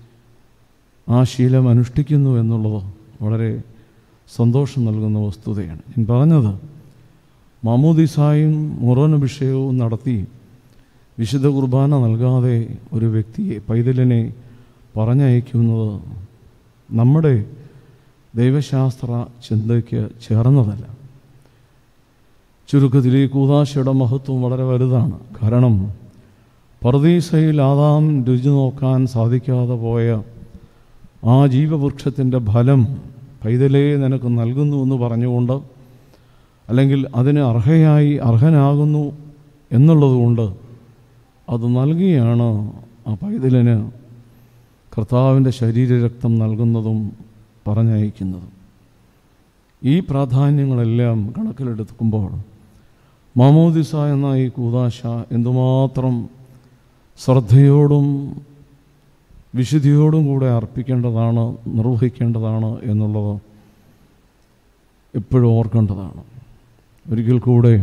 ആ ശീലം അനുഷ്ഠിക്കുന്നു എന്നുള്ളത് വളരെ സന്തോഷം നൽകുന്ന വസ്തുതയാണ് ഞാൻ പറഞ്ഞത് മാമോദിസായും മുറോനഭിഷേകവും നടത്തി വിശുദ്ധ കുർബാന നൽകാതെ ഒരു വ്യക്തിയെ പൈതലിനെ പറഞ്ഞയക്കുന്നത് നമ്മുടെ ദൈവശാസ്ത്ര ചിന്തയ്ക്ക് ചേർന്നതല്ല ചുരുക്കത്തിൽ ഈ കൂതാശയുടെ മഹത്വം വളരെ വലുതാണ് കാരണം പർദീസയിൽ ആദാം രുചി നോക്കാൻ സാധിക്കാതെ പോയ ആ ജീവവൃക്ഷത്തിൻ്റെ ഫലം പൈതലേ നിനക്ക് നൽകുന്നു എന്ന് പറഞ്ഞുകൊണ്ട് അല്ലെങ്കിൽ അതിന് അർഹയായി അർഹനാകുന്നു എന്നുള്ളതുകൊണ്ട് അത് നൽകിയാണ് ആ പൈതലിന് കർത്താവിൻ്റെ ശരീരരക്തം നൽകുന്നതും പറഞ്ഞയക്കുന്നതും ഈ പ്രാധാന്യങ്ങളെല്ലാം കണക്കിലെടുക്കുമ്പോൾ മാമോദിസ എന്ന ഈ കൂതാശ എന്തുമാത്രം ശ്രദ്ധയോടും വിശുദ്ധിയോടും കൂടെ അർപ്പിക്കേണ്ടതാണ് നിർവഹിക്കേണ്ടതാണ് എന്നുള്ളത് എപ്പോഴും ഓർക്കേണ്ടതാണ് ഒരിക്കൽ കൂടെ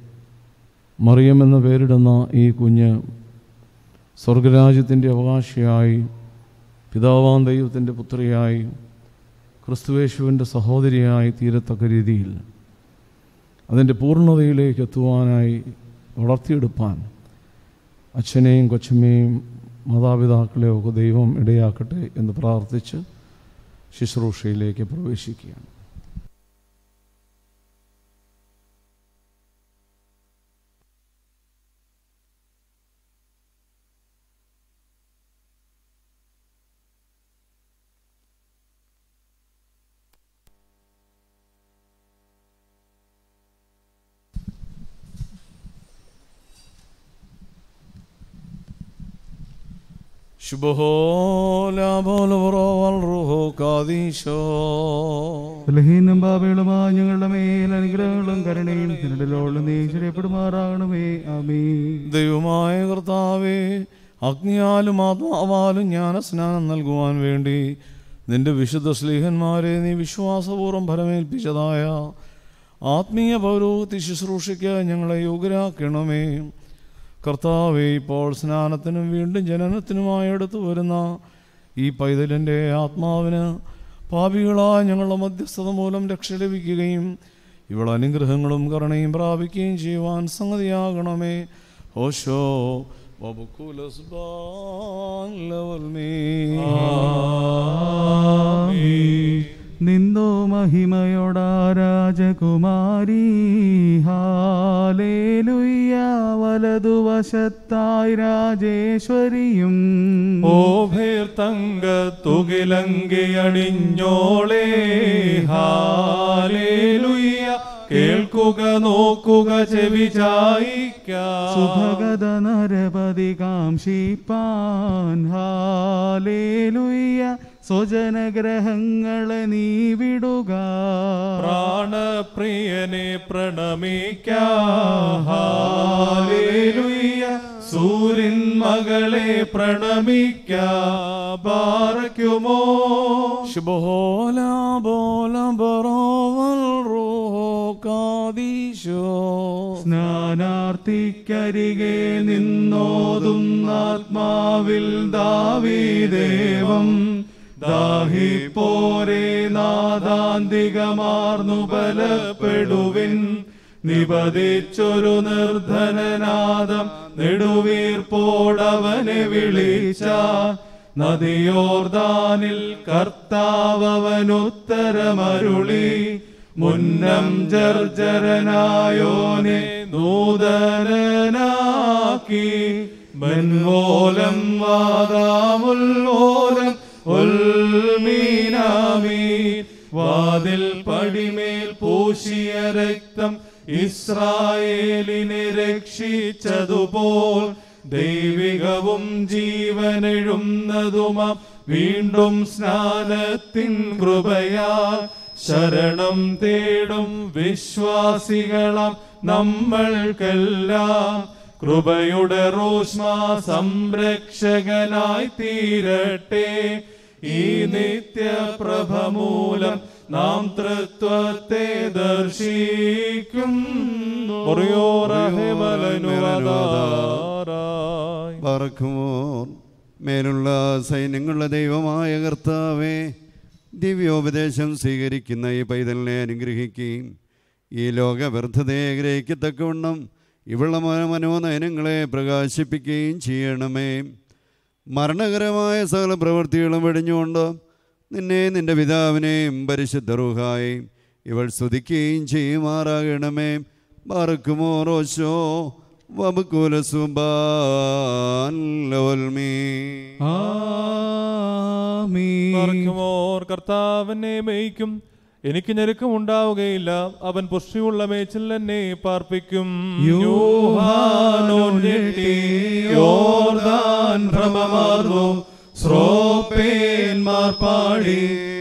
മറിയം എന്ന പേരിടുന്ന ഈ കുഞ്ഞ് സ്വർഗരാജ്യത്തിൻ്റെ അവകാശിയായി പിതാവാം ദൈവത്തിൻ്റെ പുത്രിയായി ക്രിസ്തുവേശുവിൻ്റെ സഹോദരിയായി തീരത്തക്ക രീതിയിൽ അതിൻ്റെ പൂർണ്ണതയിലേക്ക് എത്തുവാനായി വളർത്തിയെടുപ്പാൻ അച്ഛനെയും കൊച്ചമ്മയും മാതാപിതാക്കളെയും ഒക്കെ ദൈവം ഇടയാക്കട്ടെ എന്ന് പ്രാർത്ഥിച്ച് ശുശ്രൂഷയിലേക്ക് പ്രവേശിക്കുകയാണ് ബലഹീനം പാപകളുമായ ഞങ്ങളുടെ മേൽ അനുഗ്രഹങ്ങളും കരുണയും തിരടലോളം നീ ശരിയപ്പെടുമാറാകണമേ ആമേ ദൈവമായ കർത്താവേ അഗ്നിയാലും ആത്മാവാലും ജ്ഞാനസ്നാനം നൽകുവാൻ വേണ്ടി നിന്റെ വിശുദ്ധ സ്ലീഹന്മാരെ നീ വിശ്വാസപൂർവ്വം ഫലമേൽപ്പിച്ചതായ ആത്മീയ പൗരോഹിത്യ ശുശ്രൂഷയ്ക്ക് ഞങ്ങളെ യോഗ്യരാക്കണമേ കർത്താവെ ഇപ്പോൾ സ്നാനത്തിനും വീണ്ടും ജനനത്തിനുമായി എടുത്തു വരുന്ന ഈ പൈതലിൻ്റെ ആത്മാവിന് പാപികളായ ഞങ്ങളുടെ മധ്യസ്ഥത മൂലം രക്ഷ ലഭിക്കുകയും ഇവൾ അനുഗ്രഹങ്ങളും കരുണയും പ്രാപിക്കുകയും ചെയ്യുവാൻ സംഗതിയാകണമേ ഓശോ നിന്നോ മഹിമയോടാ രാജകുമാരി ഹാലേലുയ്യ വലതുവശത്തായി രാജേശ്വരിയും ഓഭേർ തങ്ക തുകിലങ്കി അണിഞ്ഞോളേ ഹാലേലുയ്യ കേൾക്കുക നോക്കുക ചെവി ചായിക്ക സുഭഗത നരപതി കാംക്ഷിപ്പാൻ ഹാലേലുയ്യ സ്വജനഗ്രഹങ്ങളെ നീ വിടുക പ്രാണപ്രിയനെ പ്രണമിക്കാലേലുയ്യ സൂര്യൻ മകളെ പ്രണമിക്ക ബാറയ്ക്കുമോ ശുഭോല ബോല ബറോവൽ റൂഹോ കാദീശോ സ്നാനാർത്ഥിക്കരികെ നിന്നോതുന്നാത്മാവിൽ ദാവീദേവം ദാഹിപ്പോരെ നാദാന്തികമാർന്നു ബലപ്പെടുവിൻ നിപതിച്ചൊരു നിർധനനാദം നെടുവീർപ്പോടവനെ വിളിച്ച നദിയോർദാനിൽ കർത്താവനുത്തരമരുളി മുന്നം ജർജരനായോനെ നൂതനനാക്കി മൻവോലം വാദാമുൽവോലം ഉൽമീനാമീ വാതിൽ പടിമേൽ പൂശിയ രക്തം ഇസ്രായേലിനെ രക്ഷിച്ചതുപോൽ ദൈവികവും ജീവനെഴുന്നതുമാം വീണ്ടും സ്നാനത്തിൻ കൃപയാൽ ശരണം തേടും വിശ്വാസികളാം നമ്മൾക്കെല്ലാം കൃപയുടെ റോഷ്മ സംരക്ഷകനായി തീരട്ടെ ഈ നിത്യപ്രഭമൂലം നാം തൃത്വത്തെ ദർശിക്കും പറക്കുമോർ മേലുള്ള സൈന്യങ്ങളുടെ ദൈവമായ കർത്താവേ ദിവ്യോപദേശം സ്വീകരിക്കുന്ന ഈ പൈതലിനെ അനുഗ്രഹിക്കുകയും ഈ ലോക വ്യർത്ഥതയെ ഗ്രഹിക്കത്തക്കവണ്ണം ഇവളുടെ മന- മനോനയനങ്ങളെ പ്രകാശിപ്പിക്കുകയും ചെയ്യണമേ മരണകരമായ സകല പ്രവൃത്തികളും വെടിഞ്ഞുകൊണ്ട് നിന്നെ നിന്റെ പിതാവിനെയും പരിശുദ്ധ റൂഹായും ഇവൾ സ്തുതിക്കുകയും ചെയ്യുമാറാകണമേ ബാറക്കുമോ റോശോ വബുക്കുല സുബാൻ ലവൽമീ പാർക്കുമോർ കർത്താവിനെ മേയ്ക്കും എനിക്ക് ഞെരുക്കം ഉണ്ടാവുകയില്ല അവൻ പുഷ്ടിയുള്ള മേച്ചിൽ എന്നെ പാർപ്പിക്കും യൂഹാനോൻ ഞെട്ടി യോർദാൻ ഭ്രമമാർന്നു ശ്രോപ്പേന്മാർ പാടി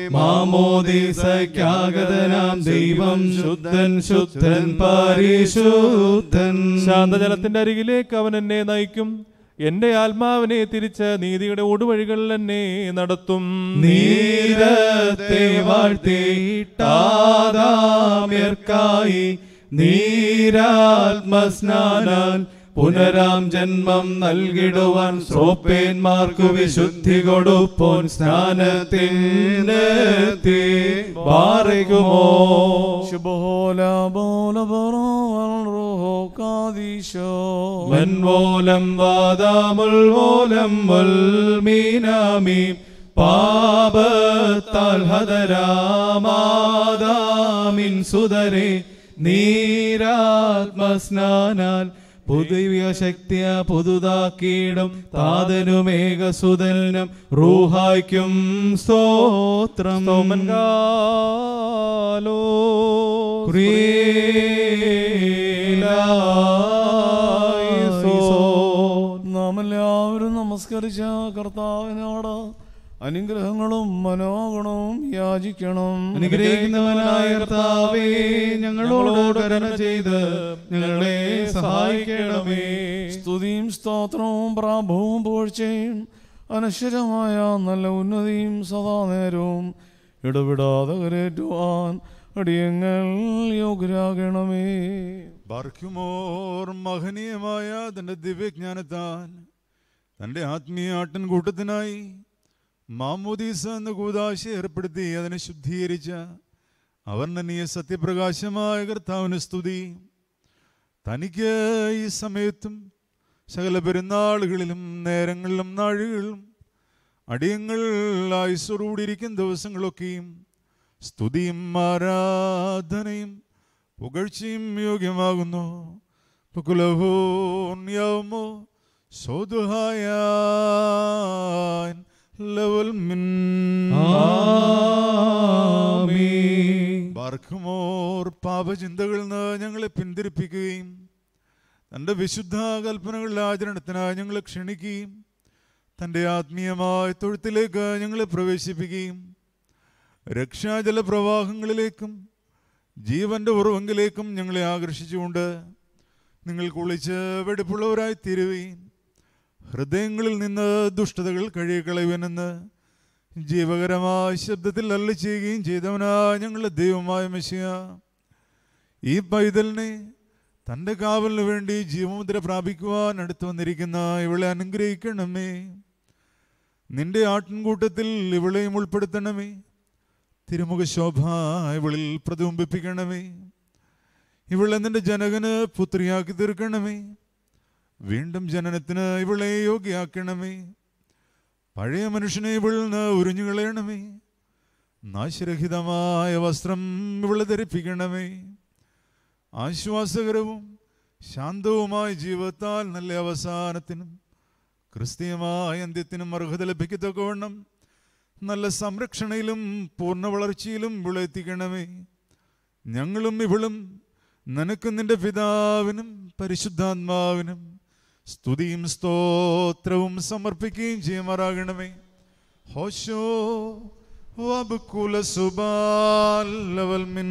മാമോദീസയ്ക്കാഗതനാം ദൈവം ശുദ്ധൻ ശുദ്ധൻ പരിശുദ്ധൻ ശാന്തജലത്തിന്റെ അരികിലേക്ക് അവൻ എന്നെ നയിക്കും എന്റെ ആത്മാവിനെ തിരിച്ച് നീതിയുടെ ഊടുവഴികളിൽ എന്നെ നടത്തും നീരത്തെ വാഴ്ത്തിട്ടാദാമ്യർക്കായി നീരാത്മസ്നാനാൽ പുനരാം ജന്മം നൽകിടുവാൻ ശ്രോപ്പേന്മാർക്കു വിശുദ്ധി കൊടുപ്പോൻ സ്നാനത്തിനെത്തി പാറയ്ക്കുമോ ശുഭോല ബോല ബറോവൽ റൂഹോ കാദീശോ മൻവോലം വാദാമുൽവോലം മീനാമി പാപത്താൽ ഹതരാമാദാമിൻ സുതരെ നീരാത്മസ്നാനാൽ പുതിയ ശക്തിയ പുതുതാക്കിയിടും താതനുമേകസുതനും റൂഹായ്ക്കും സ്തോത്രം സോമൻകാലോ നാം എല്ലാവരും നമസ്കരിച്ച കർത്താവിനോട് അനുഗ്രഹങ്ങളും മനോഗുണവും യാചിക്കണം അനുഗ്രഹിക്കുന്നവനായ കർത്താവേ ഞങ്ങളോട് കരുണ ചെയ്ത് ഞങ്ങളെ സഹായിക്കണമേ സ്തുതിയും സ്തോത്രവും പ്രാഭവും പുകഴ്ചയും അനശ്വരമായ നല്ല ഉന്നതിയും സദാ നേരവും ഇടപെടാതെ കരേറ്റുവാൻ അടിയങ്ങൾ യോഗ്യരാകണമേ ബാർക്കുമോർ മഹനീയമായ തൻ്റെ ദിവ്യജ്ഞാനത്താൽ തൻ്റെ ആത്മീയ ആട്ടിൻകൂട്ടത്തിനായി മാമോദീസ എന്ന കൂതാശ ഏർപ്പെടുത്തി അതിനെ ശുദ്ധീകരിച്ച അവർണ്ണനീയ സത്യപ്രകാശമായ കർത്താവിന് സ്തുതി തനിക്ക് ഈ സമയത്തും സകല പെരുന്നാളുകളിലും നേരങ്ങളിലും നാഴുകളിലും അടിയങ്ങൾ ആയുസ്സോടുകൂടിയിരിക്കുന്ന ദിവസങ്ങളൊക്കെയും സ്തുതിയും ആരാധനയും പുകഴ്ചയും യോഗ്യമാകുന്നു പുകുലഹോന്യമോ സോതുഹായ ലവൽ മിൻ ബർഖുമോർ പാപചിന്തകളിൽ നിന്ന് ഞങ്ങളെ പിന്തിരിപ്പിക്കുകയും തൻ്റെ വിശുദ്ധ കൽപ്പനകളുടെ ആചരണത്തിനായി ഞങ്ങളെ ക്ഷണിക്കുകയും തൻ്റെ ആത്മീയമായ തൊഴുത്തിലേക്ക് ഞങ്ങളെ പ്രവേശിപ്പിക്കുകയും രക്ഷാജല പ്രവാഹങ്ങളിലേക്കും ജീവന്റെ ഉറവെങ്കിലേക്കും ഞങ്ങളെ ആകർഷിച്ചുകൊണ്ട് നിങ്ങൾ കുളിച്ച് വെടിപ്പുള്ളവരായി തീരുകയും ഹൃദയങ്ങളിൽ നിന്ന് ദുഷ്ടതകൾ കഴുകിക്കളയുവനെന്ന് ജീവകരമായ ശബ്ദത്തിൽ അല്ല ചെയ്യുകയും ചെയ്തവനായ ഞങ്ങളുടെ ദൈവമായ മെസ്സിയ ഈ പൈതലിനെ തൻ്റെ കാവലിന് വേണ്ടി ജീവമുദ്ര പ്രാപിക്കുവാൻ അടുത്തു വന്നിരിക്കുന്ന ഇവളെ അനുഗ്രഹിക്കണമേ നിന്റെ ആട്ടിൻകൂട്ടത്തിൽ ഇവളെയും ഉൾപ്പെടുത്തണമേ തിരുമുഖ ശോഭ ഇവളിൽ പ്രതിബിംബിപ്പിക്കണമേ ഇവളെ നിന്റെ ജനകന് പുത്രിയാക്കി തീർക്കണമേ വീണ്ടും ജനനത്തിന് ഇവളെ യോഗ്യയാക്കണമേ പഴയ മനുഷ്യനെ ഇവളിൽ നിന്ന് ഉരിഞ്ഞു കളയണമേ നാശരഹിതമായ വസ്ത്രം ഇവളെ ധരിപ്പിക്കണമേ ആശ്വാസകരവും ശാന്തവുമായ ജീവിതത്താൽ നല്ല അവസാനത്തിനും ക്രിസ്തീയമായ അന്ത്യത്തിനും അർഹത ലഭിക്കത്തക്കവണ്ണം നല്ല സംരക്ഷണയിലും പൂർണ്ണ വളർച്ചയിലും ഇവളെ എത്തിക്കണമേ ഞങ്ങളും ഇവളും നിനക്കും നിന്റെ പിതാവിനും പരിശുദ്ധാത്മാവിനും സ്തുതിയും സ്തോത്രവും സമർപ്പിക്കുകയും ചെയ്യുമാറാകണമേ ഹോശോ വബുക്കുല സുബാലവൽ മിൻ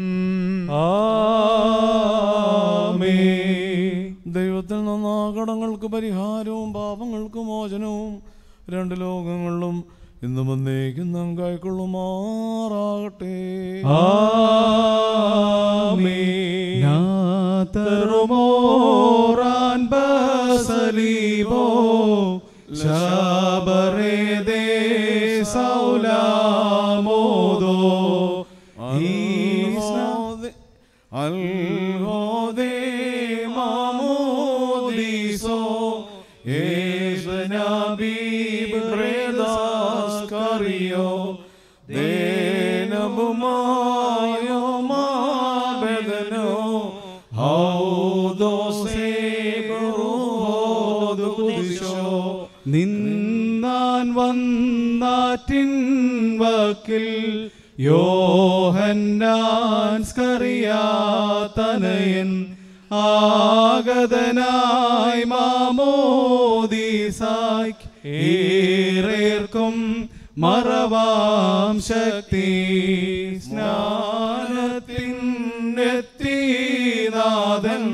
ദൈവത്തിൽ നിന്ന് കടങ്ങൾക്ക് പരിഹാരവും പാപങ്ങൾക്ക് മോചനവും രണ്ട് ലോകങ്ങളിലും ഇന്നും വന്നേക്കും നാം കൈക്കൊള്ളുമാറാകട്ടെ Natermoran basalibo Shabare de saulamodo Algode mamodiso Esnabi bredas cario Denabumayo mabedano Haudose bruhodu kudisho നിന്നാൻ വന്നാറ്റിൻ വക്കിൽ യോഹന്നാൻ സ്കറിയാതനയൻ ആഗതനായി മാമോദീസായ് ഏറേർക്കും മറവാം ശക്തി സ്നാനത്തിനെത്തിനാഥൻ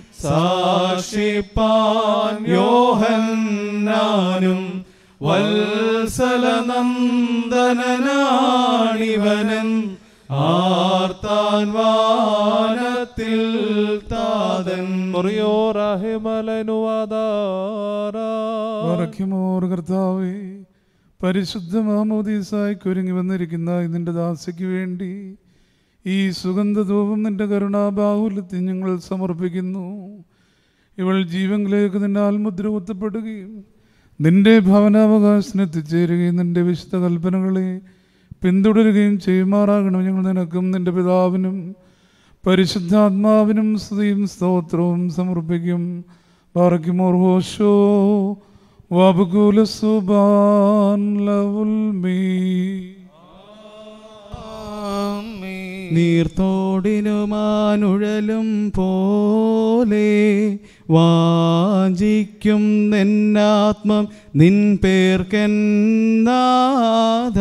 സാക്ഷിപ്പാൻ യോഹന്നാനും വത്സലനന്ദനാണിവനൻ ആർത്താൻ വാനത്തിൽ താതൻ വറയ്ക്കുമോർ കർത്താവേ പരിശുദ്ധ മാമോദീസായ്ക്ക് ഒരുങ്ങി വന്നിരിക്കുന്ന നിന്റെ ദാസയ്ക്ക് വേണ്ടി ഈ സുഗന്ധധൂപം നിന്റെ കരുണാബാഹുല്യത്തിൽ ഞങ്ങൾ സമർപ്പിക്കുന്നു ഇവൾ ജീവങ്കിലേക്ക് നിന്റെ ആൽമുദ്ര കുത്തപ്പെടുകയും നിന്റെ ഭവനാവകാശത്തിന് എത്തിച്ചേരുകയും നിന്റെ വിശുദ്ധ കൽപ്പനകളെ പിന്തുടരുകയും ചെയ്യുമാറാകണം ഞങ്ങൾ നിനക്കും നിന്റെ പിതാവിനും പരിശുദ്ധാത്മാവിനും സ്തുതിയും സ്തോത്രവും സമർപ്പിക്കും ബാറയ്ക്കുമോർ ഹോഷോ വബുകുല സുബാൻ ലവുൽ മീ നീർത്തോടിനുമാനുഴലും പോലെ വാഞ്ചിക്കും നിന്നാത്മം നിൻ പേർക്കെന്നാഥ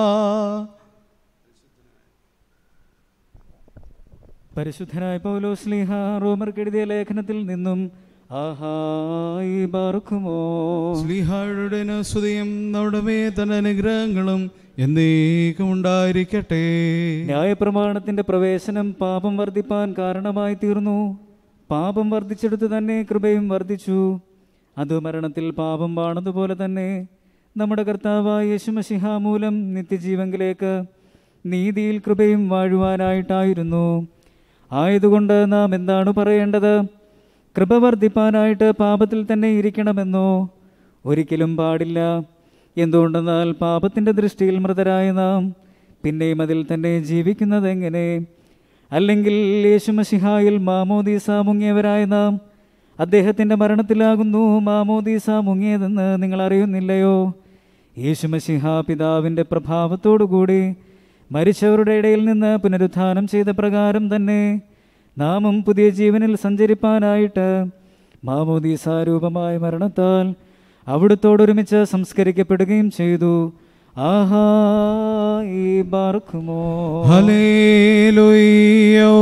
പരിശുദ്ധനായ പൗലോസ്ലിഹ റോമർക്കെഴുതിയ ലേഖനത്തിൽ നിന്നും ആഹായി ബാർക്കുമോ സ്ലിഹായുടെ സ്തുതിയും നമ്മുടെ മേത്തന അനുഗ്രഹങ്ങളും എന്നേക്കും ഉണ്ടായിരിക്കട്ടെ ന്യായപ്രമാണത്തിന്റെ പ്രവേശനം പാപം വർദ്ധിപ്പാൻ കാരണമായി തീർന്നു പാപം വർദ്ധിച്ചെടുത്ത് തന്നെ കൃപയും വർദ്ധിച്ചു അത് മരണത്തിൽ പാപം വാണതുപോലെ തന്നെ നമ്മുടെ കർത്താവായ യേശുമശിഹ മൂലം നിത്യജീവങ്കിലേക്ക് നീതിയിൽ കൃപയും വാഴുവാനായിട്ടായിരുന്നു ആയതുകൊണ്ട് നാം എന്താണ് പറയേണ്ടത് കൃപ വർദ്ധിപ്പാനായിട്ട് പാപത്തിൽ തന്നെ ഇരിക്കണമെന്നോ ഒരിക്കലും പാടില്ല എന്തുകൊണ്ടെന്നാൽ പാപത്തിൻ്റെ ദൃഷ്ടിയിൽ മൃതരായ നാം പിന്നെയും അതിൽ തന്നെ ജീവിക്കുന്നത് എങ്ങനെ അല്ലെങ്കിൽ യേശുമശിഹായിൽ മാമോദീസ മുങ്ങിയവരായ നാം അദ്ദേഹത്തിൻ്റെ മരണത്തിലാകുന്നു മാമോദീസ മുങ്ങിയതെന്ന് നിങ്ങൾ അറിയുന്നില്ലയോ യേശുമശിഹ പിതാവിൻ്റെ പ്രഭാവത്തോടുകൂടി മരിച്ചവരുടെ ഇടയിൽ നിന്ന് പുനരുത്ഥാനം ചെയ്ത പ്രകാരം തന്നെ നാമും പുതിയ ജീവനിൽ സഞ്ചരിപ്പാനായിട്ട് മാമോദീസാരൂപമായ മരണത്താൽ അവിടുത്തോടൊരുമിച്ച് സംസ്കരിക്കപ്പെടുകയും ചെയ്തു ആഹാ ഈ ബാർക്കുമോ ഹല്ലേലൂയ്യോ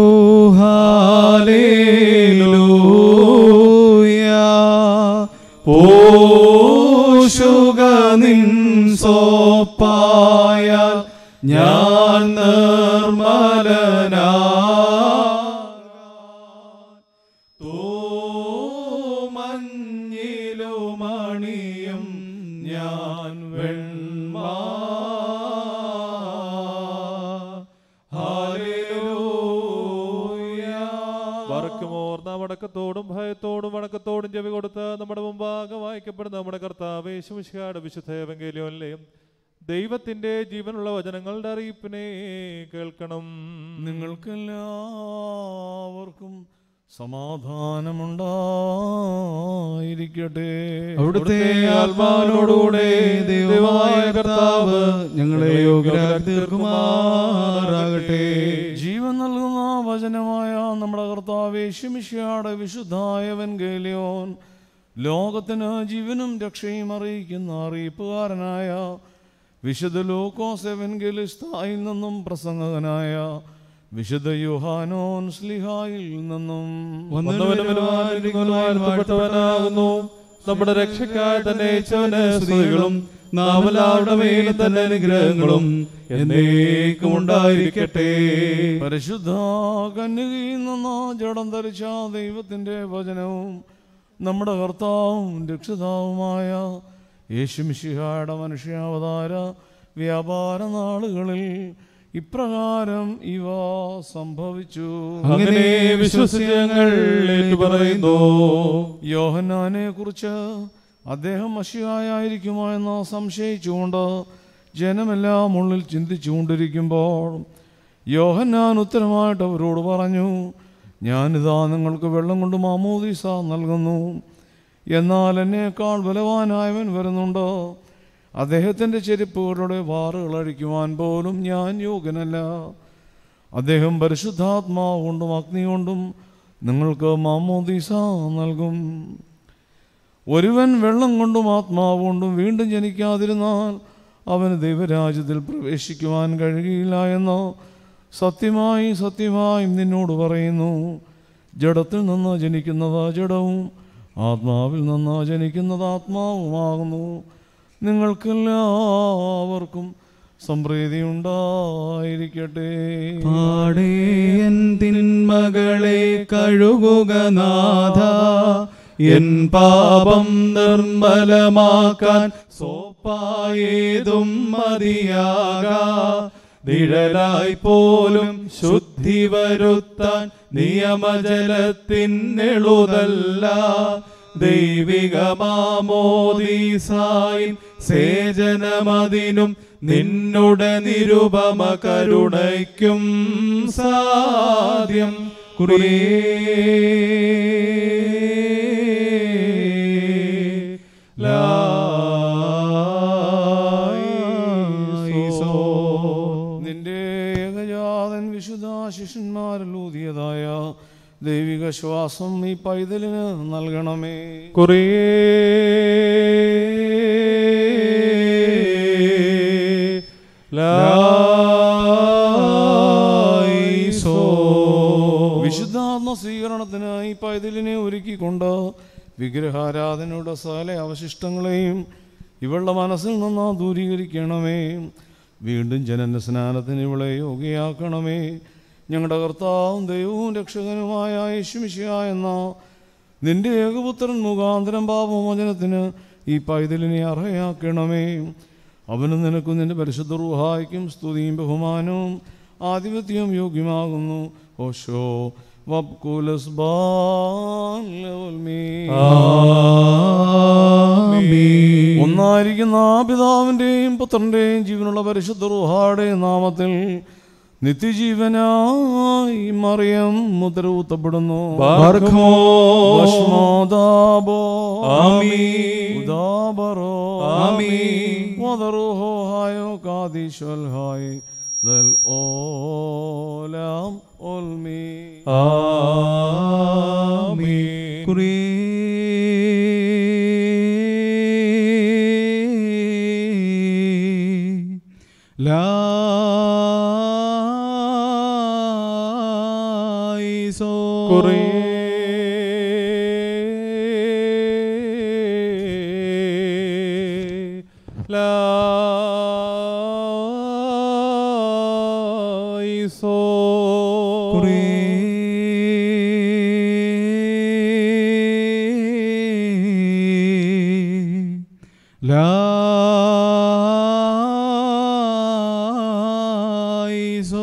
ഹല്ലേലൂയ പോഷുക നിൻ സോപ്പായാൽ ഞാൻ നിർമ്മലനാ മഞ്ഞിലുമണിയും ഞാൻ വെൺമാ വറക്കുമോർ നാം അടക്കത്തോടും ഭയത്തോടും വണക്കത്തോടും ചെവി കൊടുത്ത് നമ്മുടെ മുമ്പാകെ വായിക്കപ്പെടുന്ന നമ്മുടെ കർത്താവ് യേശുമിശിഹായുടെ വിശുദ്ധ എവങ്കേലിയോനിലെയും ദൈവത്തിന്റെ ജീവനുള്ള വചനങ്ങളുടെ അറിയിപ്പിനെ കേൾക്കണം നിങ്ങൾക്കെല്ലാവർക്കും സമാധാനമുണ്ടായിരിക്കട്ടെ അവിടുത്തെ ആത്മാവിനോടുകൂടെ ദൈവമായ കർത്താവ് ഞങ്ങളെ യോഗ്യരാക്കി തീർക്കുമാറാകട്ടെ ജീവൻ നൽകുന്ന വചനമായ നമ്മുടെ കർത്താവ് യേശുമിശിയുടെ വിശുദ്ധായവൻ ഗേലിയോൻ ലോകത്തിന് ജീവനും രക്ഷയും അറിയിക്കുന്ന അറിയിപ്പുകാരനായ വിശുദ്ധ ലൂക്കോസ് എവൻഗലിസ്തായിൽ നിന്നും പ്രസംഗകനായ വിശുദ്ധ യുഹാനോൻ സ്ലിഹായിൽ നിന്നും വന്നവനും വരുവാനിരിക്കുന്നവനും വാഴ്ത്തവനാകുന്നു നമ്മുടെ രക്ഷയ്ക്കായി തന്നെ അയച്ചവന് സ്തുതികളും നാം എല്ലാവരുടെ മേലും തന്നെ അനുഗ്രഹങ്ങളും എന്നേക്കും ഉണ്ടായിരിക്കട്ടെ പരിശുദ്ധ കന്യകയിൽ നിന്ന് ജഡം ധരിച്ച ദൈവത്തിൻ്റെ വചനവും നമ്മുടെ കർത്താവും രക്ഷിതാവുമായ യേശുമിശിഹായുടെ മനുഷ്യാവതാര വ്യാപാര നാളുകളിൽ ഇപ്രകാരം ഇവ സംഭവിച്ചു അങ്ങനെ വിശ്വസിച്ച് ഞങ്ങൾ ഏറ്റുപറയുന്നു യോഹന്നാനെ കുറിച്ച് അദ്ദേഹം മഷിയായിരിക്കുമോ എന്ന് സംശയിച്ചുകൊണ്ട് ജനമെല്ലാം ഉള്ളിൽ ചിന്തിച്ചുകൊണ്ടിരിക്കുമ്പോൾ യോഹന്നാൻ ഉത്തരമായിട്ട് അവരോട് പറഞ്ഞു ഞാനിതാ നിങ്ങൾക്ക് വെള്ളം കൊണ്ട് മാമോദീസ നൽകുന്നു എന്നാൽ എന്നേക്കാൾ ബലവാനായവൻ വരുന്നുണ്ട് അദ്ദേഹത്തിൻ്റെ ചെരുപ്പുകളുടെ വാറുകൾ അഴിക്കുവാൻ പോലും ഞാൻ യോഗ്യനല്ല അദ്ദേഹം പരിശുദ്ധാത്മാവ് കൊണ്ടും അഗ്നി കൊണ്ടും നിങ്ങൾക്ക് മാമോദീസ നൽകും ഒരുവൻ വെള്ളം കൊണ്ടും ആത്മാവ് കൊണ്ടും വീണ്ടും ജനിക്കാതിരുന്നാൽ അവന് ദൈവരാജ്യത്തിൽ പ്രവേശിക്കുവാൻ കഴിയില്ല എന്ന് സത്യമായി സത്യമായും നിന്നോട് പറയുന്നു ജഡത്തിൽ നിന്ന് ജനിക്കുന്നത് ജഡവും ആത്മാവിൽ നിന്ന് ജനിക്കുന്നത് ആത്മാവുമാകുന്നു നിങ്ങൾക്കെല്ലാവർക്കും സംപ്രീതി ഉണ്ടായിരിക്കട്ടെ പാടേയൻ തിന്മകളെ കഴുകുക നാഥ എൻ പാപം നിർമ്മലമാക്കാൻ സോപ്പായേതും മതിയാകാ നിഴലായി പോലും ശുദ്ധി വരുത്താൻ നിയമജലത്തിനെളുതല്ല ദൈവിക മാമോദീസായും സേചനമതിനും നിന്നുടെ നിരുപമ കരുണയ്ക്കും സാധ്യം നിന്റെ ഏകജാതൻ വിശുദ്ധ ശിഷ്യന്മാരിൽ ഊതിയതായ ദൈവിക ശ്വാസം ഈ പൈതലിന് നൽകണമേ കുറേ വിശുദ്ധാത്മ സ്വീകരണത്തിന് ഈ പൈതലിനെ ഒരുക്കിക്കൊണ്ട് വിഗ്രഹാരാധനയുടെ സകല അവശിഷ്ടങ്ങളെയും ഇവളുടെ മനസ്സിൽ നിന്ന് ദൂരീകരിക്കണമേ വീണ്ടും ജനന സ്നാനത്തിന് ഇവളെ യോഗ്യയാക്കണമേ ഞങ്ങളുടെ കർത്താവും ദൈവവും രക്ഷകനുമായ യേശുമിശിയ എന്ന നിന്റെ ഏകപുത്രൻ മുഖാന്തരം പാപമോചനത്തിന് ഈ പൈതലിനെ അർഹയാക്കണമേ അവനും നിനക്കും നിന്റെ പരിശുദ്ധ റൂഹായ്ക്കും സ്തുതിയും ബഹുമാനവും ആധിപത്യവും യോഗ്യമാകുന്നു ഓശോ വബ്കുലസ് ഒന്നായിരിക്കുന്ന ആ പിതാവിൻ്റെയും പുത്രൻ്റെയും ജീവനുള്ള പരിശുദ്ധ റൂഹാടെയും നാമത്തിൽ നിത്യജീവനായി മറിയം മുദ്രകൂത്തപ്പെടുന്നു ബാർഖമോ. ഭസ്മോദാബോ. ആമീൻ. ഉദാബറോ. ആമീൻ. വദറുഹോ ഹായോ കാദീശ്വൽ ഹായ് del olam olmi. ആമീൻ ലായിസോ കുറേ ലായിസോ കുറേ ലായിസോ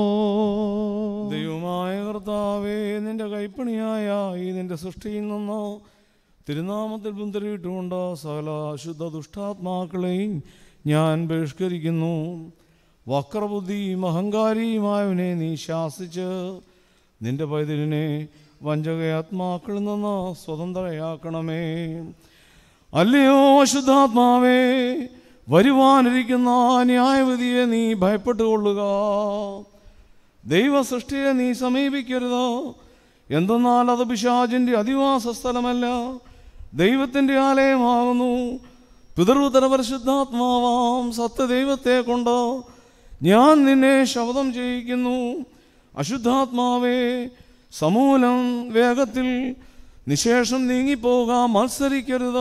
ദൈവമായ കർത്താവേ നിന്റെ കൈപ്പണിയായ ഈ നിന്റെ സൃഷ്ടിയിൽ നിന്ന് തിരുനാമത്തിൽ പിന്തിരിയിട്ടുകൊണ്ട് സകല അശുദ്ധ ദുഷ്ടാത്മാക്കളെയും ഞാൻ ബഹിഷ്കരിക്കുന്നു വക്രബുദ്ധിയും അഹങ്കാരിയുമായവനെ നീ ശാസിച്ച് നിന്റെ പൈതലിനെ വഞ്ചകയാത്മാക്കളിൽ നിന്ന് സ്വതന്ത്രയാക്കണമേ അല്ലയോ അശുദ്ധാത്മാവേ വരുവാനിരിക്കുന്ന ന്യായവിധിയെ നീ ഭയപ്പെട്ടുകൊള്ളുക ദൈവ സൃഷ്ടിയെ നീ സമീപിക്കരുത് എന്തെന്നാൽ അത് പിശാചിൻ്റെ അധിവാസ സ്ഥലമല്ല ദൈവത്തിൻ്റെ ആലയമാകുന്നു പിതൃതര പരിശുദ്ധാത്മാവാം സത്യദൈവത്തെ കൊണ്ട് ഞാൻ നിന്നെ ശബ്ദം ചെയ്യിക്കുന്നു അശുദ്ധാത്മാവേ സമൂലം വേഗത്തിൽ നിശേഷം നീങ്ങിപ്പോകാൻ മത്സരിക്കരുത്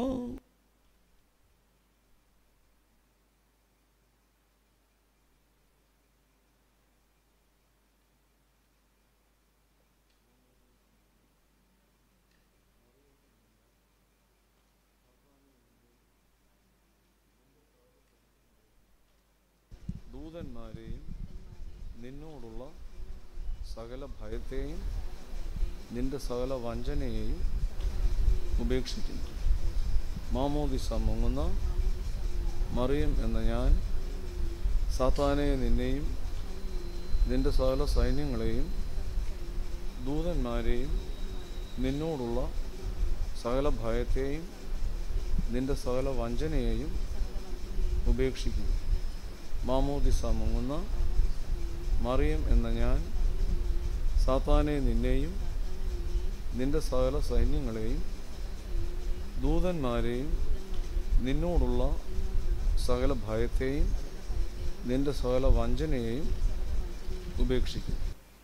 ദൂതന്മാരെയും നിന്നോടുള്ള സകല ഭയത്തെയും നിന്റെ സകല വഞ്ചനയെയും ഉപേക്ഷിക്കുന്നു മാമോദിസ മുങ്ങുന്ന മറിയം എന്ന ഞാൻ സാത്താനെ നിന്നെയും നിന്റെ സകല സൈന്യങ്ങളെയും ദൂതന്മാരെയും നിന്നോടുള്ള സകല ഭയത്തെയും നിന്റെ സകല വഞ്ചനയെയും ഉപേക്ഷിക്കുന്നു മാമോദിസ മുങ്ങുന്ന മറിയം എന്ന ഞാൻ സാത്താനെ നിന്നെയും നിന്റെ സകല സൈന്യങ്ങളെയും ദൂതന്മാരെയും നിന്നോടുള്ള സകല ഭയത്തെയും നിന്റെ സകല വഞ്ചനയെയും ഉപേക്ഷിക്കും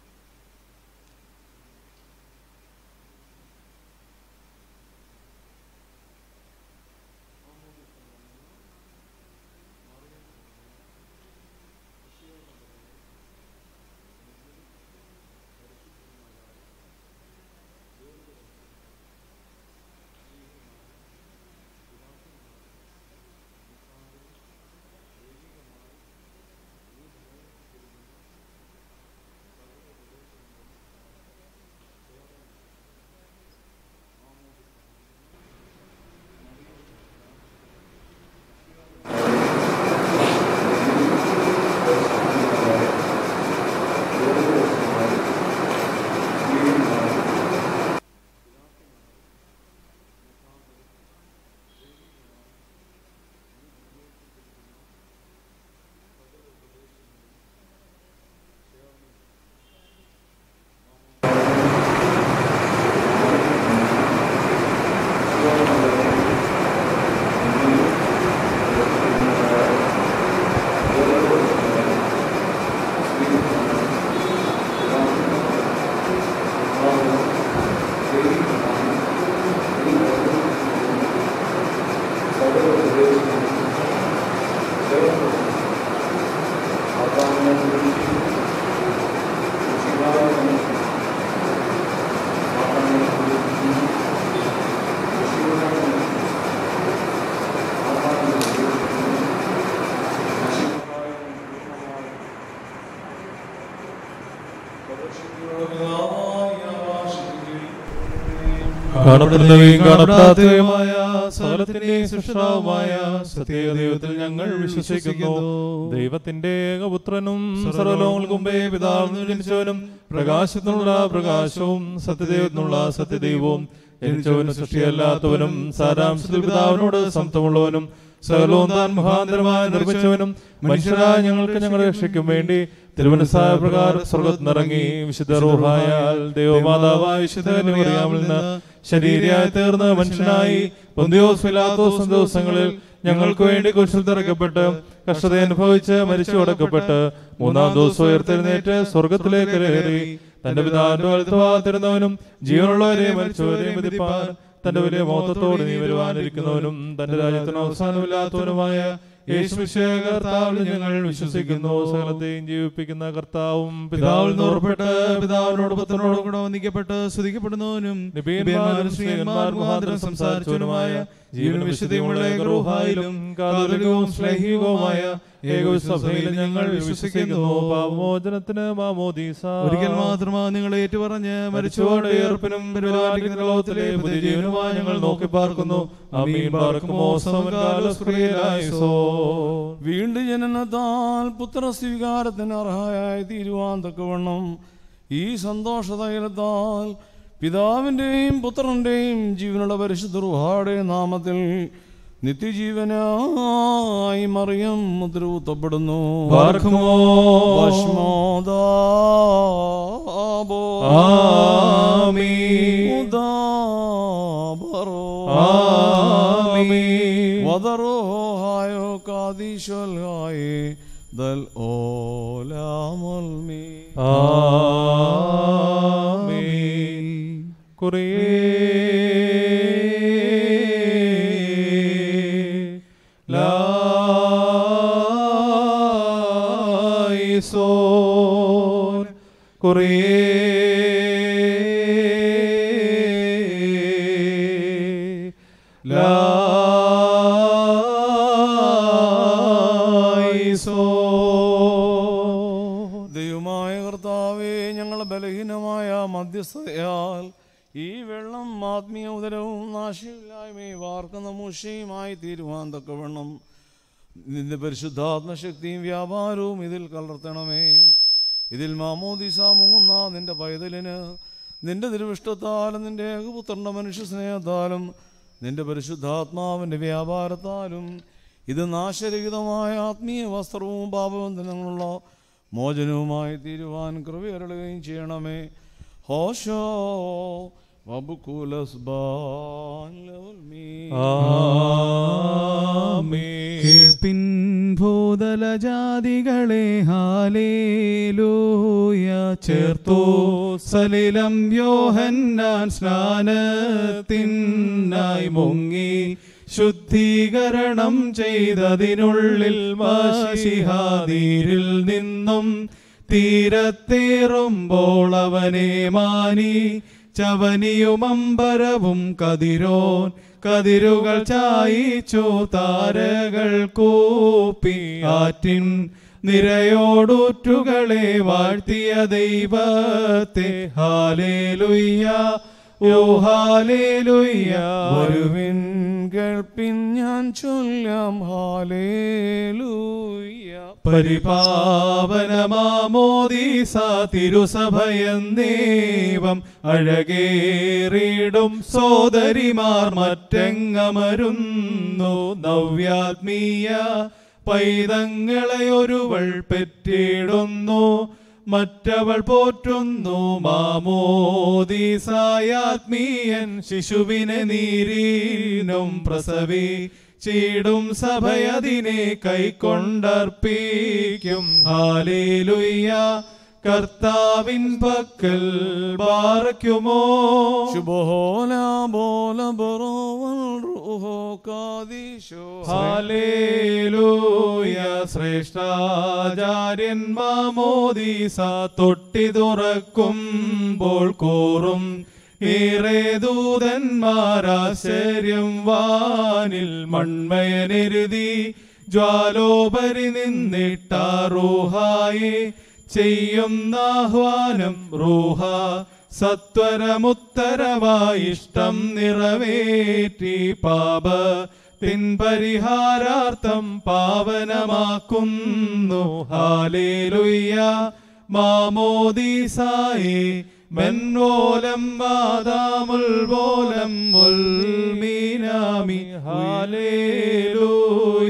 കാണപ്പെടുന്നവയും കാണപ്പെടാത്തവയുമായ സകലത്തിന്റെ സൃഷ്ടാവുമായ സത്യദൈവത്തിൽ ഞങ്ങൾ വിശ്വസിക്കുന്നു ദൈവത്തിന്റെ ഏകപുത്രനും സർവലോകങ്ങൾക്ക് മുമ്പേ പിതാവിൽ ജനിച്ചവനും പ്രകാശത്തിനുള്ള പ്രകാശവും സത്യദൈവത്തിനുള്ള സത്യദൈവവും ജനിച്ചവനും സൃഷ്ടിയല്ലാത്തവനും സാരാംശത്തിൽ പിതാവിനോട് സമത്വമുള്ളവനും സകലവും താൻ മുഖാന്തരമായി നിർമ്മിച്ചവനും മനുഷ്യരായ ഞങ്ങൾക്ക് ഞങ്ങളുടെ രക്ഷയ്ക്കും വേണ്ടി തിരുവനസായ പ്രകാരം സ്വർഗത്തിനിറങ്ങി വിശുദ്ധ റൂഹായാൽ ദൈവമാതാവായ വിശുദ്ധ മറിയാമിൽ നിന്ന് ശരീരയായി തീർന്ന മനുഷ്യനായി പൊന്തിയോസ് ഫിലാത്തോസ് ദിവസങ്ങളിൽ ഞങ്ങൾക്ക് വേണ്ടി കുരിശിൽ തിറക്കപ്പെട്ട് കഷ്ടത അനുഭവിച്ച് മരിച്ചു അടക്കപ്പെട്ട് മൂന്നാം ദിവസം ഉയർത്തെഴുന്നേറ്റ് സ്വർഗത്തിലേക്ക് കയറി തന്റെ പിതാവിന്റെ വലുത്തുവാതിരുന്നവനും ജീവനുള്ളവരെ മരിച്ചവരെയും വിധിപ്പാൻ തന്റെ വലിയ മോത്തത്തോട് നീ വരുവാനിരിക്കുന്നവനും തന്റെ രാജ്യത്തിന് അവസാനമില്ലാത്തവനുമായ യേശുവിശേഖ കർത്താവിൽ ഞങ്ങൾ വിശ്വസിക്കുന്നു സകലത്തെയും ജീവിപ്പിക്കുന്ന കർത്താവും പിതാവിൽ നിന്ന് ഉറപ്പെട്ട് പിതാവിനോട് പുത്രനോട് കൂടെ വന്ദിക്കപ്പെട്ട് സ്തുതിക്കപ്പെടുന്നവനും നിബിയന്മാരും ശ്രീയന്മാർ മുഖാന്തരം സംസാരിച്ചവനുമായ ജീവനും വിശുദ്ധിയുമുള്ള ഏകറൂഹായിലും കാതോലികവും ശ്ലൈഹികവുമായ ഏകസഭയിൽ ഞങ്ങൾ വിശ്വസിക്കുന്നു പാപമോചനത്തിന് മാമോദീസ ഒരിക്കൽ മാത്രമാ നിങ്ങൾ ഏറ്റുപറഞ്ഞ് മരിച്ചവരുടെ മരിച്ചവരുടെ ഏർപ്പിനും പരിപാലിക്കുന്ന ലോകത്തിലെ പുതിയ ജീവനുമായി ഞങ്ങൾ നോക്കി പാർക്കുന്നു അമീൻ പാർക്കുമോ സമകാലസ്ക്രിയരായിസോ വീണ്ടും ജനനത്താൽ പുത്ര സ്വീകാരത്തിന് അർഹയായി തീരുവാൻ തക്കവണ്ണം ഈ സന്തോഷ തൈലത്താൽ പിതാവിൻ്റെയും പുത്രൻ്റെയും ജീവനുള്ള പരിശുദ്ധ റുഹാടെ നാമത്തിൽ നിത്യജീവനായി മറിയം മുദ്രകുത്തപ്പെടുന്നു പാർക്കുമോ ഭസ്മോദാബോ ആമീൻ. ഉദാബറോ ആമീൻ. വദറോഹായോ കാദീശോൽഹായേ ദൽ ഓലാമുൽ മീ ആമീൻ കുറേ ദൈവമായ കർത്താവേ ഞങ്ങളെ ബലഹീനമായ മധ്യസ്ഥതയാൽ ഈ വെള്ളം ആത്മീയ ഉദരവും നാശമില്ലായ്മയും വാർക്കുന്ന മുഷയുമായി തീരുവാൻ തക്കവണ്ണം നിന്റെ പരിശുദ്ധാത്മശക്തിയും വ്യാപാരവും ഇതിൽ കലർത്തണമേ ഇതിൽ മാമോദിസ മുങ്ങുന്ന നിന്റെ പൈതലിന് നിന്റെ തിരുവിഷ്ടത്താലും നിന്റെ ഏകപുത്രന്റെ മനുഷ്യ സ്നേഹത്താലും നിന്റെ പരിശുദ്ധാത്മാവിൻ്റെ വ്യാപാരത്താലും ഇത് നാശരഹിതമായ ആത്മീയ വസ്ത്രവും പാപബന്ധനങ്ങളുള്ള മോചനവുമായി തീരുവാൻ കൃപയരുളുകയും ചെയ്യണമേ ഹോഷോ വബുക്കുലസ്ബാൻ കേൾപ്പിൻ ഭൂതലജാതികളെ ഹാലേലൂയ ചേർത്തു സലിലം യോഹന്നാൻ സ്നാനത്തിനായി മുങ്ങി ശുദ്ധീകരണം ചെയ്തതിനുള്ളിൽ മാഷിഹാദീരിൽ നിന്നും തീരത്തേറുമ്പോൾ അവനെ മാനി ചവനിയുമമ്പരവും കതിരോൻ കതിരുകൾ ചായിച്ചു താരകൾ കൂപ്പി ആറ്റിൻ നിരയോടൂറ്റുകളെ വാഴ്ത്തിയ ദൈവത്തെ ഹാലേലുയ്യ ഓ ഹാലേലുയ്യ വരുവിൻ കേൾപ്പിൻ ഞാൻ ചൊല്ലാം ഹാലേലൂയ പരിപാവനമാമോദീസ തിരുസഭയെന്നേവം അഴകേറിടും സോദരിമാർ മറ്റെങ്ങമരുന്നു നവ്യാത്മീയ പൈതങ്ങളെ ഒരുവൾ പെറ്റിടുന്നു മറ്റവൾ പോറ്റുന്നു മാമോദീസായാത്മീയൻ ശിശുവിനെ നീരീനും പ്രസവി ചീടും സഭയതിനെ കൈക്കൊണ്ടർപ്പിക്കും ഹാലേലുയ്യ കർത്താവിൻ പക്കൽ ബാറയ്ക്കുമോ ശുഭോല ബോല ബറോവൽ റൂഹോ കാദീശോ ഹാലേലൂയ ശ്രേഷ്ഠാചാര്യൻ മാമോദീസ തൊട്ടി തുറക്കുമ്പോൾ കോറും ഏറെ ദൂതന്മാരാശ്ചര്യം വാനിൽ മൺമയനെരുതി ജ്വാലോപരി നിന്നിട്ടാറൂഹായെ ചെയ്യുന്നാഹ്വാനം റൂഹ സത്വരമുത്തരവായി ഇഷ്ടം നിറവേറ്റി പാപ തിൻപരിഹാരാർത്ഥം പാവനമാക്കുന്നു ഹാലേലുയ്യ മാമോദീസായി മെൻവോലം വാദാമുൽ പോലം മുൽമീനാമി ഹാലേലൂയ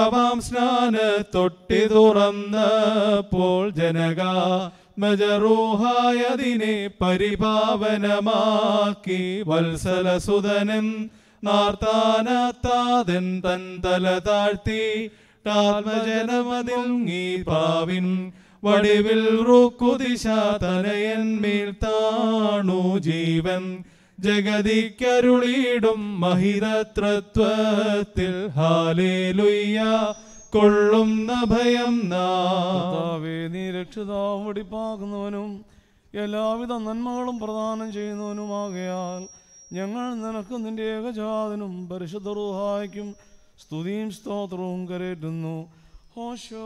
പിതാവാം സ്നാന തൊട്ടി തുറന്നപ്പോൾ ജനക മജറൂഹായതിനെ പരിപാവനമാക്കി വത്സലസുതനും നാർത്താനത്താതൻ തൻ തല താഴ്ത്തി ടാത്മജനമതിൽ നീ പാവിൻ വടിവിൽ റുക്കുദിശ തനയന്മേൽ താണു ജീവൻ ജഗതിക്കരുളിയിടും മഹിതത്രത്വത്തിൽ ഹാലേലുയ്യ കൊള്ളുന്ന ഭയം നാ കർത്താവേ നീ രക്ഷിതാവും വെടിപ്പാക്കുന്നവനും എല്ലാവിധ നന്മകളും പ്രദാനം ചെയ്യുന്നവനുമാകയാൽ ഞങ്ങൾ നിനക്ക് നിന്റെ ഏകജാതനും പരിശുദ്ധ റൂഹായ്ക്കും സ്തുതിയും സ്തോത്രവും കരേറ്റുന്നു ഹോശോ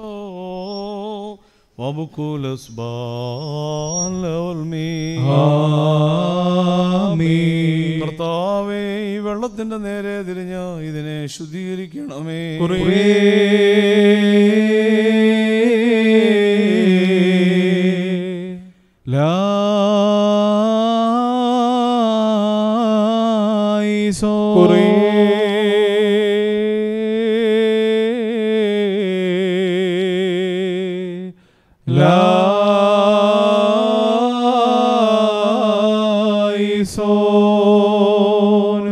വബുക്കുലസ് കർത്താവേ ഈ വെള്ളത്തിന്റെ നേരെ തിരിഞ്ഞ് ഇതിനെ ശുദ്ധീകരിക്കണമേ ലായിസോ ലായിസോൻ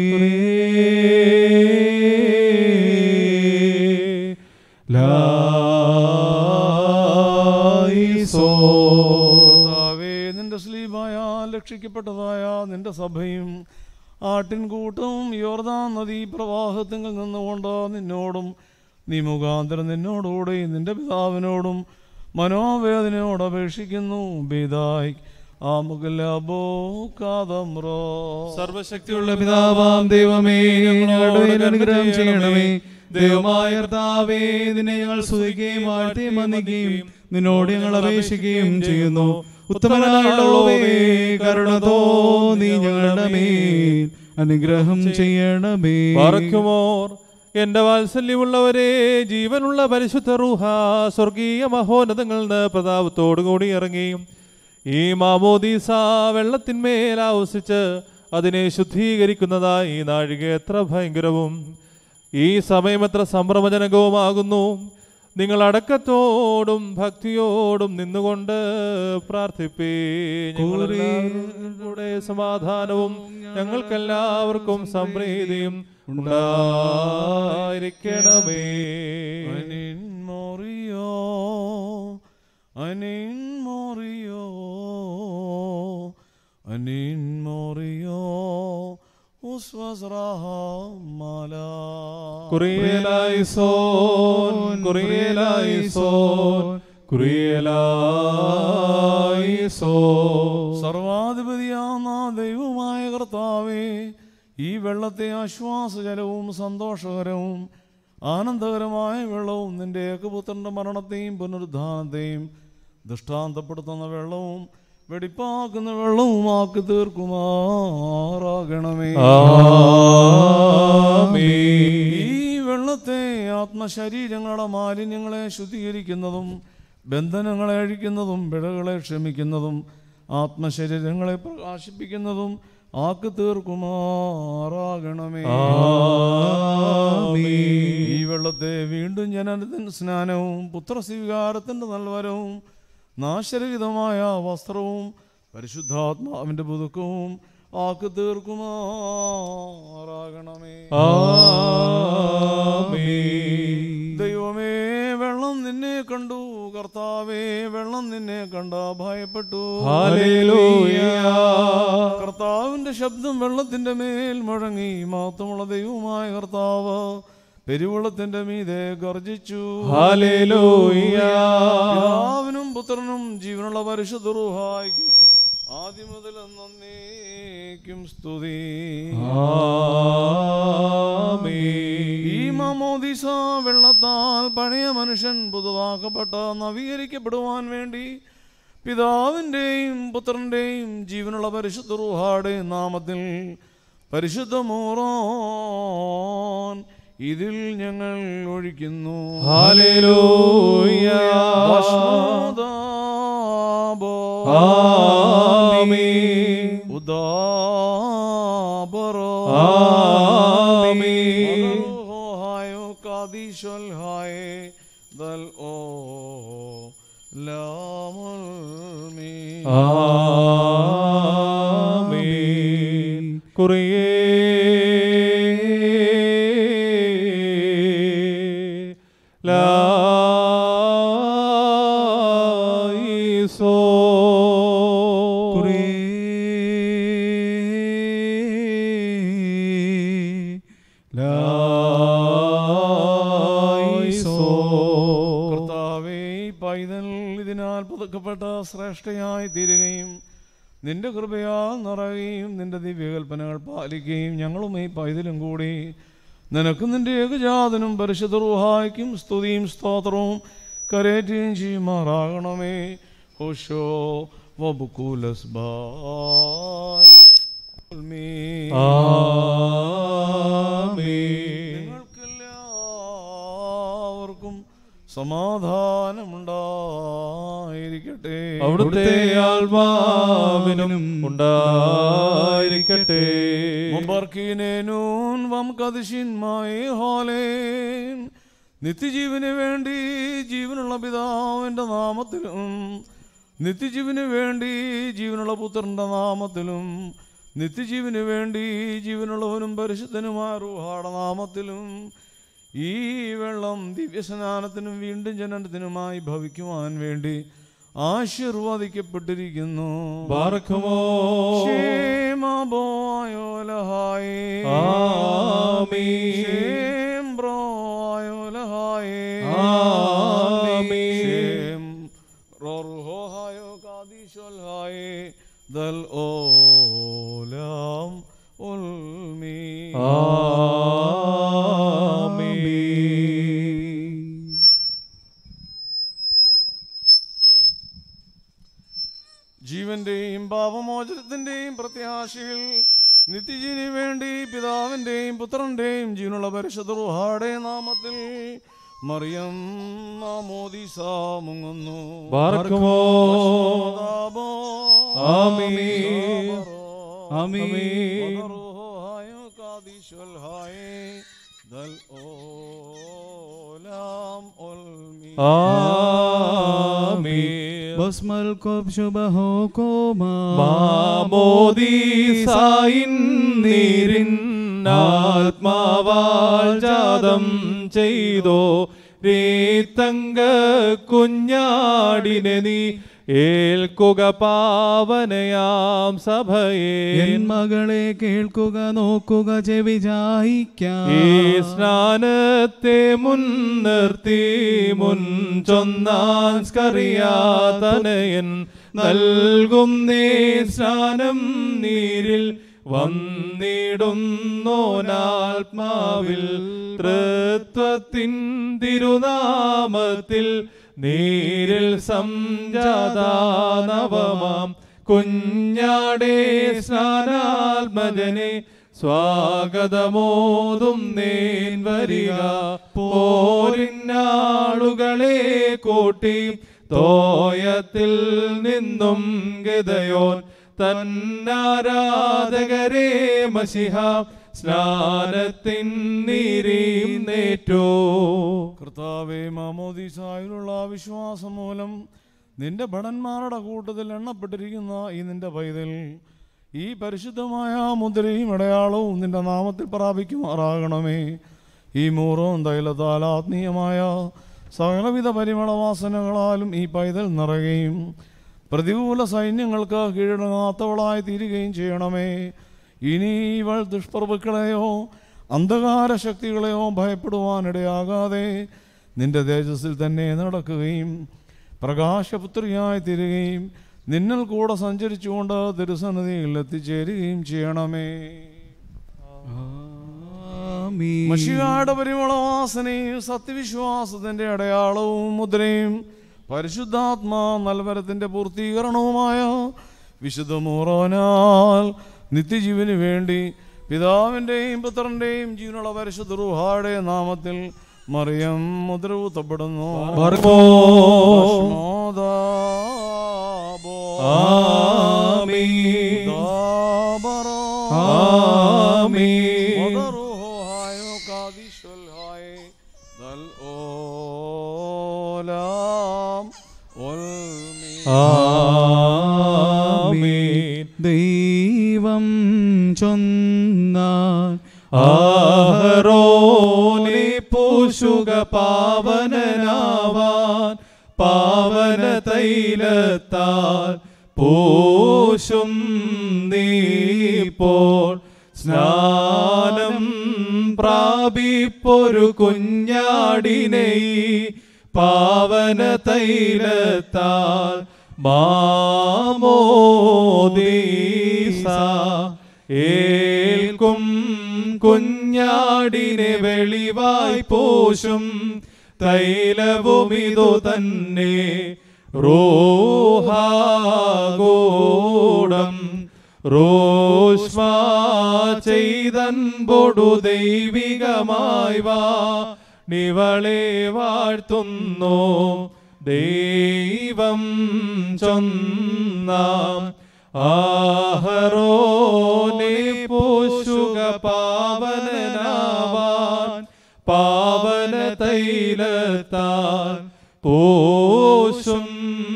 കർത്താവേ നിന്റെ സ്ലീബായാൽ രക്ഷിക്കപ്പെട്ടതായ നിന്റെ സഭയും ആട്ടിൻകൂട്ടവും യോർദാൻ നദീ പ്രവാഹത്തിൽ നിന്നുകൊണ്ട് നിന്നോടും നീ മുഖാന്തരം നിന്നോടുകൂടെ നിന്റെ പിതാവിനോടും മനോവേദനയോട് അപേക്ഷിക്കുന്നു ബിദായ് ആമുകലബോ കാതമ്രോ സർവശക്തിയുള്ള പിതാവാം ദൈവമേ ഞങ്ങളുടെ മേൽ അനുഗ്രഹം ചെയ്യണമേ ദൈവമായ കർത്താവേ നിന്നെ ഞങ്ങൾ സ്തുതിക്കുകയും വാഴ്ത്തുകയും വന്ദിക്കുകയും നിന്നോട് ഞങ്ങൾ അപേക്ഷിക്കുകയും ചെയ്യുന്നു ഉത്തമനായുള്ളവേ കരുണ തോന്നി ഞങ്ങളുടെ മേൽ അനുഗ്രഹം ചെയ്യണമേ പാറയ്ക്കുമോർ എന്റെ വാത്സല്യമുള്ളവരെ ജീവനുള്ള പരിശുദ്ധ റൂഹ സ്വർഗീയ മഹോന്നതങ്ങളിൽ നിന്ന് പ്രതാപത്തോടുകൂടി ഇറങ്ങിയും ഈ മാമോദീസ വെള്ളത്തിന്മേൽ ആവസിച്ച് അതിനെ ശുദ്ധീകരിക്കുന്നതായി ഈ നാഴിക എത്ര ഭയങ്കരവും ഈ സമയം എത്ര സംഭ്രമജനകവുമാകുന്നു നിങ്ങൾ അടക്കത്തോടും ഭക്തിയോടും നിന്നുകൊണ്ട് പ്രാർത്ഥിപ്പേ ഞങ്ങളുടെ സമാധാനവും ഞങ്ങൾക്കെല്ലാവർക്കും സംപ്രീതിയും ഉണ്ടായിരിക്കണമേ അനിൻ മോറിയോ അനിൻ മോറിയോ അനിൻ മോറിയോ ഉസ്വസ്രഹമാല കുറിയലായിസോൻ കുറിയലായിസോൻ കുറിയലായിസോൻ സർവാധിപതിയാന്ന ദൈവമായ കർത്താവേ ഈ വെള്ളത്തെ ആശ്വാസജലവും സന്തോഷകരവും ആനന്ദകരമായ വെള്ളവും നിന്റെ ഏകപുത്രന്റെ മരണത്തെയും പുനരുദ്ധാനത്തെയും ദൃഷ്ടാന്തപ്പെടുത്തുന്ന വെള്ളവും വെടിപ്പാക്കുന്ന വെള്ളവും ആക്കി തീർക്കുമാറാകണമേ ഈ വെള്ളത്തെ ആത്മശരീരങ്ങളുടെ മാലിന്യങ്ങളെ ശുദ്ധീകരിക്കുന്നതും ബന്ധനങ്ങളെ അഴിക്കുന്നതും പിഴകളെ ക്ഷമിക്കുന്നതും ആത്മശരീരങ്ങളെ പ്രകാശിപ്പിക്കുന്നതും ആക്കി തീർക്കുമാറാകണമേ ഈ വെള്ളത്തെ വീണ്ടും ജനനത്തിന് സ്നാനവും പുത്രസ്വീകാരത്തിന്റെ നൽവരവും നാശരഹിതമായ വസ്ത്രവും പരിശുദ്ധാത്മാവിന്റെ പുതുക്കവും ആക്കി തീർക്കുമാറാകണമേ ദൈവമേ വെള്ളം നിന്നെ കണ്ടു കർത്താവേ വെള്ളം നിന്നെ കണ്ട ഭയപ്പെട്ടു ഹല്ലേലൂയ. കർത്താവിന്റെ ശബ്ദം വെള്ളത്തിന്റെ മേൽ മുഴങ്ങി മാത്രമുള്ള ദൈവമായ കർത്താവ് പെരുവെള്ളത്തിന്റെ മീതെ ഗർജിച്ചു ഹല്ലേലൂയ. പിതാവിനും പുത്രനും ജീവനുള്ള പരിശുദ്ധ റൂഹായിക്കും ആദ്യം മുതൽ നന്നേക്കും സ്തുതി ഈ മമോദിസ വെള്ളത്താൽ പഴയ മനുഷ്യൻ പുതുവാക്കപ്പെട്ട നവീകരിക്കപ്പെടുവാൻ വേണ്ടി പിതാവിൻ്റെയും പുത്രൻ്റെയും ജീവനുള്ള പരിശുദ്ധ റൂഹാടെയും നാമത്തിൽ പരിശുദ്ധ മൂറോൻ ഇതിൽ ഞങ്ങൾ ഒഴിക്കുന്നു ഹല്ലേലൂയ. ഭസ്മോദാബോ. ആമീൻ. ഉദാബറോ. ആമീൻ. മദർഹോഹായോ കാദി കാദിശൽ ഹായേ ദൽ ഓ ലാമുൽ മീ ആമീൻ കുറിയേ ലായിസോ കർത്താവേ ഈ പൈതൽ ഇതിനാൽ പുതുക്കപ്പെട്ട ശ്രേഷ്ഠയായി തീരുകയും നിന്റെ കൃപയാൽ നിറയുകയും നിന്റെ ദിവ്യകൽപ്പനകൾ പാലിക്കുകയും ഞങ്ങളും ഈ പൈതലും കൂടി നിനക്ക് നിന്റെ ഏകജാതനും പരിശുദ്ധ റുഹായ്ക്കും സ്തുതിയും സ്തോത്രവും കരേറ്റുകയും ചെയ്യുമാറാകണമേ ഹോഷോ വബുക്കുലസ് ബാൻ നിങ്ങൾക്കെല്ലാവർക്കും സമാധാനമുണ്ടായിരിക്കട്ടെ അവിടുത്തെ ആത്മാവിനും ഉണ്ടായിരിക്കട്ടെ മുബർക്കീനേനൂൻ വം കദിഷിന്മായി ഹോലേൻ നിത്യജീവന് വേണ്ടി ജീവനുള്ള പിതാവിൻ്റെ നാമത്തിലും നിത്യജീവന് വേണ്ടി ജീവനുള്ള പുത്രന്റെ നാമത്തിലും നിത്യജീവന് വേണ്ടി ജീവനുള്ളവനും പരിശുദ്ധനുമായ റുഹാടെ നാമത്തിലും ഈ വെള്ളം ദിവ്യസ്നാനത്തിനും വീണ്ടും ജനനത്തിനുമായി ഭവിക്കുവാൻ വേണ്ടി ആശീർവദിക്കപ്പെട്ടിരിക്കുന്നു ബാറക്കുമോ ക്ഷേമബോയോലഹായേ ആമീൻ. ക്ഷേം ബ്രോയോലഹായേ ആമീൻ. ക്ഷേം റോറുഹോഹായോ കാദീശോൽഹായേ ദൽ ഓലാം ഉൽമീ ജീവന്റെയും പാപമോചനത്തിന്റെയും പ്രത്യാശയിൽ നിത്യജീവിന് വേണ്ടി പിതാവിന്റെയും പുത്രന്റെയും ജീവനുള്ള പരിശുദ്ധ റുഹാടെ നാമത്തിൽ മറിയം നാമോദിസ മുങ്ങുന്നു ബാറക്കുമോ ദാബോ ആമീൻ. ആമീൻ ആമീൻ. വദറുഹായോ കാദിശുൽഹായേ ദൽ ഓലാം ഉൽമീ ആമീൻ. ബസ്മൽ കോപ് ശുഭഹോ കോമാ മാമോദീസായിൻ നീരിൻ ആത്മാവാൽ ജാതം ചെയ്തോ രേത്തങ്ക കുഞ്ഞാടിനെ നീ ഏൽക്കുക പാവനയാം സഭയെ എൻ മകളെ കേൾക്കുക നോക്കുക ചെവി ഈ ചായിക്കാം സ്നാനത്തെ മുൻനിർത്തി മുൻ ചൊന്നാൻ സ്കറിയാതനയൻ നൽകും നേ സ്നാനം നീരിൽ വന്നിടുന്നോനാത്മാവിൽ തൃത്വത്തിൻ തിരുനാമത്തിൽ നീരിൽ സംജാതാനവമാം കുഞ്ഞാടേ സ്നാനാത്മജനെ സ്വാഗതമോതും നേൻ വരിക പോരിന്നാളുകളെ കൂട്ടി തോയത്തിൽ നിന്നും ഗതയോൻ തന്നാരാധകരെ മഷിഹ സ്നാനത്തിൻ നീരീം നേറ്റോ കർത്താവെ മാമോദീസായിലുള്ള വിശ്വാസം മൂലം നിന്റെ ഭടന്മാരുടെ കൂട്ടത്തിൽ എണ്ണപ്പെട്ടിരിക്കുന്ന ഈ നിന്റെ പൈതൽ ഈ പരിശുദ്ധമായ മുദ്രയും അടയാളവും നിന്റെ നാമത്തിൽ പ്രാപിക്കുമാറാകണമേ ഈ മൂറവും തൈലത്താൽ ആത്മീയമായ സകലവിധ പരിമളവാസനകളാലും ഈ പൈതൽ നിറയുകയും പ്രതികൂല സൈന്യങ്ങൾക്ക് കീഴടങ്ങാത്തവളായി തീരുകയും ചെയ്യണമേ ഇനി ഇവൾ ദുഷ്പ്രഭുക്കളെയോ അന്ധകാര ശക്തികളെയോ ഭയപ്പെടുവാനിടയാകാതെ നിന്റെ തേജസ്സിൽ തന്നെ നടക്കുകയും പ്രകാശപുത്രിയായി തീരുകയും നിന്നൽ കൂടെ സഞ്ചരിച്ചുകൊണ്ട് തിരുസന്നിധിയിൽ എത്തിച്ചേരുകയും ചെയ്യണമേ മഷികാട് പരിമളവാസനയും സത്യവിശ്വാസത്തിന്റെ അടയാളവും മുദ്രയും പരിശുദ്ധാത്മാ നൽവരത്തിന്റെ പൂർത്തീകരണവുമായ വിശുദ്ധ മൂറോനാൽ നിത്യജീവന് വേണ്ടി പിതാവിൻ്റെയും പുത്രൻ്റെയും ജീവനുള്ള പരിശുദ്ധ റുഹാടെ നാമത്തിൽ മറിയം മുദ്രകൂത്തപ്പെടുന്നു ബാർക്കോ. ഭസ്മോദാബോ. ആമീൻ. ദാബറോ. ആമീൻ. മദറുഹോ ഹായോ കാദിശുൽ ഹായ് ദൽ ആമേൻ ദൈവം ചൊന്നാൻ ആഹരോനെ പൂശുക പാവനനാവാൻ പാവന തൈലത്താൽ പൂശും നീപ്പോൾ സ്നാനം പ്രാപിപ്പൊരു കുഞ്ഞാടിനെ പാവന തൈലത്താൽ മാമോദീസ ഏൽക്കും കുഞ്ഞാടിനെ വെളിവായി പോശും തൈലവുമിതു തന്നെ റോഹാഗോടം റോഷ്മാ ചെയ്തൻപൊടു ദൈവികമായി വാ നിവളെ വാഴ്ത്തുന്നു ദൈവം ചൊന്നാം ആഹരോനെ പോഷുക പാവനനാവാൻ പാവന തൈലത്താൽ പോഷും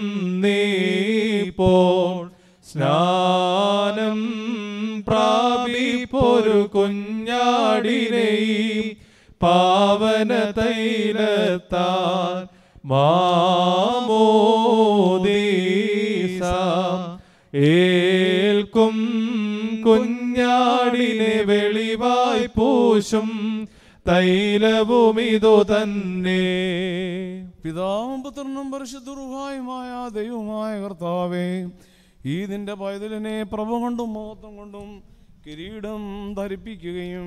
നീപ്പോൾ സ്നാനം പ്രാപിപ്പൊരു കുഞ്ഞാടിനെയും പാവന തൈലത്താൽ മാമോദീസ ഏൽക്കും കുഞ്ഞാടിനെ വെളിവായി പൂശും തൈലവുമിതു തന്നെ പിതാവും പുത്രനും പരിശുദ്ധറുഹായുമായ ദൈവമായ കർത്താവേ ഈ നിന്റെ പൈതലിനെ പ്രഭ കൊണ്ടും മഹത്വം കൊണ്ടും കിരീടം ധരിപ്പിക്കുകയും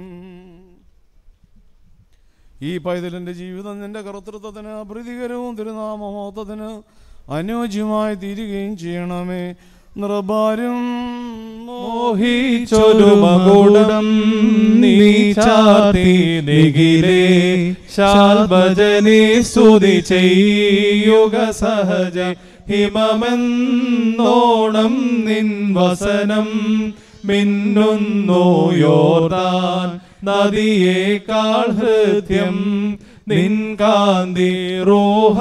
ഈ പൈതലിന്റെ ജീവിതം നിന്റെ കർത്തൃത്വത്തിന് പ്രീതികരവും തിരുനാമമഹത്വത്തിന് അനുയോജ്യമായി തീരുകയും ചെയ്യണമേ നിർഭാരം മോഹിച്ചൊരു മകുടം നീ ചാർത്തി നികിലേ ശാൽഭജനെ സ്തുതി ചെയ്യുക സഹജ ഹിമമെന്നോണം നിൻ വസനം മിന്നുന്നു യോർദാൻ നദിയേക്കാൾ ഹൃദ്യം നിൻ കാന്തി റൂഹ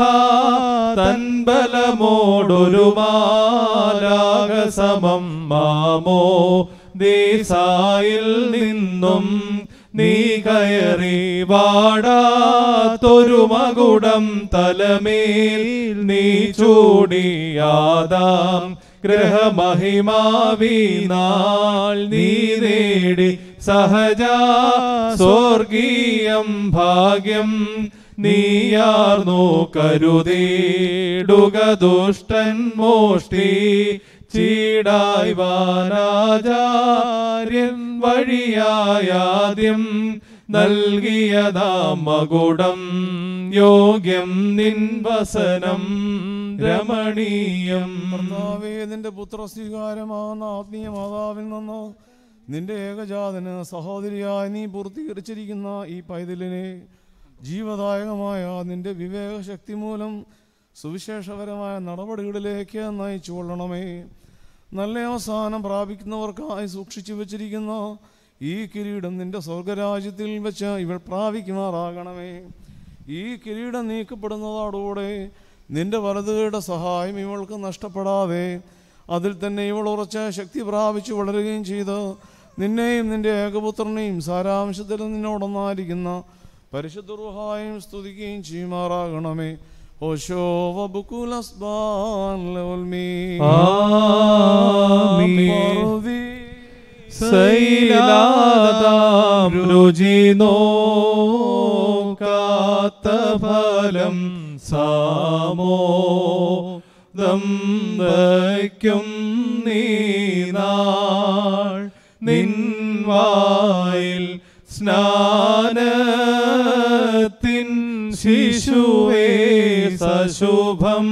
തൻബലമോടൊരു മാലാകസമം മാമോ ദേശായിൽ നിന്നും നീ കയറി വാടാത്തൊരു മകുടം തലമേൽ നീ ചൂടിയാതാം ഗ്രഹമഹിമാവി നാൾ നീ നേടി സഹജ സ്വർഗീയം ഭാഗ്യം നീയാർന്നു കരുതേടുക ദുഷ്ടൻ മോഷ്ടി ചീടായി വാനാചാര്യൻ വഴിയായാദ്യം നൽകിയതാം മകുടം യോഗ്യം നിൻ വസനം രമണീയം കർത്താവേ നിന്റെ പുത്രസ്വീകാരമാകുന്ന ആത്മീയ മാതാവിൽ നിന്ന് നിന്റെ ഏകജാതന് സഹോദരിയായി നീ പൂർത്തീകരിച്ചിരിക്കുന്ന ഈ പൈതലിനെ ജീവദായകമായ നിന്റെ വിവേകശക്തി മൂലം സുവിശേഷപരമായ നടപടികളിലേക്ക് നയിച്ചു കൊള്ളണമേ നല്ല അവസാനം പ്രാപിക്കുന്നവർക്കായി സൂക്ഷിച്ചു വച്ചിരിക്കുന്ന ഈ കിരീടം നിന്റെ സ്വർഗരാജ്യത്തിൽ വെച്ച് ഇവൾ പ്രാപിക്കുമാറാകണമേ ഈ കിരീടം നീക്കപ്പെടുന്നതോടുകൂടെ നിന്റെ വലതുകയുടെ സഹായം ഇവൾക്ക് നഷ്ടപ്പെടാതെ അതിൽ തന്നെ ഇവൾ ഉറച്ച ശക്തി പ്രാപിച്ചു വളരുകയും ചെയ്ത് നിന്നെയും നിന്റെ ഏകപുത്രനെയും സാരാംശത്തിൽ നിന്നോടൊന്നായിരിക്കുന്ന പരിശുദ്ധ റുഹായും സ്തുതിക്കുകയും ചെയ്യുമാറാകണമേ ഓശോ വബുക്കുലസ്ബാൻ ലവൽമീ സൈലാദാം രുചി നോക്കാത്ത ഫലം സാമോ ദമ്പയ്ക്കും നീ നാൾ നിൻ വായിൽ സ്നാനത്തിൻ ശിശുവേ സശുഭം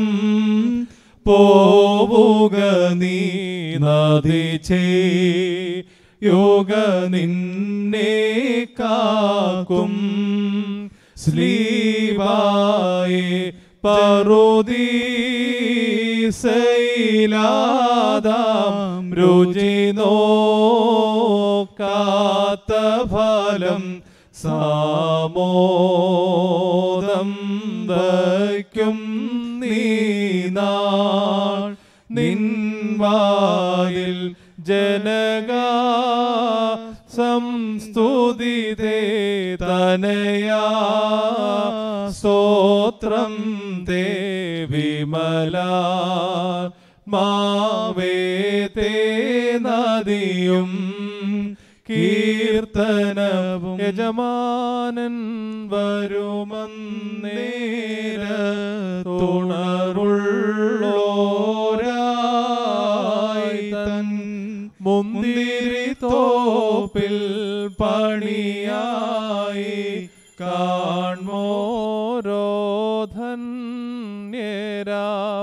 പോവുക നീ നദിച്ചേ യോഗ നിന്നെ കാക്കും സ്ലീവായെ പറുദീസൈലാദാം രുചി നോക്കാത്ത ഫലം സാമോദം വയ്ക്കും നീ നാൾ നിൻവായിൽ ജനക സംസ്തുതിതേ തനയാ സ്തോത്രം തേ വിമല മാവേ തേ നദിയും കീർത്തനവും യജമാനൻ വരുമന്നേര തുണറുള്ളോരായി തൻ മുന്തിരി തോപ്പിൽ പണിയായി കാൺമോരോധന്യരാം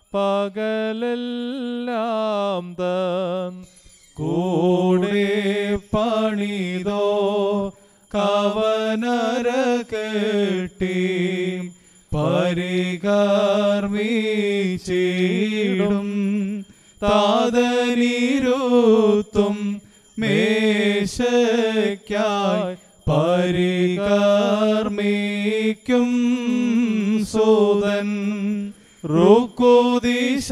പകലെല്ലാം തൻ കൂടെ പണിതോ കവനര കെട്ടി പരികർമ്മീച്ചിടും താതനിരുത്തും മേശയ്ക്കായി പരികർമ്മിക്കും സൂതൻ റുക്കുദിശ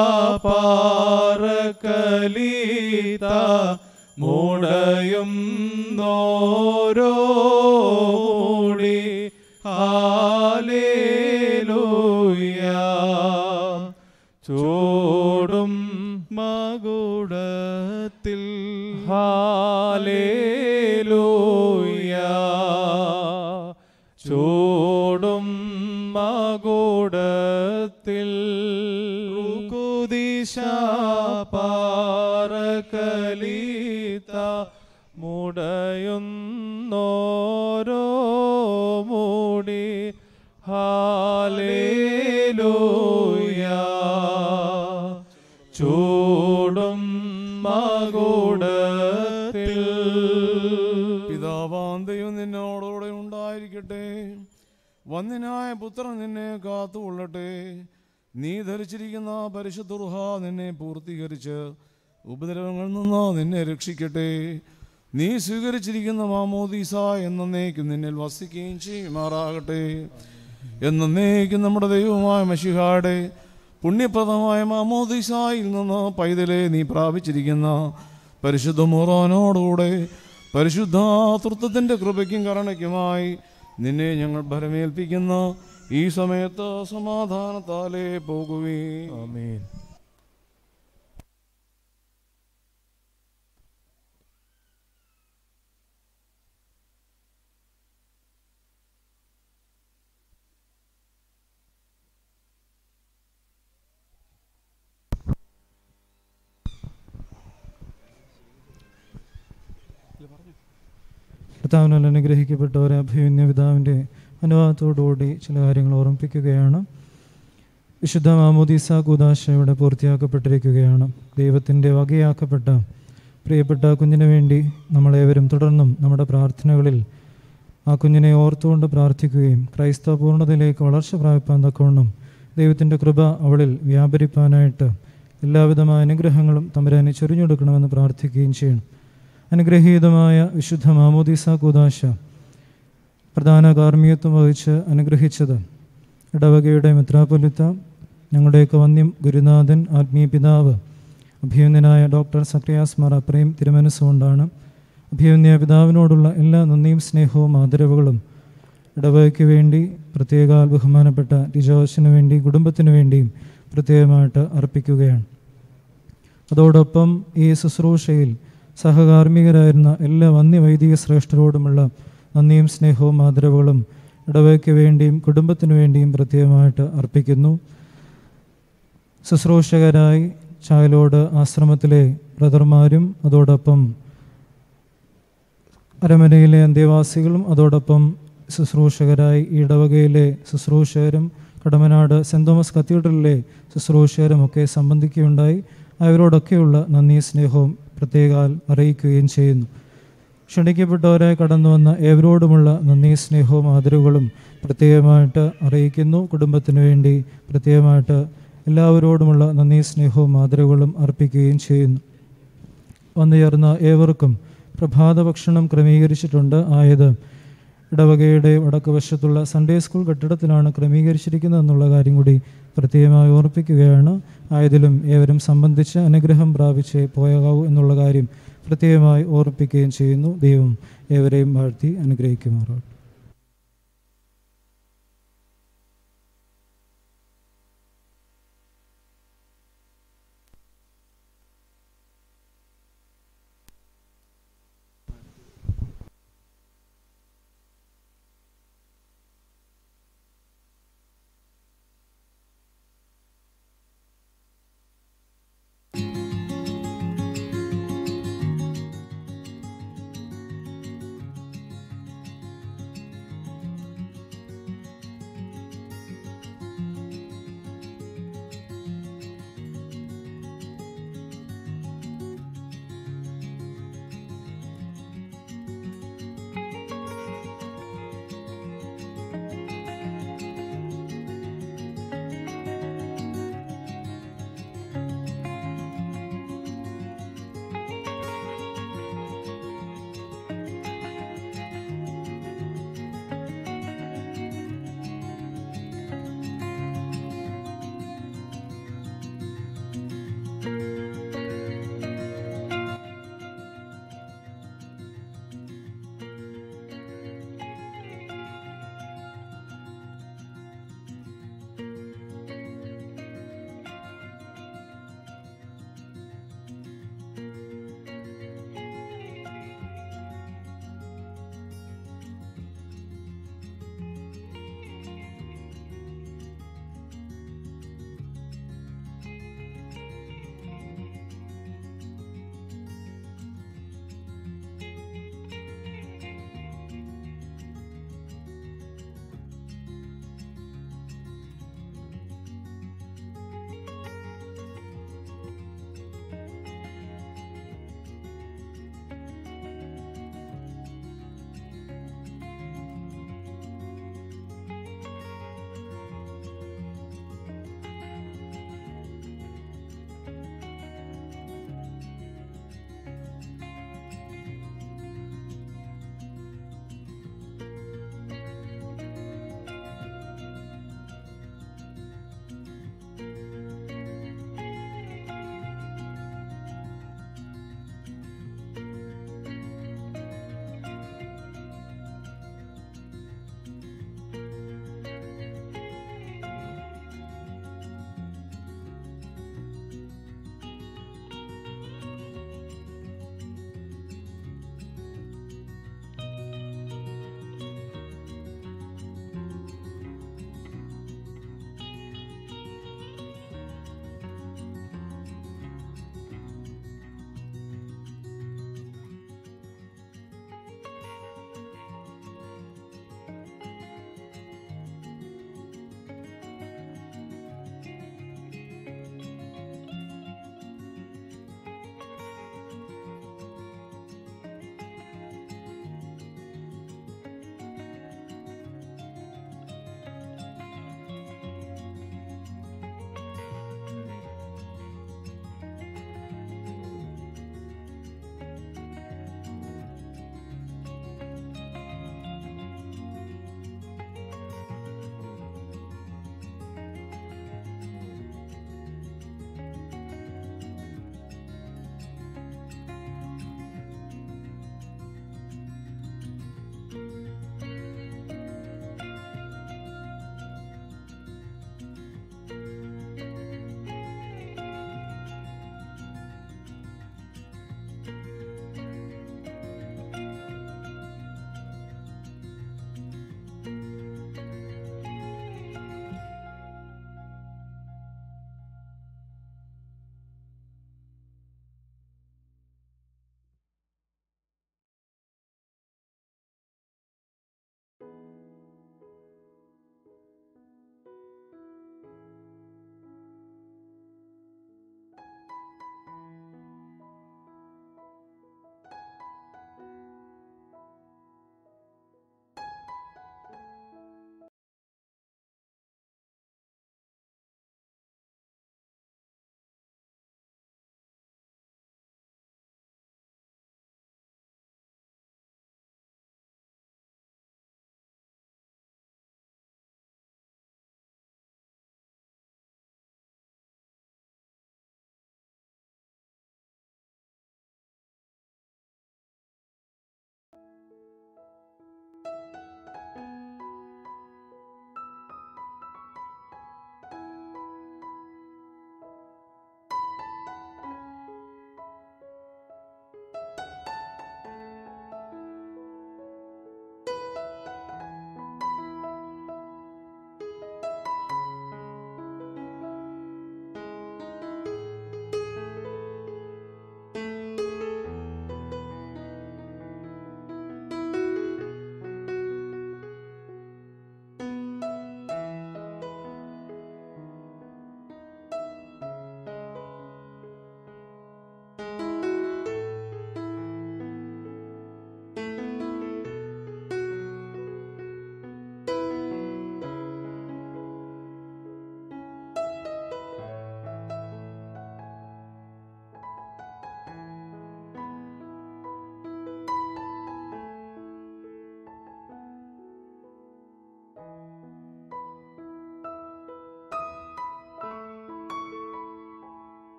പാറകലീത മുടയും നോരോടി ഹാലേലൂയ ചൂടും മകുടത്തിൽ ഹാലേലൂയ ചൂടും മകുടത്തിൽ കുദിശ പാറകലീത മുടയുന്നോരോ മൂടി ഹാലേലൂയ ചൂടും മകുടത്തിൽ പിതാവാം ദൈവം നിന്നോടുകൂടെ ഉണ്ടായിരിക്കട്ടെ വന്യനായ പുത്രൻ നിന്നെ കാത്തുകൊള്ളട്ടെ നീ ധരിച്ചിരിക്കുന്ന പരിശുദ്ധ റുഹ നിന്നെ പൂർത്തീകരിച്ച് ഉപദ്രവങ്ങളിൽ നിന്ന് നിന്നെ രക്ഷിക്കട്ടെ നീ സ്വീകരിച്ചിരിക്കുന്ന മാമോദീസ എന്നേക്കും നിന്നിൽ വസിക്കുകയും ചെയ്യുമാറാകട്ടെ എന്നേക്കും നമ്മുടെ ദൈവമായ മഷിഹാടെ പുണ്യപ്രദമായ മാമോദീസായിൽ നിന്ന് പൈതലെ നീ പ്രാപിച്ചിരിക്കുന്ന പരിശുദ്ധ മോറാനോടുകൂടെ പരിശുദ്ധാതൃത്വത്തിൻ്റെ കൃപയ്ക്കും കരുണയ്ക്കുമായി നിന്നെ ഞങ്ങൾ ഭരമേൽപ്പിക്കുന്ന ഈ സമയത്ത് സമാധാനത്താലേ പോകുവേ ആമേൻ കർത്താവിനാൽ അനുഗ്രഹിക്കപ്പെട്ടവരെ അഭിമന്യ പിതാവിൻ്റെ അനുവാദത്തോടുകൂടി ചില കാര്യങ്ങൾ ഓർമ്മിപ്പിക്കുകയാണ് വിശുദ്ധ മാമോദീസ കൂദാശയുടെ പൂർത്തിയാക്കപ്പെട്ടിരിക്കുകയാണ് ദൈവത്തിൻ്റെ വകയാക്കപ്പെട്ട പ്രിയപ്പെട്ട കുഞ്ഞിന് വേണ്ടി നമ്മളേവരും തുടർന്നും നമ്മുടെ പ്രാർത്ഥനകളിൽ ആ കുഞ്ഞിനെ ഓർത്തുകൊണ്ട് പ്രാർത്ഥിക്കുകയും ക്രൈസ്തവ പൂർണ്ണതയിലേക്ക് വളർച്ച പ്രാപിപ്പാൻ തക്കവണ്ണം ദൈവത്തിൻ്റെ കൃപ അവളിൽ വ്യാപരിപ്പാനായിട്ട് എല്ലാവിധമായ അനുഗ്രഹങ്ങളും തമ്പുരാനെ ചൊരിഞ്ഞെടുക്കണമെന്ന് പ്രാർത്ഥിക്കുകയും ചെയ്യണം അനുഗ്രഹീതമായ വിശുദ്ധ മാമോദീസ കൂദാശ പ്രധാന കാർമ്മികത്വം വഹിച്ച് അനുഗ്രഹിച്ചത് ഇടവകയുടെ മെത്രാപൊലിത്ത ഞങ്ങളുടെയൊക്കെ വന്യം ഗുരുനാഥൻ ആത്മീയ പിതാവ് അഭിയന്യനായ ഡോക്ടർ സക്രിയാസ് മാർ അപ്രേം തിരുമനസ്സുകൊണ്ടാണ് അഭിയന്യ പിതാവിനോടുള്ള എല്ലാ നന്ദിയും സ്നേഹവും ആദരവുകളും ഇടവകയ്ക്ക് വേണ്ടി പ്രത്യേക ബഹുമാനപ്പെട്ട ടിജോസിന് വേണ്ടി കുടുംബത്തിന് വേണ്ടിയും പ്രത്യേകമായിട്ട് അർപ്പിക്കുകയാണ് അതോടൊപ്പം ഈ ശുശ്രൂഷയിൽ സഹകാർമ്മികരായിരുന്ന എല്ലാ വന്യവൈദിക ശ്രേഷ്ഠരോടുമുള്ള നന്ദിയും സ്നേഹവും ആദരവുകളും ഇടവയ്ക്ക് വേണ്ടിയും കുടുംബത്തിനു വേണ്ടിയും പ്രത്യേകമായിട്ട് അർപ്പിക്കുന്നു ശുശ്രൂഷകരായി ചായലോട് ആശ്രമത്തിലെ ബ്രദർമാരും അതോടൊപ്പം അരമനയിലെ അന്തേവാസികളും അതോടൊപ്പം ശുശ്രൂഷകരായി ഈ ഇടവകയിലെ ശുശ്രൂഷകരും കടമനാട് സെൻറ് തോമസ് കത്തീഡ്രലിലെ ശുശ്രൂഷകരും ഒക്കെ സംബന്ധിക്കുകയുണ്ടായി അവരോടൊക്കെയുള്ള നന്ദി സ്നേഹവും പ്രത്യേകാൽ അറിയിക്കുകയും ചെയ്യുന്നു ക്ഷണിക്കപ്പെട്ടവരായി കടന്നു വന്ന ഏവരോടുമുള്ള നന്ദി സ്നേഹവും ആദരവുകളും പ്രത്യേകമായിട്ട് അറിയിക്കുന്നു കുടുംബത്തിന് വേണ്ടി പ്രത്യേകമായിട്ട് എല്ലാവരോടുമുള്ള നന്ദി സ്നേഹവും ആദരവുകളും അർപ്പിക്കുകയും ചെയ്യുന്നു വന്നു ചേർന്ന ഏവർക്കും പ്രഭാത ഭക്ഷണം ക്രമീകരിച്ചിട്ടുണ്ട് ആയത് ഇടവകയുടെ വടക്ക് വശത്തുള്ള സൺഡേ സ്കൂൾ കെട്ടിടത്തിലാണ് ക്രമീകരിച്ചിരിക്കുന്നത് എന്നുള്ള കാര്യം കൂടി പ്രത്യേകമായി ഓർപ്പിക്കുകയാണ് ആയതിലും ഏവരും സംബന്ധിച്ച് അനുഗ്രഹം പ്രാപിച്ച് പോയാവൂ എന്നുള്ള കാര്യം പ്രത്യേകമായി ഓർപ്പിക്കുകയും ചെയ്യുന്നു ദൈവം ഏവരെയും വാഴ്ത്തി അനുഗ്രഹിക്കുമാറാട്ടെ